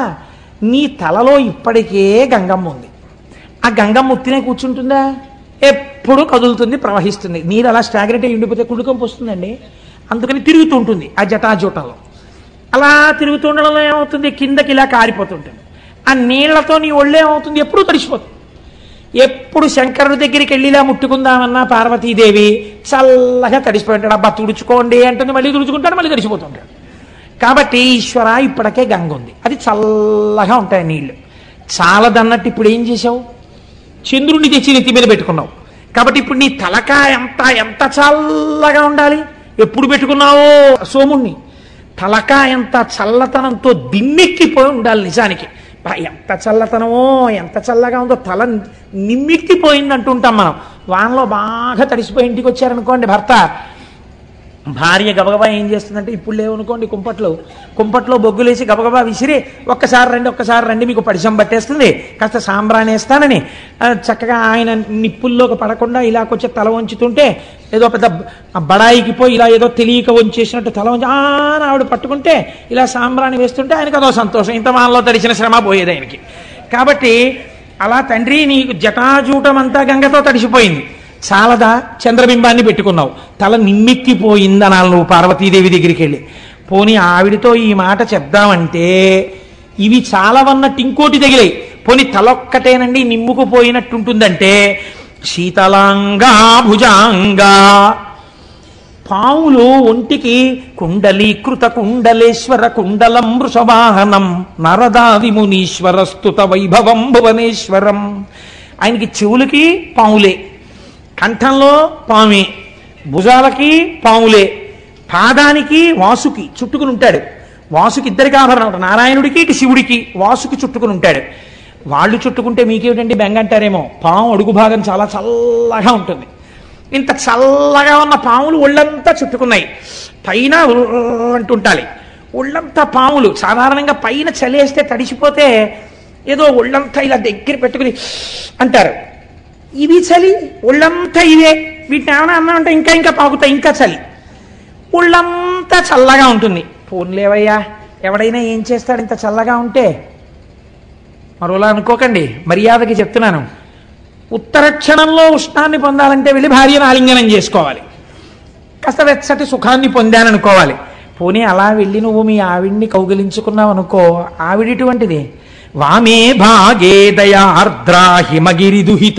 A: నీ తలలో ఇప్పటికే గంగమ్మ ఉంది ఆ గంగమ్మ ఉత్తినే కూర్చుంటుందా ఎప్పుడు కదులుతుంది ప్రవహిస్తుంది నీరు అలా స్టాగ్నెట్ అయి ఉండిపోతే కుళ్ళుకంపు వస్తుందండి అందుకని తిరుగుతూ ఉంటుంది ఆ జటాజూటంలో అలా తిరుగుతూ ఉండడంలో ఏమవుతుంది కిందకి ఇలా కారిపోతుంటుంది ఆ నీళ్లతో నీ ఒళ్ళే ఏమవుతుంది ఎప్పుడూ తడిసిపోతుంది ఎప్పుడు శంకరుడి దగ్గరికి వెళ్ళి ఇలా ముట్టుకుందామన్నా పార్వతీదేవి చల్లగా తడిసిపోయి ఉంటాడు అబ్బా తుడుచుకోండి అంటుంది మళ్ళీ తుడుచుకుంటాడు మళ్ళీ తడిసిపోతుంటాడు కాబట్టి ఈశ్వర ఇప్పటికే గంగ ఉంది అది చల్లగా ఉంటాయి నీళ్లు చాలదన్నట్టు ఇప్పుడు ఏం చేసావు చంద్రుడిని తెచ్చి నెత్తి మీద పెట్టుకున్నావు కాబట్టి ఇప్పుడు నీ తలక ఎంత ఎంత చల్లగా ఉండాలి ఎప్పుడు పెట్టుకున్నావో సోముణ్ణి తలక ఎంత చల్లతనంతో దిమ్మెక్కిపోయి ఉండాలి నిజానికి బా, ఎంత చల్లతనమో ఎంత చల్లగా ఉందో తల నిమ్మెక్కిపోయింది అంటుంటాం మనం వానలో బాగా తడిసిపోయి ఇంటికి వచ్చారనుకోండి భర్త భార్య గబగబా ఏం చేస్తుందంటే ఇప్పుడు లేవనుకోండి కుంపట్లో కుంపట్లో బొగ్గులేసి గబగబా విసిరి ఒక్కసారి రండి ఒక్కసారి రండి మీకు పరిచయం పట్టేస్తుంది కాస్త సాంబ్రాణి వేస్తానని ఆ, చక్కగా ఆయన నిప్పుల్లోకి పడకుండా ఇలా కొంచెం తల వంచుతుంటే ఏదో పెద్ద బ- బడాయికి పోయి ఇలా ఏదో తెలియక వంచేసినట్టు తల వంచి "ఆ" అని ఆవిడ పట్టుకుంటే ఇలా సాంబ్రాణి వేస్తుంటే ఆయనకు అదో సంతోషం ఇంత వానలో తడిచిన శ్రమ పోయేది ఆయనకి కాబట్టి అలా తండ్రి నీకు జటాజూటం అంతా గంగతో తడిసిపోయింది చాలదా చంద్రబింబాన్ని పెట్టుకున్నావు తల నిమ్మెక్కిపోయిందనాలి నువ్వు పార్వతీదేవి దగ్గరికి వెళ్ళి పోనీ ఆవిడతో ఈ మాట చెప్దామంటే ఇవి చాలవన్నట్టు ఇంకోటి తగిలాయి పోనీ తలొక్కటేనండి నిమ్ముకుపోయినట్టుంటుందంటే శీతలాంగా భుజాంగా పావులు ఒంటికి కుండలీకృత కుండలేశ్వర కుండలం వృషవాహనం నరదాది మునీశ్వర స్తుత వైభవం భువనేశ్వరం ఆయనకి చెవులకి పావులే కంఠంలో పామే భుజాలకి పాములే పాదానికి వాసుకి చుట్టుకుని ఉంటాడు వాసుకి ఇద్దరికి ఆభరణం ఒకటి నారాయణుడికి ఇటు శివుడికి వాసుకి చుట్టుకుని ఉంటాడు వాళ్ళు చుట్టుకుంటే మీకేమిటండి బెంగ అంటారేమో పాము అడుగు భాగం చాలా చల్లగా ఉంటుంది ఇంత చల్లగా ఉన్న పాములు ఒళ్ళంతా చుట్టుకున్నాయి పైన అంటుంటాలి ఒళ్ళంతా పాములు సాధారణంగా పైన చలేస్తే తడిసిపోతే ఏదో ఒళ్ళంతా ఇలా దగ్గర పెట్టుకుని అంటారు ఇవి చలి ఒళ్ళంతా ఇవే వీటిని ఏమైనా అన్నామంటే ఇంకా ఇంకా పాకుతాయి ఇంకా చలి ఒళ్ళంతా చల్లగా ఉంటుంది పోన్లేవయ్యా ఎవడైనా ఏం చేస్తాడు ఇంత చల్లగా ఉంటే మరోలా అనుకోకండి మర్యాదకి చెప్తున్నాను ఉత్తర క్షణంలో ఉష్ణాన్ని పొందాలంటే వెళ్ళి భార్యను ఆలింగనం చేసుకోవాలి కాస్త వెచ్చటి సుఖాన్ని పొందాననుకోవాలి పోనీ అలా వెళ్ళి నువ్వు మీ ఆవిడ్ని కౌగిలించుకున్నావు అనుకో ఆవిడిటువంటిది వామే భాగే దయార్ద్రా హిమగిరి దుహిత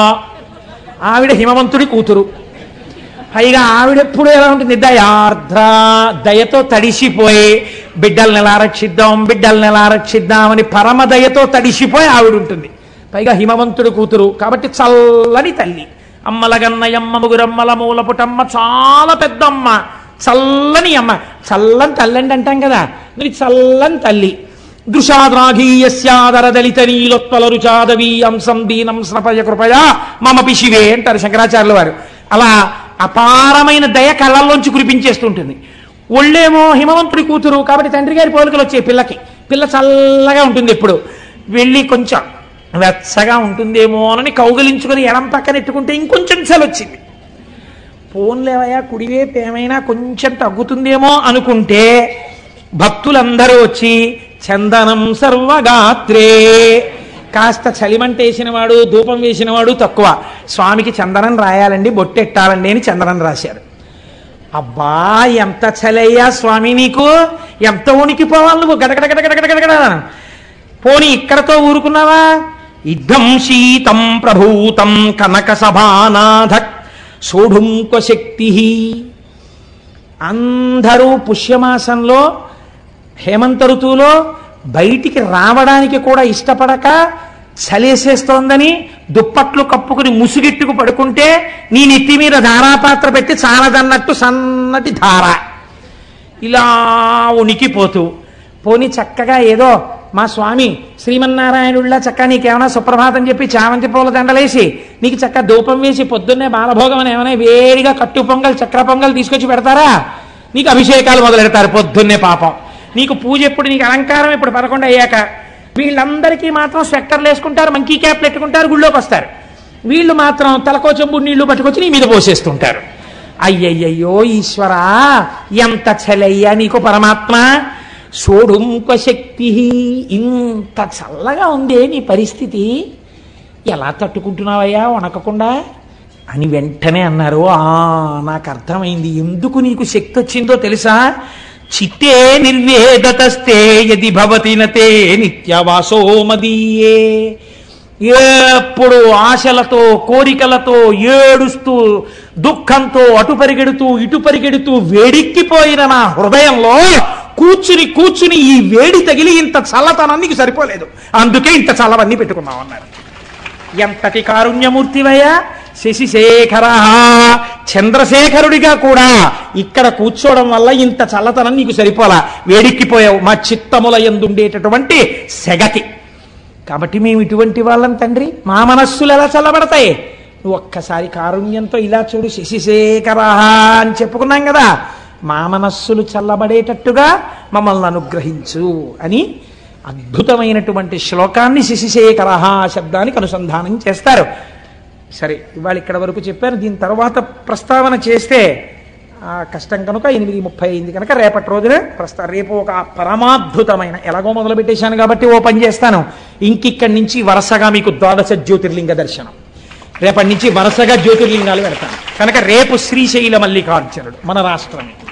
A: ఆవిడ హిమవంతుడి కూతురు పైగా ఆవిడెప్పుడు ఎలా ఉంటుంది దయార్ద్ర దయతో తడిసిపోయి బిడ్డల్ని ఎలా రక్షిద్దాం బిడ్డల్ని ఎలా రక్షిద్దామని పరమ దయతో తడిసిపోయి ఆవిడ ఉంటుంది పైగా హిమవంతుడి కూతురు కాబట్టి చల్లని తల్లి అమ్మలగన్నయమ్మ ముగురమ్మల మూలపుటమ్మ చాలా పెద్దమ్మ చల్లని అమ్మ చల్లని తల్లండి అంటాం కదా నువ్వు చల్లని తల్లి దృశాద్రాఘీయస్యాదర దళిత నీలోత్పల రుచాదవీ అంశం దీనం స్నపయ కృపయా మమ పిశివే అంటారు శంకరాచార్యుల వారు అలా అపారమైన దయ కళ్ళల్లోంచి కురిపించేస్తుంటుంది ఒళ్ళేమో హిమవంతుడి కూతురు కాబట్టి తండ్రి గారి పోలికలు వచ్చాయి పిల్లకి పిల్ల చల్లగా ఉంటుంది ఎప్పుడు వెళ్ళి కొంచెం వెచ్చగా ఉంటుందేమో అని కౌగిలించుకొని ఎడం పక్కన ఎట్టుకుంటే ఇంకొంచెం చలి వచ్చింది పోన్లేవయ్యా కుడివైపు ఏమైనా కొంచెం తగ్గుతుందేమో అనుకుంటే భక్తులందరూ వచ్చి చందనం సర్వగాత్రే కాస్త చలిమంటేసిన వాడు ధూపం వేసిన వాడు తక్కువ స్వామికి చందనం రాయాలండి బొట్టెట్టాలండి అని చందనం రాశారు అబ్బా ఎంత చలయ్యా స్వామి నీకు ఎంత ఉనికిపోవాలి నువ్వు గడగడ గడగడ గడగడ పోనీ ఇక్కడతో ఊరుకున్నావా ఇద్దం శీతం ప్రభూతం కనక సభానాథ సోఢుంక శక్తి అందరూ పుష్యమాసంలో హేమంత ఋతువులో బయటికి రావడానికి కూడా ఇష్టపడక చలేసేస్తోందని దుప్పట్లు కప్పుకుని ముసుగెట్టుకు పడుకుంటే నీ నెత్తి మీద ధారాపాత్ర పెట్టి చాలదన్నట్టు సన్నటి ధార ఇలా ఉనికిపోతూ పోని చక్కగా ఏదో మా స్వామి శ్రీమన్నారాయణుళ్ళ చక్క నీకేమైనా సుప్రభాతం చెప్పి చామంతి పూల దండలేసి నీకు చక్క ధూపం వేసి పొద్దున్నే బాలభోగం అని ఏమైనా వేడిగా కట్టు పొంగల్ చక్ర పొంగల్ తీసుకొచ్చి పెడతారా నీకు అభిషేకాలు మొదలెడతారు పొద్దున్నే పాపం నీకు పూజ ఎప్పుడు నీకు అలంకారం ఇప్పుడు పదకొండు అయ్యాక వీళ్ళందరికీ మాత్రం స్వెట్టర్లు వేసుకుంటారు మంకీ క్యాప్లు పెట్టుకుంటారు గుళ్ళోకి వస్తారు వీళ్ళు మాత్రం తలకో చెంబు నీళ్లు పట్టుకొచ్చి నీ మీద పోసేస్తుంటారు అయ్యయ్యయ్యో ఈశ్వరా ఎంత చలయ్యా నీకు పరమాత్మ సోడుంక శక్తి ఇంత చల్లగా ఉందే నీ పరిస్థితి ఎలా తట్టుకుంటున్నావయ్యా వణకకుండా అని వెంటనే అన్నారు ఆ నాకు అర్థమైంది ఎందుకు నీకు శక్తి వచ్చిందో తెలుసా చిత్తే నిర్వేదతస్తే యది భవతి నతే నిత్యవాసో మదీయే ఎప్పుడు ఆశలతో కోరికలతో ఏడుస్తూ దుఃఖంతో అటు పరిగెడుతూ ఇటు పరిగెడుతూ వేడెక్కిపోయిన నా హృదయంలో కూర్చుని కూర్చుని ఈ వేడి తగిలి ఇంత చల్లతనం నీకు సరిపోలేదు అందుకే ఇంత చల్లవన్నీ పెట్టుకున్నావు అన్నారు ఎంతటి కారుణ్యమూర్తివయ్యా శశిశేఖర చంద్రశేఖరుడిగా కూడా ఇక్కడ కూర్చోవడం వల్ల ఇంత చల్లతనం నీకు సరిపోలా వేడెక్కిపోయావు మా చిత్తముల ఎందుండేటటువంటి సెగకి కాబట్టి మేము ఇటువంటి వాళ్ళం తండ్రి మా మనస్సులు ఎలా చల్లబడతాయి నువ్వు ఒక్కసారి కారుణ్యంతో ఇలా చూడు శశిశేఖర అని చెప్పుకున్నాం కదా మా మనస్సులు చల్లబడేటట్టుగా మమ్మల్ని అనుగ్రహించు అని అద్భుతమైనటువంటి శ్లోకాన్ని శశిశేఖర శబ్దానికి అనుసంధానం చేస్తారు సరే ఇవాళ ఇక్కడ వరకు చెప్పాను దీని తర్వాత ప్రస్తావన చేస్తే ఆ, కష్టం కనుక ఎనిమిది ముప్పై అయింది కనుక రేపటి రోజున ప్రస్తా రేపు ఒక పరమాద్భుతమైన ఎలాగో మొదలు పెట్టేశాను కాబట్టి ఓ పని చేస్తాను ఇంకిక్కడి నుంచి వరుసగా మీకు ద్వాదశ జ్యోతిర్లింగ దర్శనం రేపటి నుంచి వరుసగా జ్యోతిర్లింగాలు పెడతాను కనుక రేపు శ్రీశైల మల్లికార్జునుడు మన రాష్ట్రమే